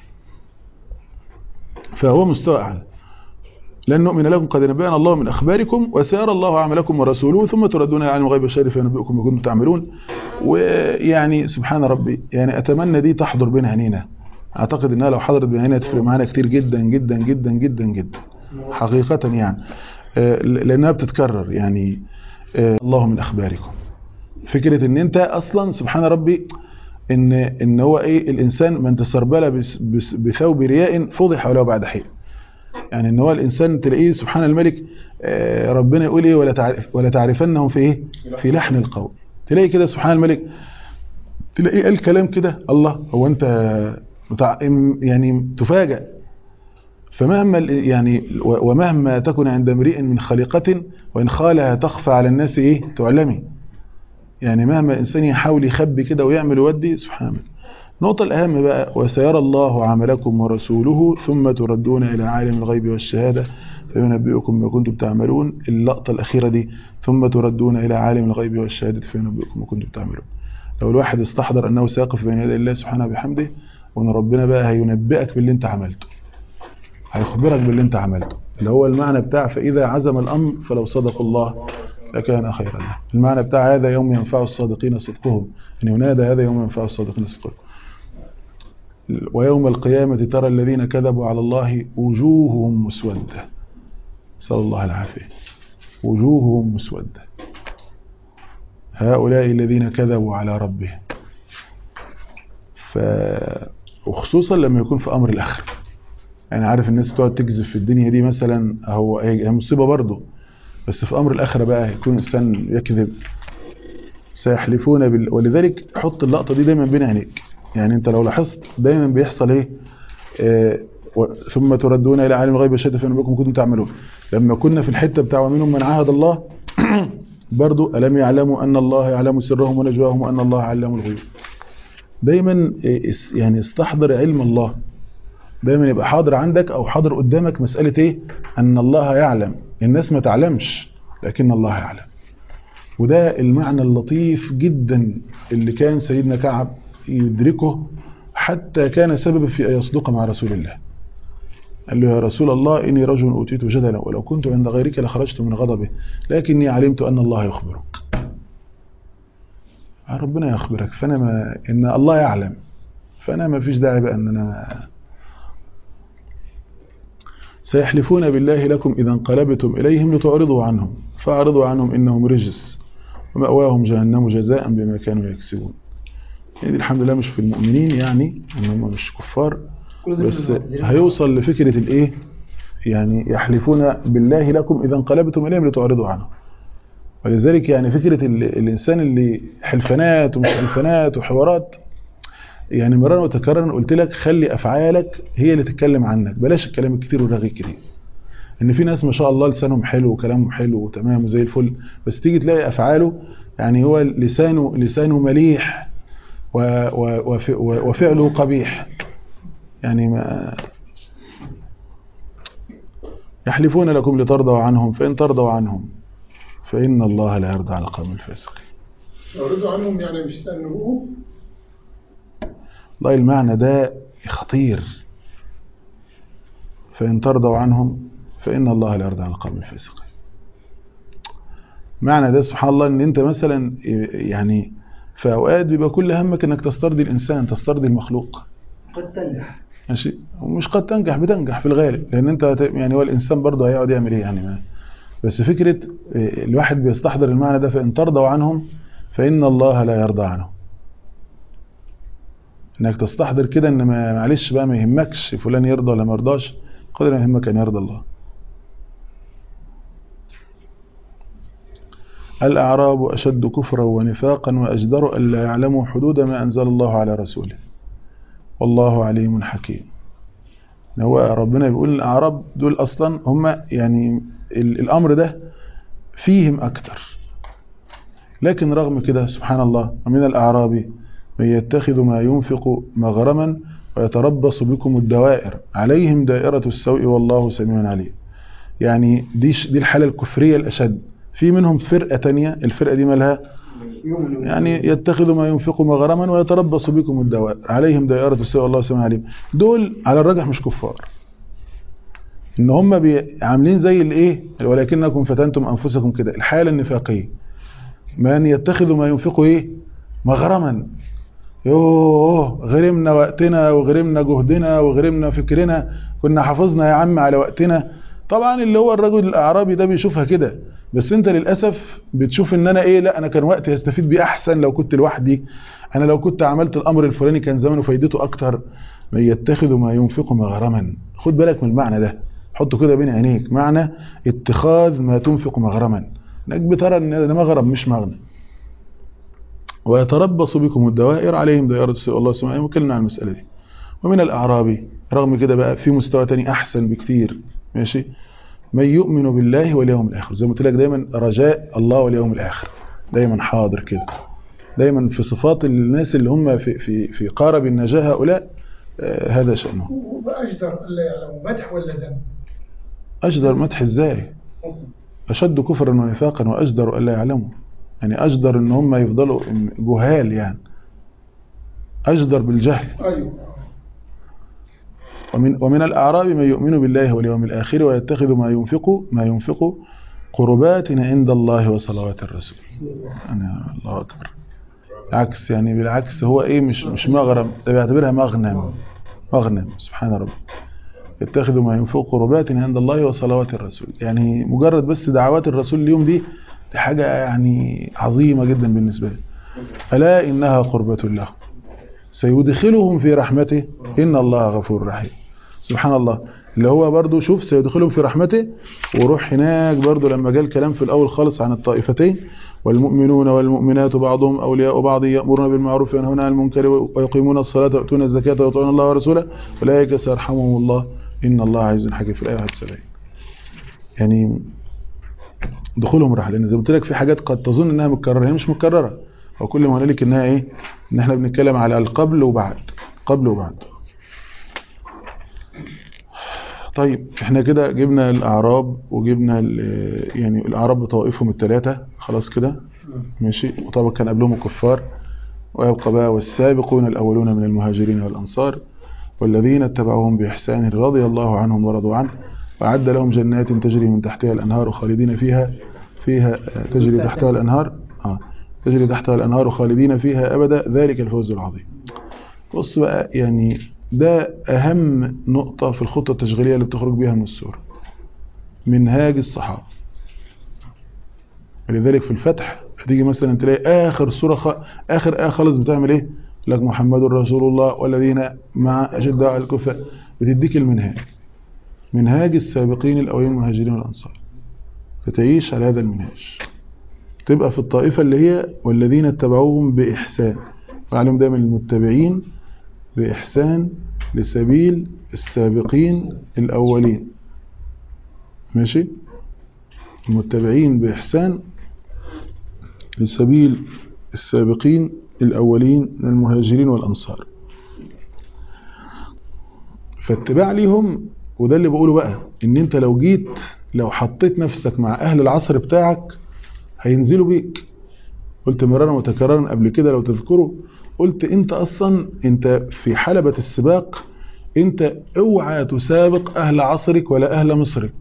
فهو مستوى اعلى لن نؤمن لكم قد نبأنا الله من أخباركم وسيرى الله عملكم ورسوله ثم تردون إلى عالم الغيب والشهادة فينبئكم بما كنتم تعملون ويعني سبحان ربي يعني أتمنى دي تحضر بين عينينا أعتقد إنها لو حضرت بين عينينا تفرق معانا كتير جدا جدا جدا جدا جدا حقيقة يعني آه، لأنها بتتكرر يعني آه، الله من أخباركم فكرة إن أنت أصلا سبحان ربي إن إن هو إيه الإنسان من تسربل بس- بس- بثوب رياء فضح ولو بعد حين يعني ان هو الانسان تلاقيه سبحان الملك آه، ربنا يقول ايه ولا تعرف ولا تعرفنهم في ايه في لحن القول تلاقي كده سبحان الملك تلاقيه قال كلام كده الله هو انت متع... يعني تفاجأ فمهما ال- يعني و- ومهما تكن عند امرئ من خليقة وان خالها تخفى على الناس ايه تعلمي يعني مهما انسان يحاول يخبي كده ويعمل ويودي سبحان الله النقطة الأهم بقى وسيرى الله عملكم ورسوله ثم تردون إلى عالم الغيب والشهادة فينبئكم ما كنتم تعملون اللقطة الأخيرة دي ثم تردون إلى عالم الغيب والشهادة فينبئكم ما كنتم تعملون لو الواحد استحضر أنه سيقف بين يدي الله سبحانه بحمده وأن ربنا بقى هينبئك باللي أنت عملته هيخبرك باللي أنت عملته اللي هو المعنى بتاع فإذا عزم الأمر فلو صدق الله لكان خيرا له المعنى بتاع هذا يوم ينفع الصادقين صدقهم أن ينادى هذا يوم ينفع الصادقين صدقهم ويوم القيامة ترى الذين كذبوا على الله وجوههم مسودة نسأل الله العافية وجوههم مسودة هؤلاء الذين كذبوا على ربهم ف... وخصوصا لما يكون في أمر الآخر يعني عارف الناس تقعد تكذب في الدنيا دي مثلا هو هي مصيبة برضه بس في أمر الآخرة بقى يكون إنسان يكذب سيحلفون بال... ولذلك حط اللقطة دي دايما بين عينيك يعني انت لو لاحظت دايما بيحصل ايه آه و... ثم تردون الى عالم الغيب والشهاده فانبئكم كنتم تعملون لما كنا في الحته بتاع ومنهم من عاهد الله برضو الم يعلموا ان الله يعلم سرهم ونجواهم وان الله علام الغيوب دايما آه، اس- يعني استحضر علم الله دايما يبقى حاضر عندك او حاضر قدامك مساله ايه ان الله يعلم الناس ما تعلمش لكن الله يعلم وده المعنى اللطيف جدا اللي كان سيدنا كعب يدركه حتى كان سببا في أن يصدق مع رسول الله قال له يا رسول الله إني رجل أوتيت جدلا ولو كنت عند غيرك لخرجت من غضبه لكني علمت أن الله يخبرك ربنا يخبرك فأنا ما إن الله يعلم فأنا ما فيش داعي بقى أن أنا سيحلفون بالله لكم إذا انقلبتم إليهم لتعرضوا عنهم فأعرضوا عنهم إنهم رجس ومأواهم جهنم جزاء بما كانوا يكسبون يعني دي الحمد لله مش في المؤمنين يعني ان هم مش كفار كل دول بس المعتزلين. هيوصل لفكرة الايه يعني يحلفون بالله لكم اذا انقلبتم اليهم لتعرضوا عنهم ولذلك يعني فكرة ال- الانسان اللي حلفانات ومش حلفانات وحوارات يعني مرارا وتكرارا قلت لك خلي افعالك هي اللي تتكلم عنك بلاش الكلام الكتير والرغي الكتير ان في ناس ما شاء الله لسانهم حلو وكلامهم حلو وتمام وزي الفل بس تيجي تلاقي افعاله يعني هو لسانه لسانه مليح و و وف- و- وفعله قبيح يعني ما يحلفون لكم لترضوا عنهم فإن ترضوا عنهم فإن الله لا يرضى على القوم الفاسقين لو رضوا عنهم يعني مش تأنبوهم والله المعنى ده خطير فإن ترضوا عنهم فإن الله لا يرضى على القوم الفاسقين معنى ده سبحان الله ان انت مثلا يعني في اوقات بيبقى كل همك انك تسترضي الانسان تسترضي المخلوق قد تنجح ماشي ومش قد تنجح بتنجح في الغالب لان انت هت- يعني هو الانسان برضه هيقعد يعمل ايه يعني ما بس فكره إيه، الواحد بيستحضر المعنى ده فان ترضوا عنهم فان الله لا يرضى عنهم انك تستحضر كده ان ما معلش بقى ما يهمكش فلان يرضى ولا ما يرضاش قدر ما يهمك ان يرضى الله الأعراب أشد كفرا ونفاقا وأجدر ألا يعلموا حدود ما أنزل الله على رسوله والله عليم حكيم هو ربنا بيقول الأعراب دول أصلا هم يعني ال- الأمر ده فيهم أكتر لكن رغم كده سبحان الله ومن الأعراب من يتخذ ما ينفق مغرما ويتربص بكم الدوائر عليهم دائرة السوء والله سميع عليم يعني دي ش- دي الحالة الكفرية الأشد في منهم فرقة تانية الفرقة دي مالها يعني يتخذ ما ينفق مغرما ويتربص بكم الدوائر عليهم دائرة السوء والله سميع عليم دول على الرجح مش كفار ان هم بي- عاملين زي الايه ولكنكم فتنتم انفسكم كده الحالة النفاقية من يتخذ ما ينفق ايه مغرما يوه غرمنا وقتنا وغرمنا جهدنا وغرمنا فكرنا كنا حافظنا يا عم على وقتنا طبعا اللي هو الرجل الاعرابي ده بيشوفها كده بس انت للاسف بتشوف ان انا ايه لا انا كان وقتي هستفيد بيه احسن لو كنت لوحدي انا لو كنت عملت الامر الفلاني كان زمانه فايدته اكتر من يتخذ ما ينفق مغرما خد بالك من المعنى ده حطه كده بين عينيك معنى اتخاذ ما تنفق مغرما انك بترى ان ده مغرم مش مغنى ويتربص بكم الدوائر عليهم دائرة السوء الله سبحانه وكلنا عن المسألة دي ومن الأعراب رغم كده بقى في مستوى تاني أحسن بكتير ماشي من يؤمن بالله واليوم الآخر زي ما قلت لك دايما رجاء الله واليوم الآخر دايما حاضر كده دايما في صفات الناس اللي هم في في في قارب النجاة هؤلاء آه هذا شأنه وأجدر ألا يعلموا مدح ولا ذم أجدر مدح ازاي أشد كفرا ونفاقا وأجدر ألا يعلموا يعني أجدر إن هم يفضلوا جهال يعني أجدر بالجهل أيوه ومن, ومن الأعراب من يؤمن بالله واليوم الآخر ويتخذ ما ينفق ما ينفق قربات عند الله وصلوات الرسول أنا الله أكبر عكس يعني بالعكس هو إيه مش مش مغرم ده بيعتبرها مغنم مغنم سبحان ربي يتخذ ما ينفق قربات عند الله وصلوات الرسول يعني مجرد بس دعوات الرسول اليوم دي دي حاجة يعني عظيمة جدا بالنسبة لي ألا إنها قربة له سيدخلهم في رحمته إن الله غفور رحيم سبحان الله اللي هو برضو شوف سيدخلهم في رحمته وروح هناك برضو لما جاء الكلام في الأول خالص عن الطائفتين والمؤمنون والمؤمنات بعضهم أولياء بعض يأمرون بالمعروف وينهون عن المنكر ويقيمون الصلاة ويؤتون الزكاة ويطيعون الله ورسوله أولئك سيرحمهم الله إن الله عز حكيم في الآية 71 يعني دخولهم راحة لأن زي ما قلت لك في حاجات قد تظن إنها متكررة هي مش متكررة وكل ما هنالك إنها إيه إن إحنا بنتكلم على القبل وبعد قبل وبعد طيب احنا كده جبنا الأعراب وجبنا ال- يعني الأعراب بطوائفهم الثلاثة خلاص كده ماشي وطبعا كان قبلهم الكفار ويبقى بقى والسابقون الأولون من المهاجرين والأنصار والذين اتبعوهم بإحسان رضي الله عنهم ورضوا عنه وأعد لهم جنات تجري من تحتها الأنهار خالدين فيها فيها آه، تجري تحتها الأنهار آه تجري تحتها الأنهار خالدين فيها أبدا ذلك الفوز العظيم بص بقى يعني ده أهم نقطة في الخطة التشغيلية اللي بتخرج بيها من السورة منهاج الصحابة ولذلك في الفتح هتيجي مثلا تلاقي آخر سورة خ... آخر آية خالص بتعمل إيه؟ لك محمد رسول الله والذين مع أشد على الكفار بتديك المنهاج منهاج السابقين الأولين المهاجرين والأنصار فتعيش على هذا المنهاج تبقى في الطائفة اللي هي والذين اتبعوهم بإحسان وعلم دايما المتبعين بإحسان لسبيل السابقين الأولين ماشي المتبعين بإحسان لسبيل السابقين الأولين من المهاجرين والأنصار فاتباع ليهم وده اللي بقوله بقى ان انت لو جيت لو حطيت نفسك مع اهل العصر بتاعك هينزلوا بيك قلت مرارا وتكرارا قبل كده لو تذكروا قلت انت اصلا انت في حلبة السباق انت اوعى تسابق اهل عصرك ولا اهل مصرك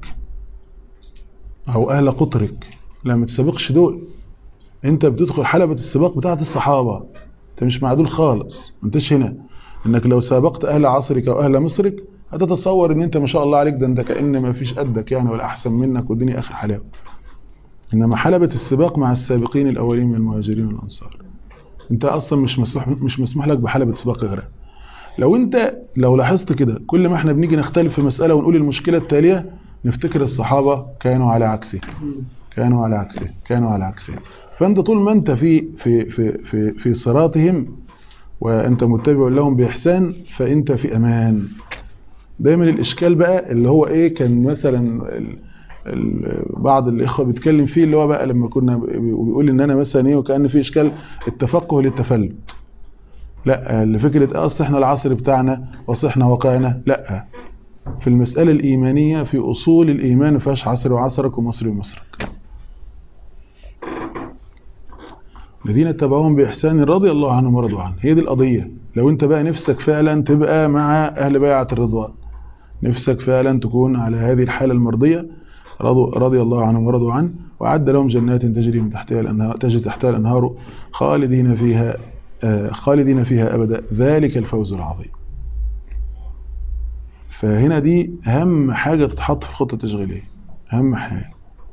او اهل قطرك لا ما تسابقش دول انت بتدخل حلبة السباق بتاعت الصحابة انت مش مع دول خالص ما انتش هنا انك لو سابقت اهل عصرك او اهل مصرك هتتصور ان انت ما شاء الله عليك ده انت كأن ما فيش قدك يعني ولا احسن منك والدنيا اخر حلاوه انما حلبة السباق مع السابقين الاولين من المهاجرين والانصار انت اصلا مش مسموح مش مسموح لك بحلبة سباق غيرها لو انت لو لاحظت كده كل ما احنا بنيجي نختلف في مسألة ونقول المشكلة التالية نفتكر الصحابة كانوا على عكسه كانوا على عكسه كانوا على عكسه فانت طول ما انت في في في في في صراطهم وانت متبع لهم باحسان فانت في امان دايما الاشكال بقى اللي هو ايه كان مثلا ال ال بعض الاخوه بيتكلم فيه اللي هو بقى لما كنا بيقول ان انا مثلا ايه وكان في اشكال التفقه للتفلت لا لفكره اصل احنا العصر بتاعنا واصل احنا واقعنا لا في المساله الايمانيه في اصول الايمان ما فيهاش عصر وعصرك ومصري ومصرك الذين اتبعوهم بإحسان رضي الله عنهم ورضوا عنه هي دي القضية لو انت بقى نفسك فعلا تبقى مع أهل بيعة الرضوان نفسك فعلا تكون على هذه الحالة المرضية رضي الله عنهم ورضوا عنه وأعد لهم جنات تجري من تحتها الأنهار تجري تحتها الأنهار خالدين فيها خالدين فيها أبدا ذلك الفوز العظيم فهنا دي أهم حاجة تتحط في الخطة التشغيلية أهم حاجة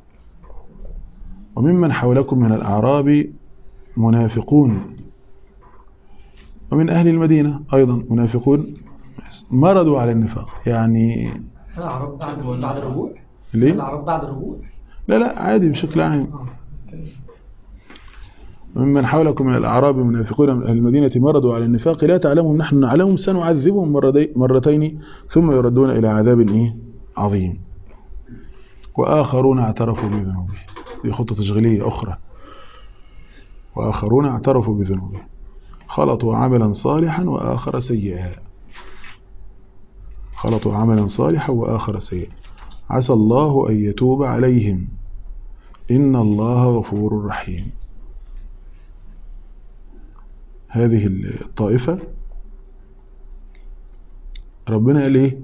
وممن حولكم من الأعراب منافقون ومن أهل المدينة أيضا منافقون مرضوا على النفاق يعني العرب بعد بعد الرجوع ليه؟ العرب بعد الرجوع لا لا عادي بشكل عام وممن حولكم من الأعراب منافقون من أهل المدينة مرضوا على النفاق لا تعلمهم نحن نعلمهم سنعذبهم مرتين ثم يردون إلى عذاب إيه؟ عظيم وآخرون اعترفوا بذنوبهم دي خطة تشغيلية أخرى وآخرون اعترفوا بذنوبهم خلطوا عملا صالحا وآخر سيئا خلطوا عملا صالحا وآخر سيئا عسى الله أن يتوب عليهم إن الله غفور رحيم هذه الطائفة ربنا قال ايه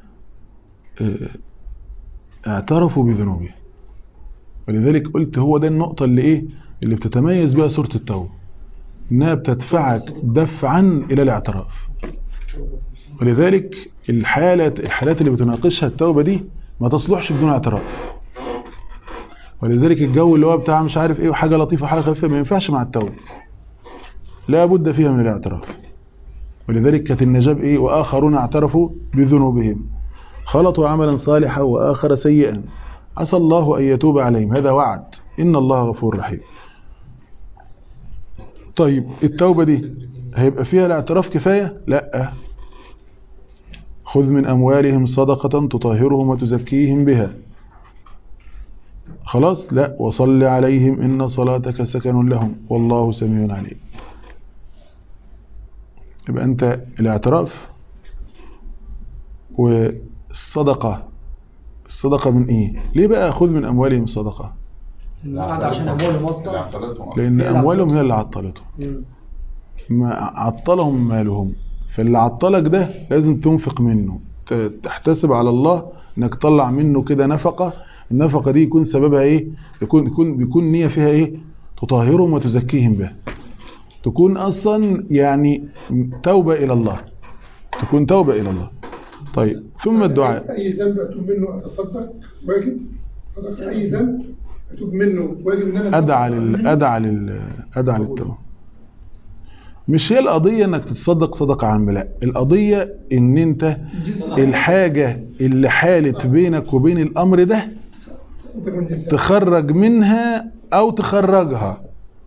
اعترفوا بذنوبهم ولذلك قلت هو ده النقطة اللي ايه اللي بتتميز بها سورة التوبة انها بتدفعك دفعا الى الاعتراف ولذلك الحالة الحالات اللي بتناقشها التوبة دي ما تصلحش بدون اعتراف ولذلك الجو اللي هو بتاع مش عارف ايه وحاجة لطيفة وحاجة خفيفة ما ينفعش مع التوبة لا بد فيها من الاعتراف ولذلك كانت النجاة ايه واخرون اعترفوا بذنوبهم خلطوا عملا صالحا واخر سيئا عسى الله ان يتوب عليهم هذا وعد ان الله غفور رحيم طيب التوبة دي هيبقى فيها الاعتراف كفاية لا خذ من أموالهم صدقة تطهرهم وتزكيهم بها خلاص لا وصل عليهم إن صلاتك سكن لهم والله سميع عليم يبقى أنت الاعتراف والصدقة الصدقة من إيه ليه بقى خذ من أموالهم صدقة قاعد عشان أموالهم اللي أصلا عطلتهم لأن هي اللي أموالهم هي اللي عطلتهم مم. ما عطلهم مالهم فاللي عطلك ده لازم تنفق منه ت- تحتسب على الله انك تطلع منه كده نفقة النفقة دي يكون سببها ايه يكون يكون بيكون نية فيها ايه تطهرهم وتزكيهم بها تكون اصلا يعني توبة الى الله تكون توبة الى الله طيب ثم الدعاء اي ذنب اتوب منه اتصدق واجب صدق اي ذنب اتوب منه واجب ان انا ادعى لل ادعى لل ادعى للتوبة مش هي القضية انك تتصدق صدقة عامة لا القضية ان انت الحاجة اللي حالت بينك وبين الامر ده تخرج منها او تخرجها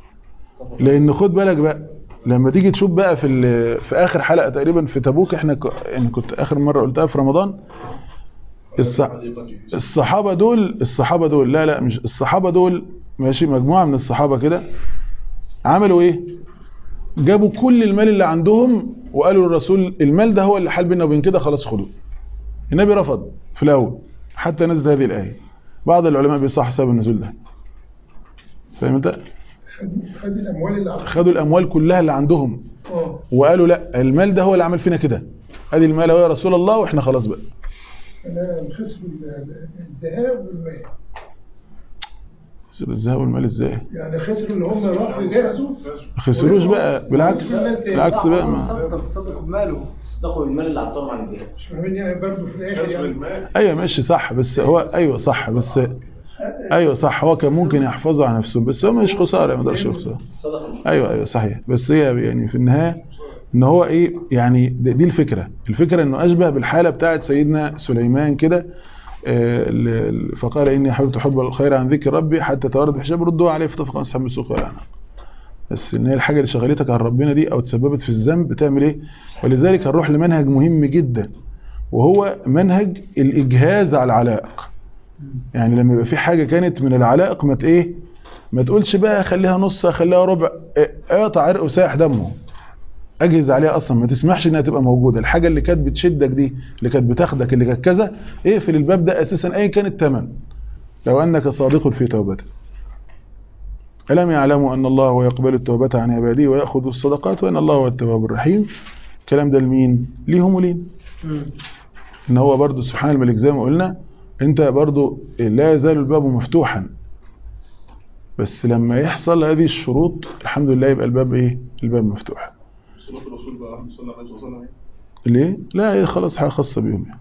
لان خد بالك بقى لما تيجي تشوف بقى في ال- في اخر حلقة تقريبا في تبوك احنا ك- يعني كنت اخر مرة قلتها في رمضان الص- الصحابة دول الصحابة دول لا لا مش الصحابة دول ماشي مجموعة من الصحابة كده عملوا ايه جابوا كل المال اللي عندهم وقالوا للرسول المال ده هو اللي حال بيننا وبين كده خلاص خدوه النبي رفض في الاول حتى نزل هذه الايه بعض العلماء بيصح سبب النزول ده فاهم انت خد خد الاموال اللي عطاها. خدوا الاموال كلها اللي عندهم اه وقالوا لا المال ده هو اللي عمل فينا كده ادي المال هو يا رسول الله واحنا خلاص بقى انا خسر الذهاب والمال خسروا الذهب والمال ازاي يعني خسروا ان هم راحوا يجهزوا ما خسروش بقى بالعكس بالعكس بقى ما صدق صدق بماله صدقوا بالمال اللي عطاهم عن الجهاد مش فاهمين يعني برضه في الاخر يعني ايوه ماشي صح بس هو ايوه صح بس ايوه صح هو كان ممكن يحفظوا على نفسهم بس هو مش خساره ما يقدرش يخسر صدقوا ايوه ايوه صحيح بس هي يعني في النهايه ان هو ايه يعني دي دي الفكره الفكره انه اشبه بالحاله بتاعه سيدنا سليمان كده آه، ال- ال- فقال اني حببت حب الخير عن ذكر ربي حتى تورد بحجاب ردوه عليه فطفق اصحاب السوق والعنق بس ان هي الحاجه اللي شغلتك عن ربنا دي او تسببت في الذنب بتعمل ايه ولذلك هنروح لمنهج مهم جدا وهو منهج الاجهاز على العلائق يعني لما يبقى في حاجه كانت من العلائق ما ت- ايه ما تقولش بقى خليها نص خليها ربع إيه، اقطع عرق وسايح دمه اجهز عليها اصلا ما تسمحش انها تبقى موجوده الحاجه اللي كانت بتشدك دي اللي كانت بتاخدك اللي كانت كذا اقفل الباب ده اساسا ايا كان الثمن لو انك صادق في توبته ألم يعلموا أن الله هو يقبل التوبة عن عباده ويأخذ الصدقات وأن الله هو التواب الرحيم الكلام ده لمين؟ ليهم ولين ان هو برضو سبحان الملك زي ما قلنا انت برضو لا يزال الباب مفتوحا بس لما يحصل هذه الشروط الحمد لله يبقى الباب ايه الباب مفتوح صلاة الرسول بقى صلى الله عليه وسلم ليه لا هي خلاص حاجه خاصه بيهم يعني.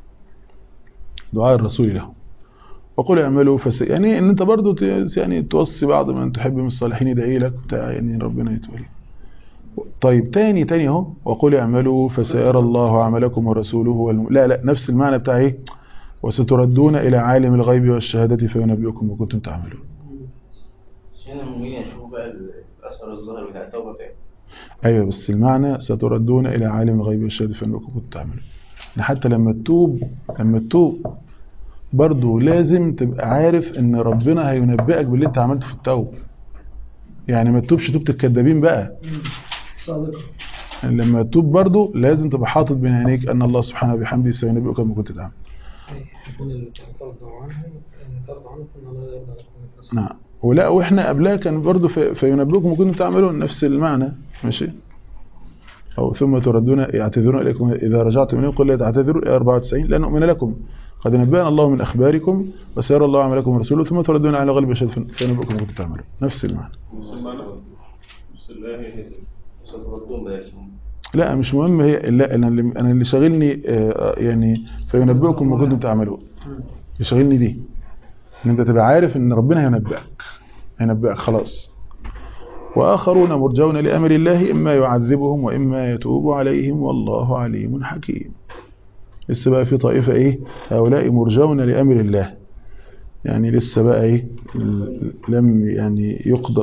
دعاء الرسول لهم وقل اعملوا فس يعني ان انت برضو ت- يعني توصي بعض من تحب من الصالحين يدعي لك بتاع يعني ربنا يتولي طيب تاني تاني اهو وقل اعملوا فسيرى الله عملكم ورسوله والم... لا لا نفس المعنى بتاع ايه وستردون الى عالم الغيب والشهاده فينبئكم ما كنتم تعملون عشان المؤمنين يشوفوا بقى الاثر الظاهر بتاع التوبه بتاعتهم ايوه بس المعنى ستردون الى عالم الغيب والشهاده فينبئكم ما كنتم تعملون إن حتى لما تتوب لما تتوب برضو لازم تبقى عارف ان ربنا هينبئك باللي انت عملته في التوبه يعني ما تتوبش توبه الكذابين بقى صادق يعني لما تتوب برضو لازم تبقى حاطط بين عينيك ان الله سبحانه وبحمده سينبئك ما كنت تعمل يكون اللي ترضوا عنهم ان ترضوا عنهم فان الله يرضى لكم من الرسول. نعم ولا واحنا قبلها كان برضو في- فينبئكم ما كنتم تعملون نفس المعنى ماشي أو ثم تردون يعتذرون إليكم إذا رجعتم إليهم قل لا تعتذروا الآية 94 لن نؤمن لكم قد نبأنا الله من أخباركم وسيرى الله عملكم ورسوله ثم تردون على غلب الشهد فينبئكم ما كنتم تعملون نفس المعنى نفس المعنى نفس الآية ستردون بقى لا مش مهم هي لا انا اللي انا اللي شاغلني آه، يعني فينبئكم ما كنتم تعملون يشغلني دي ان انت تبقى عارف ان ربنا هينبئك هينبئك خلاص واخرون مرجون لامر الله اما يعذبهم واما يتوب عليهم والله عليم حكيم لسه بقى في طائفه ايه هؤلاء مرجون لامر الله يعني لسه بقى ايه ل- لم يعني يقضى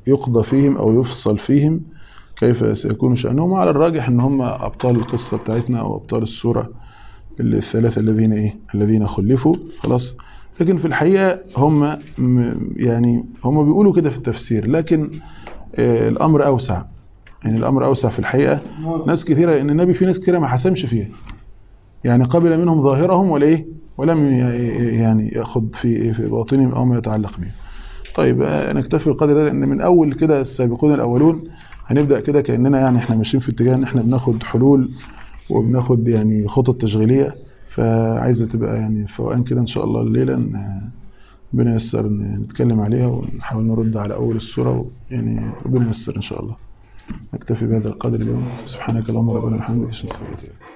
يقضى فيهم أو يفصل فيهم كيف سيكون شأنهم على الراجح ان هم أبطال القصة بتاعتنا أو أبطال السورة الثلاثة الذين إيه الذين خلفوا خلاص لكن في الحقيقة هم م- يعني هم بيقولوا كده في التفسير لكن آه، الأمر أوسع يعني الأمر أوسع في الحقيقة ناس كثيرة لأن النبي في ناس كثيرة ما حسمش فيها يعني قبل منهم ظاهرهم ولا إيه ولم ي- يعني يأخذ في في باطنهم أو ما يتعلق بهم طيب آه، نكتفي بالقدر ده لأن من أول كده السابقون الأولون هنبدأ كده كأننا يعني احنا ماشيين في اتجاه ان احنا بناخد حلول وبناخد يعني خطط تشغيلية فعايزة تبقى يعني فوقان كده ان شاء الله الليلة ان ربنا ييسر ان نتكلم عليها ونحاول نرد على اول السورة يعني ربنا ييسر ان شاء الله نكتفي بهذا القدر اليوم سبحانك اللهم ربنا وبحمدك اشهد ان لا اله الا انت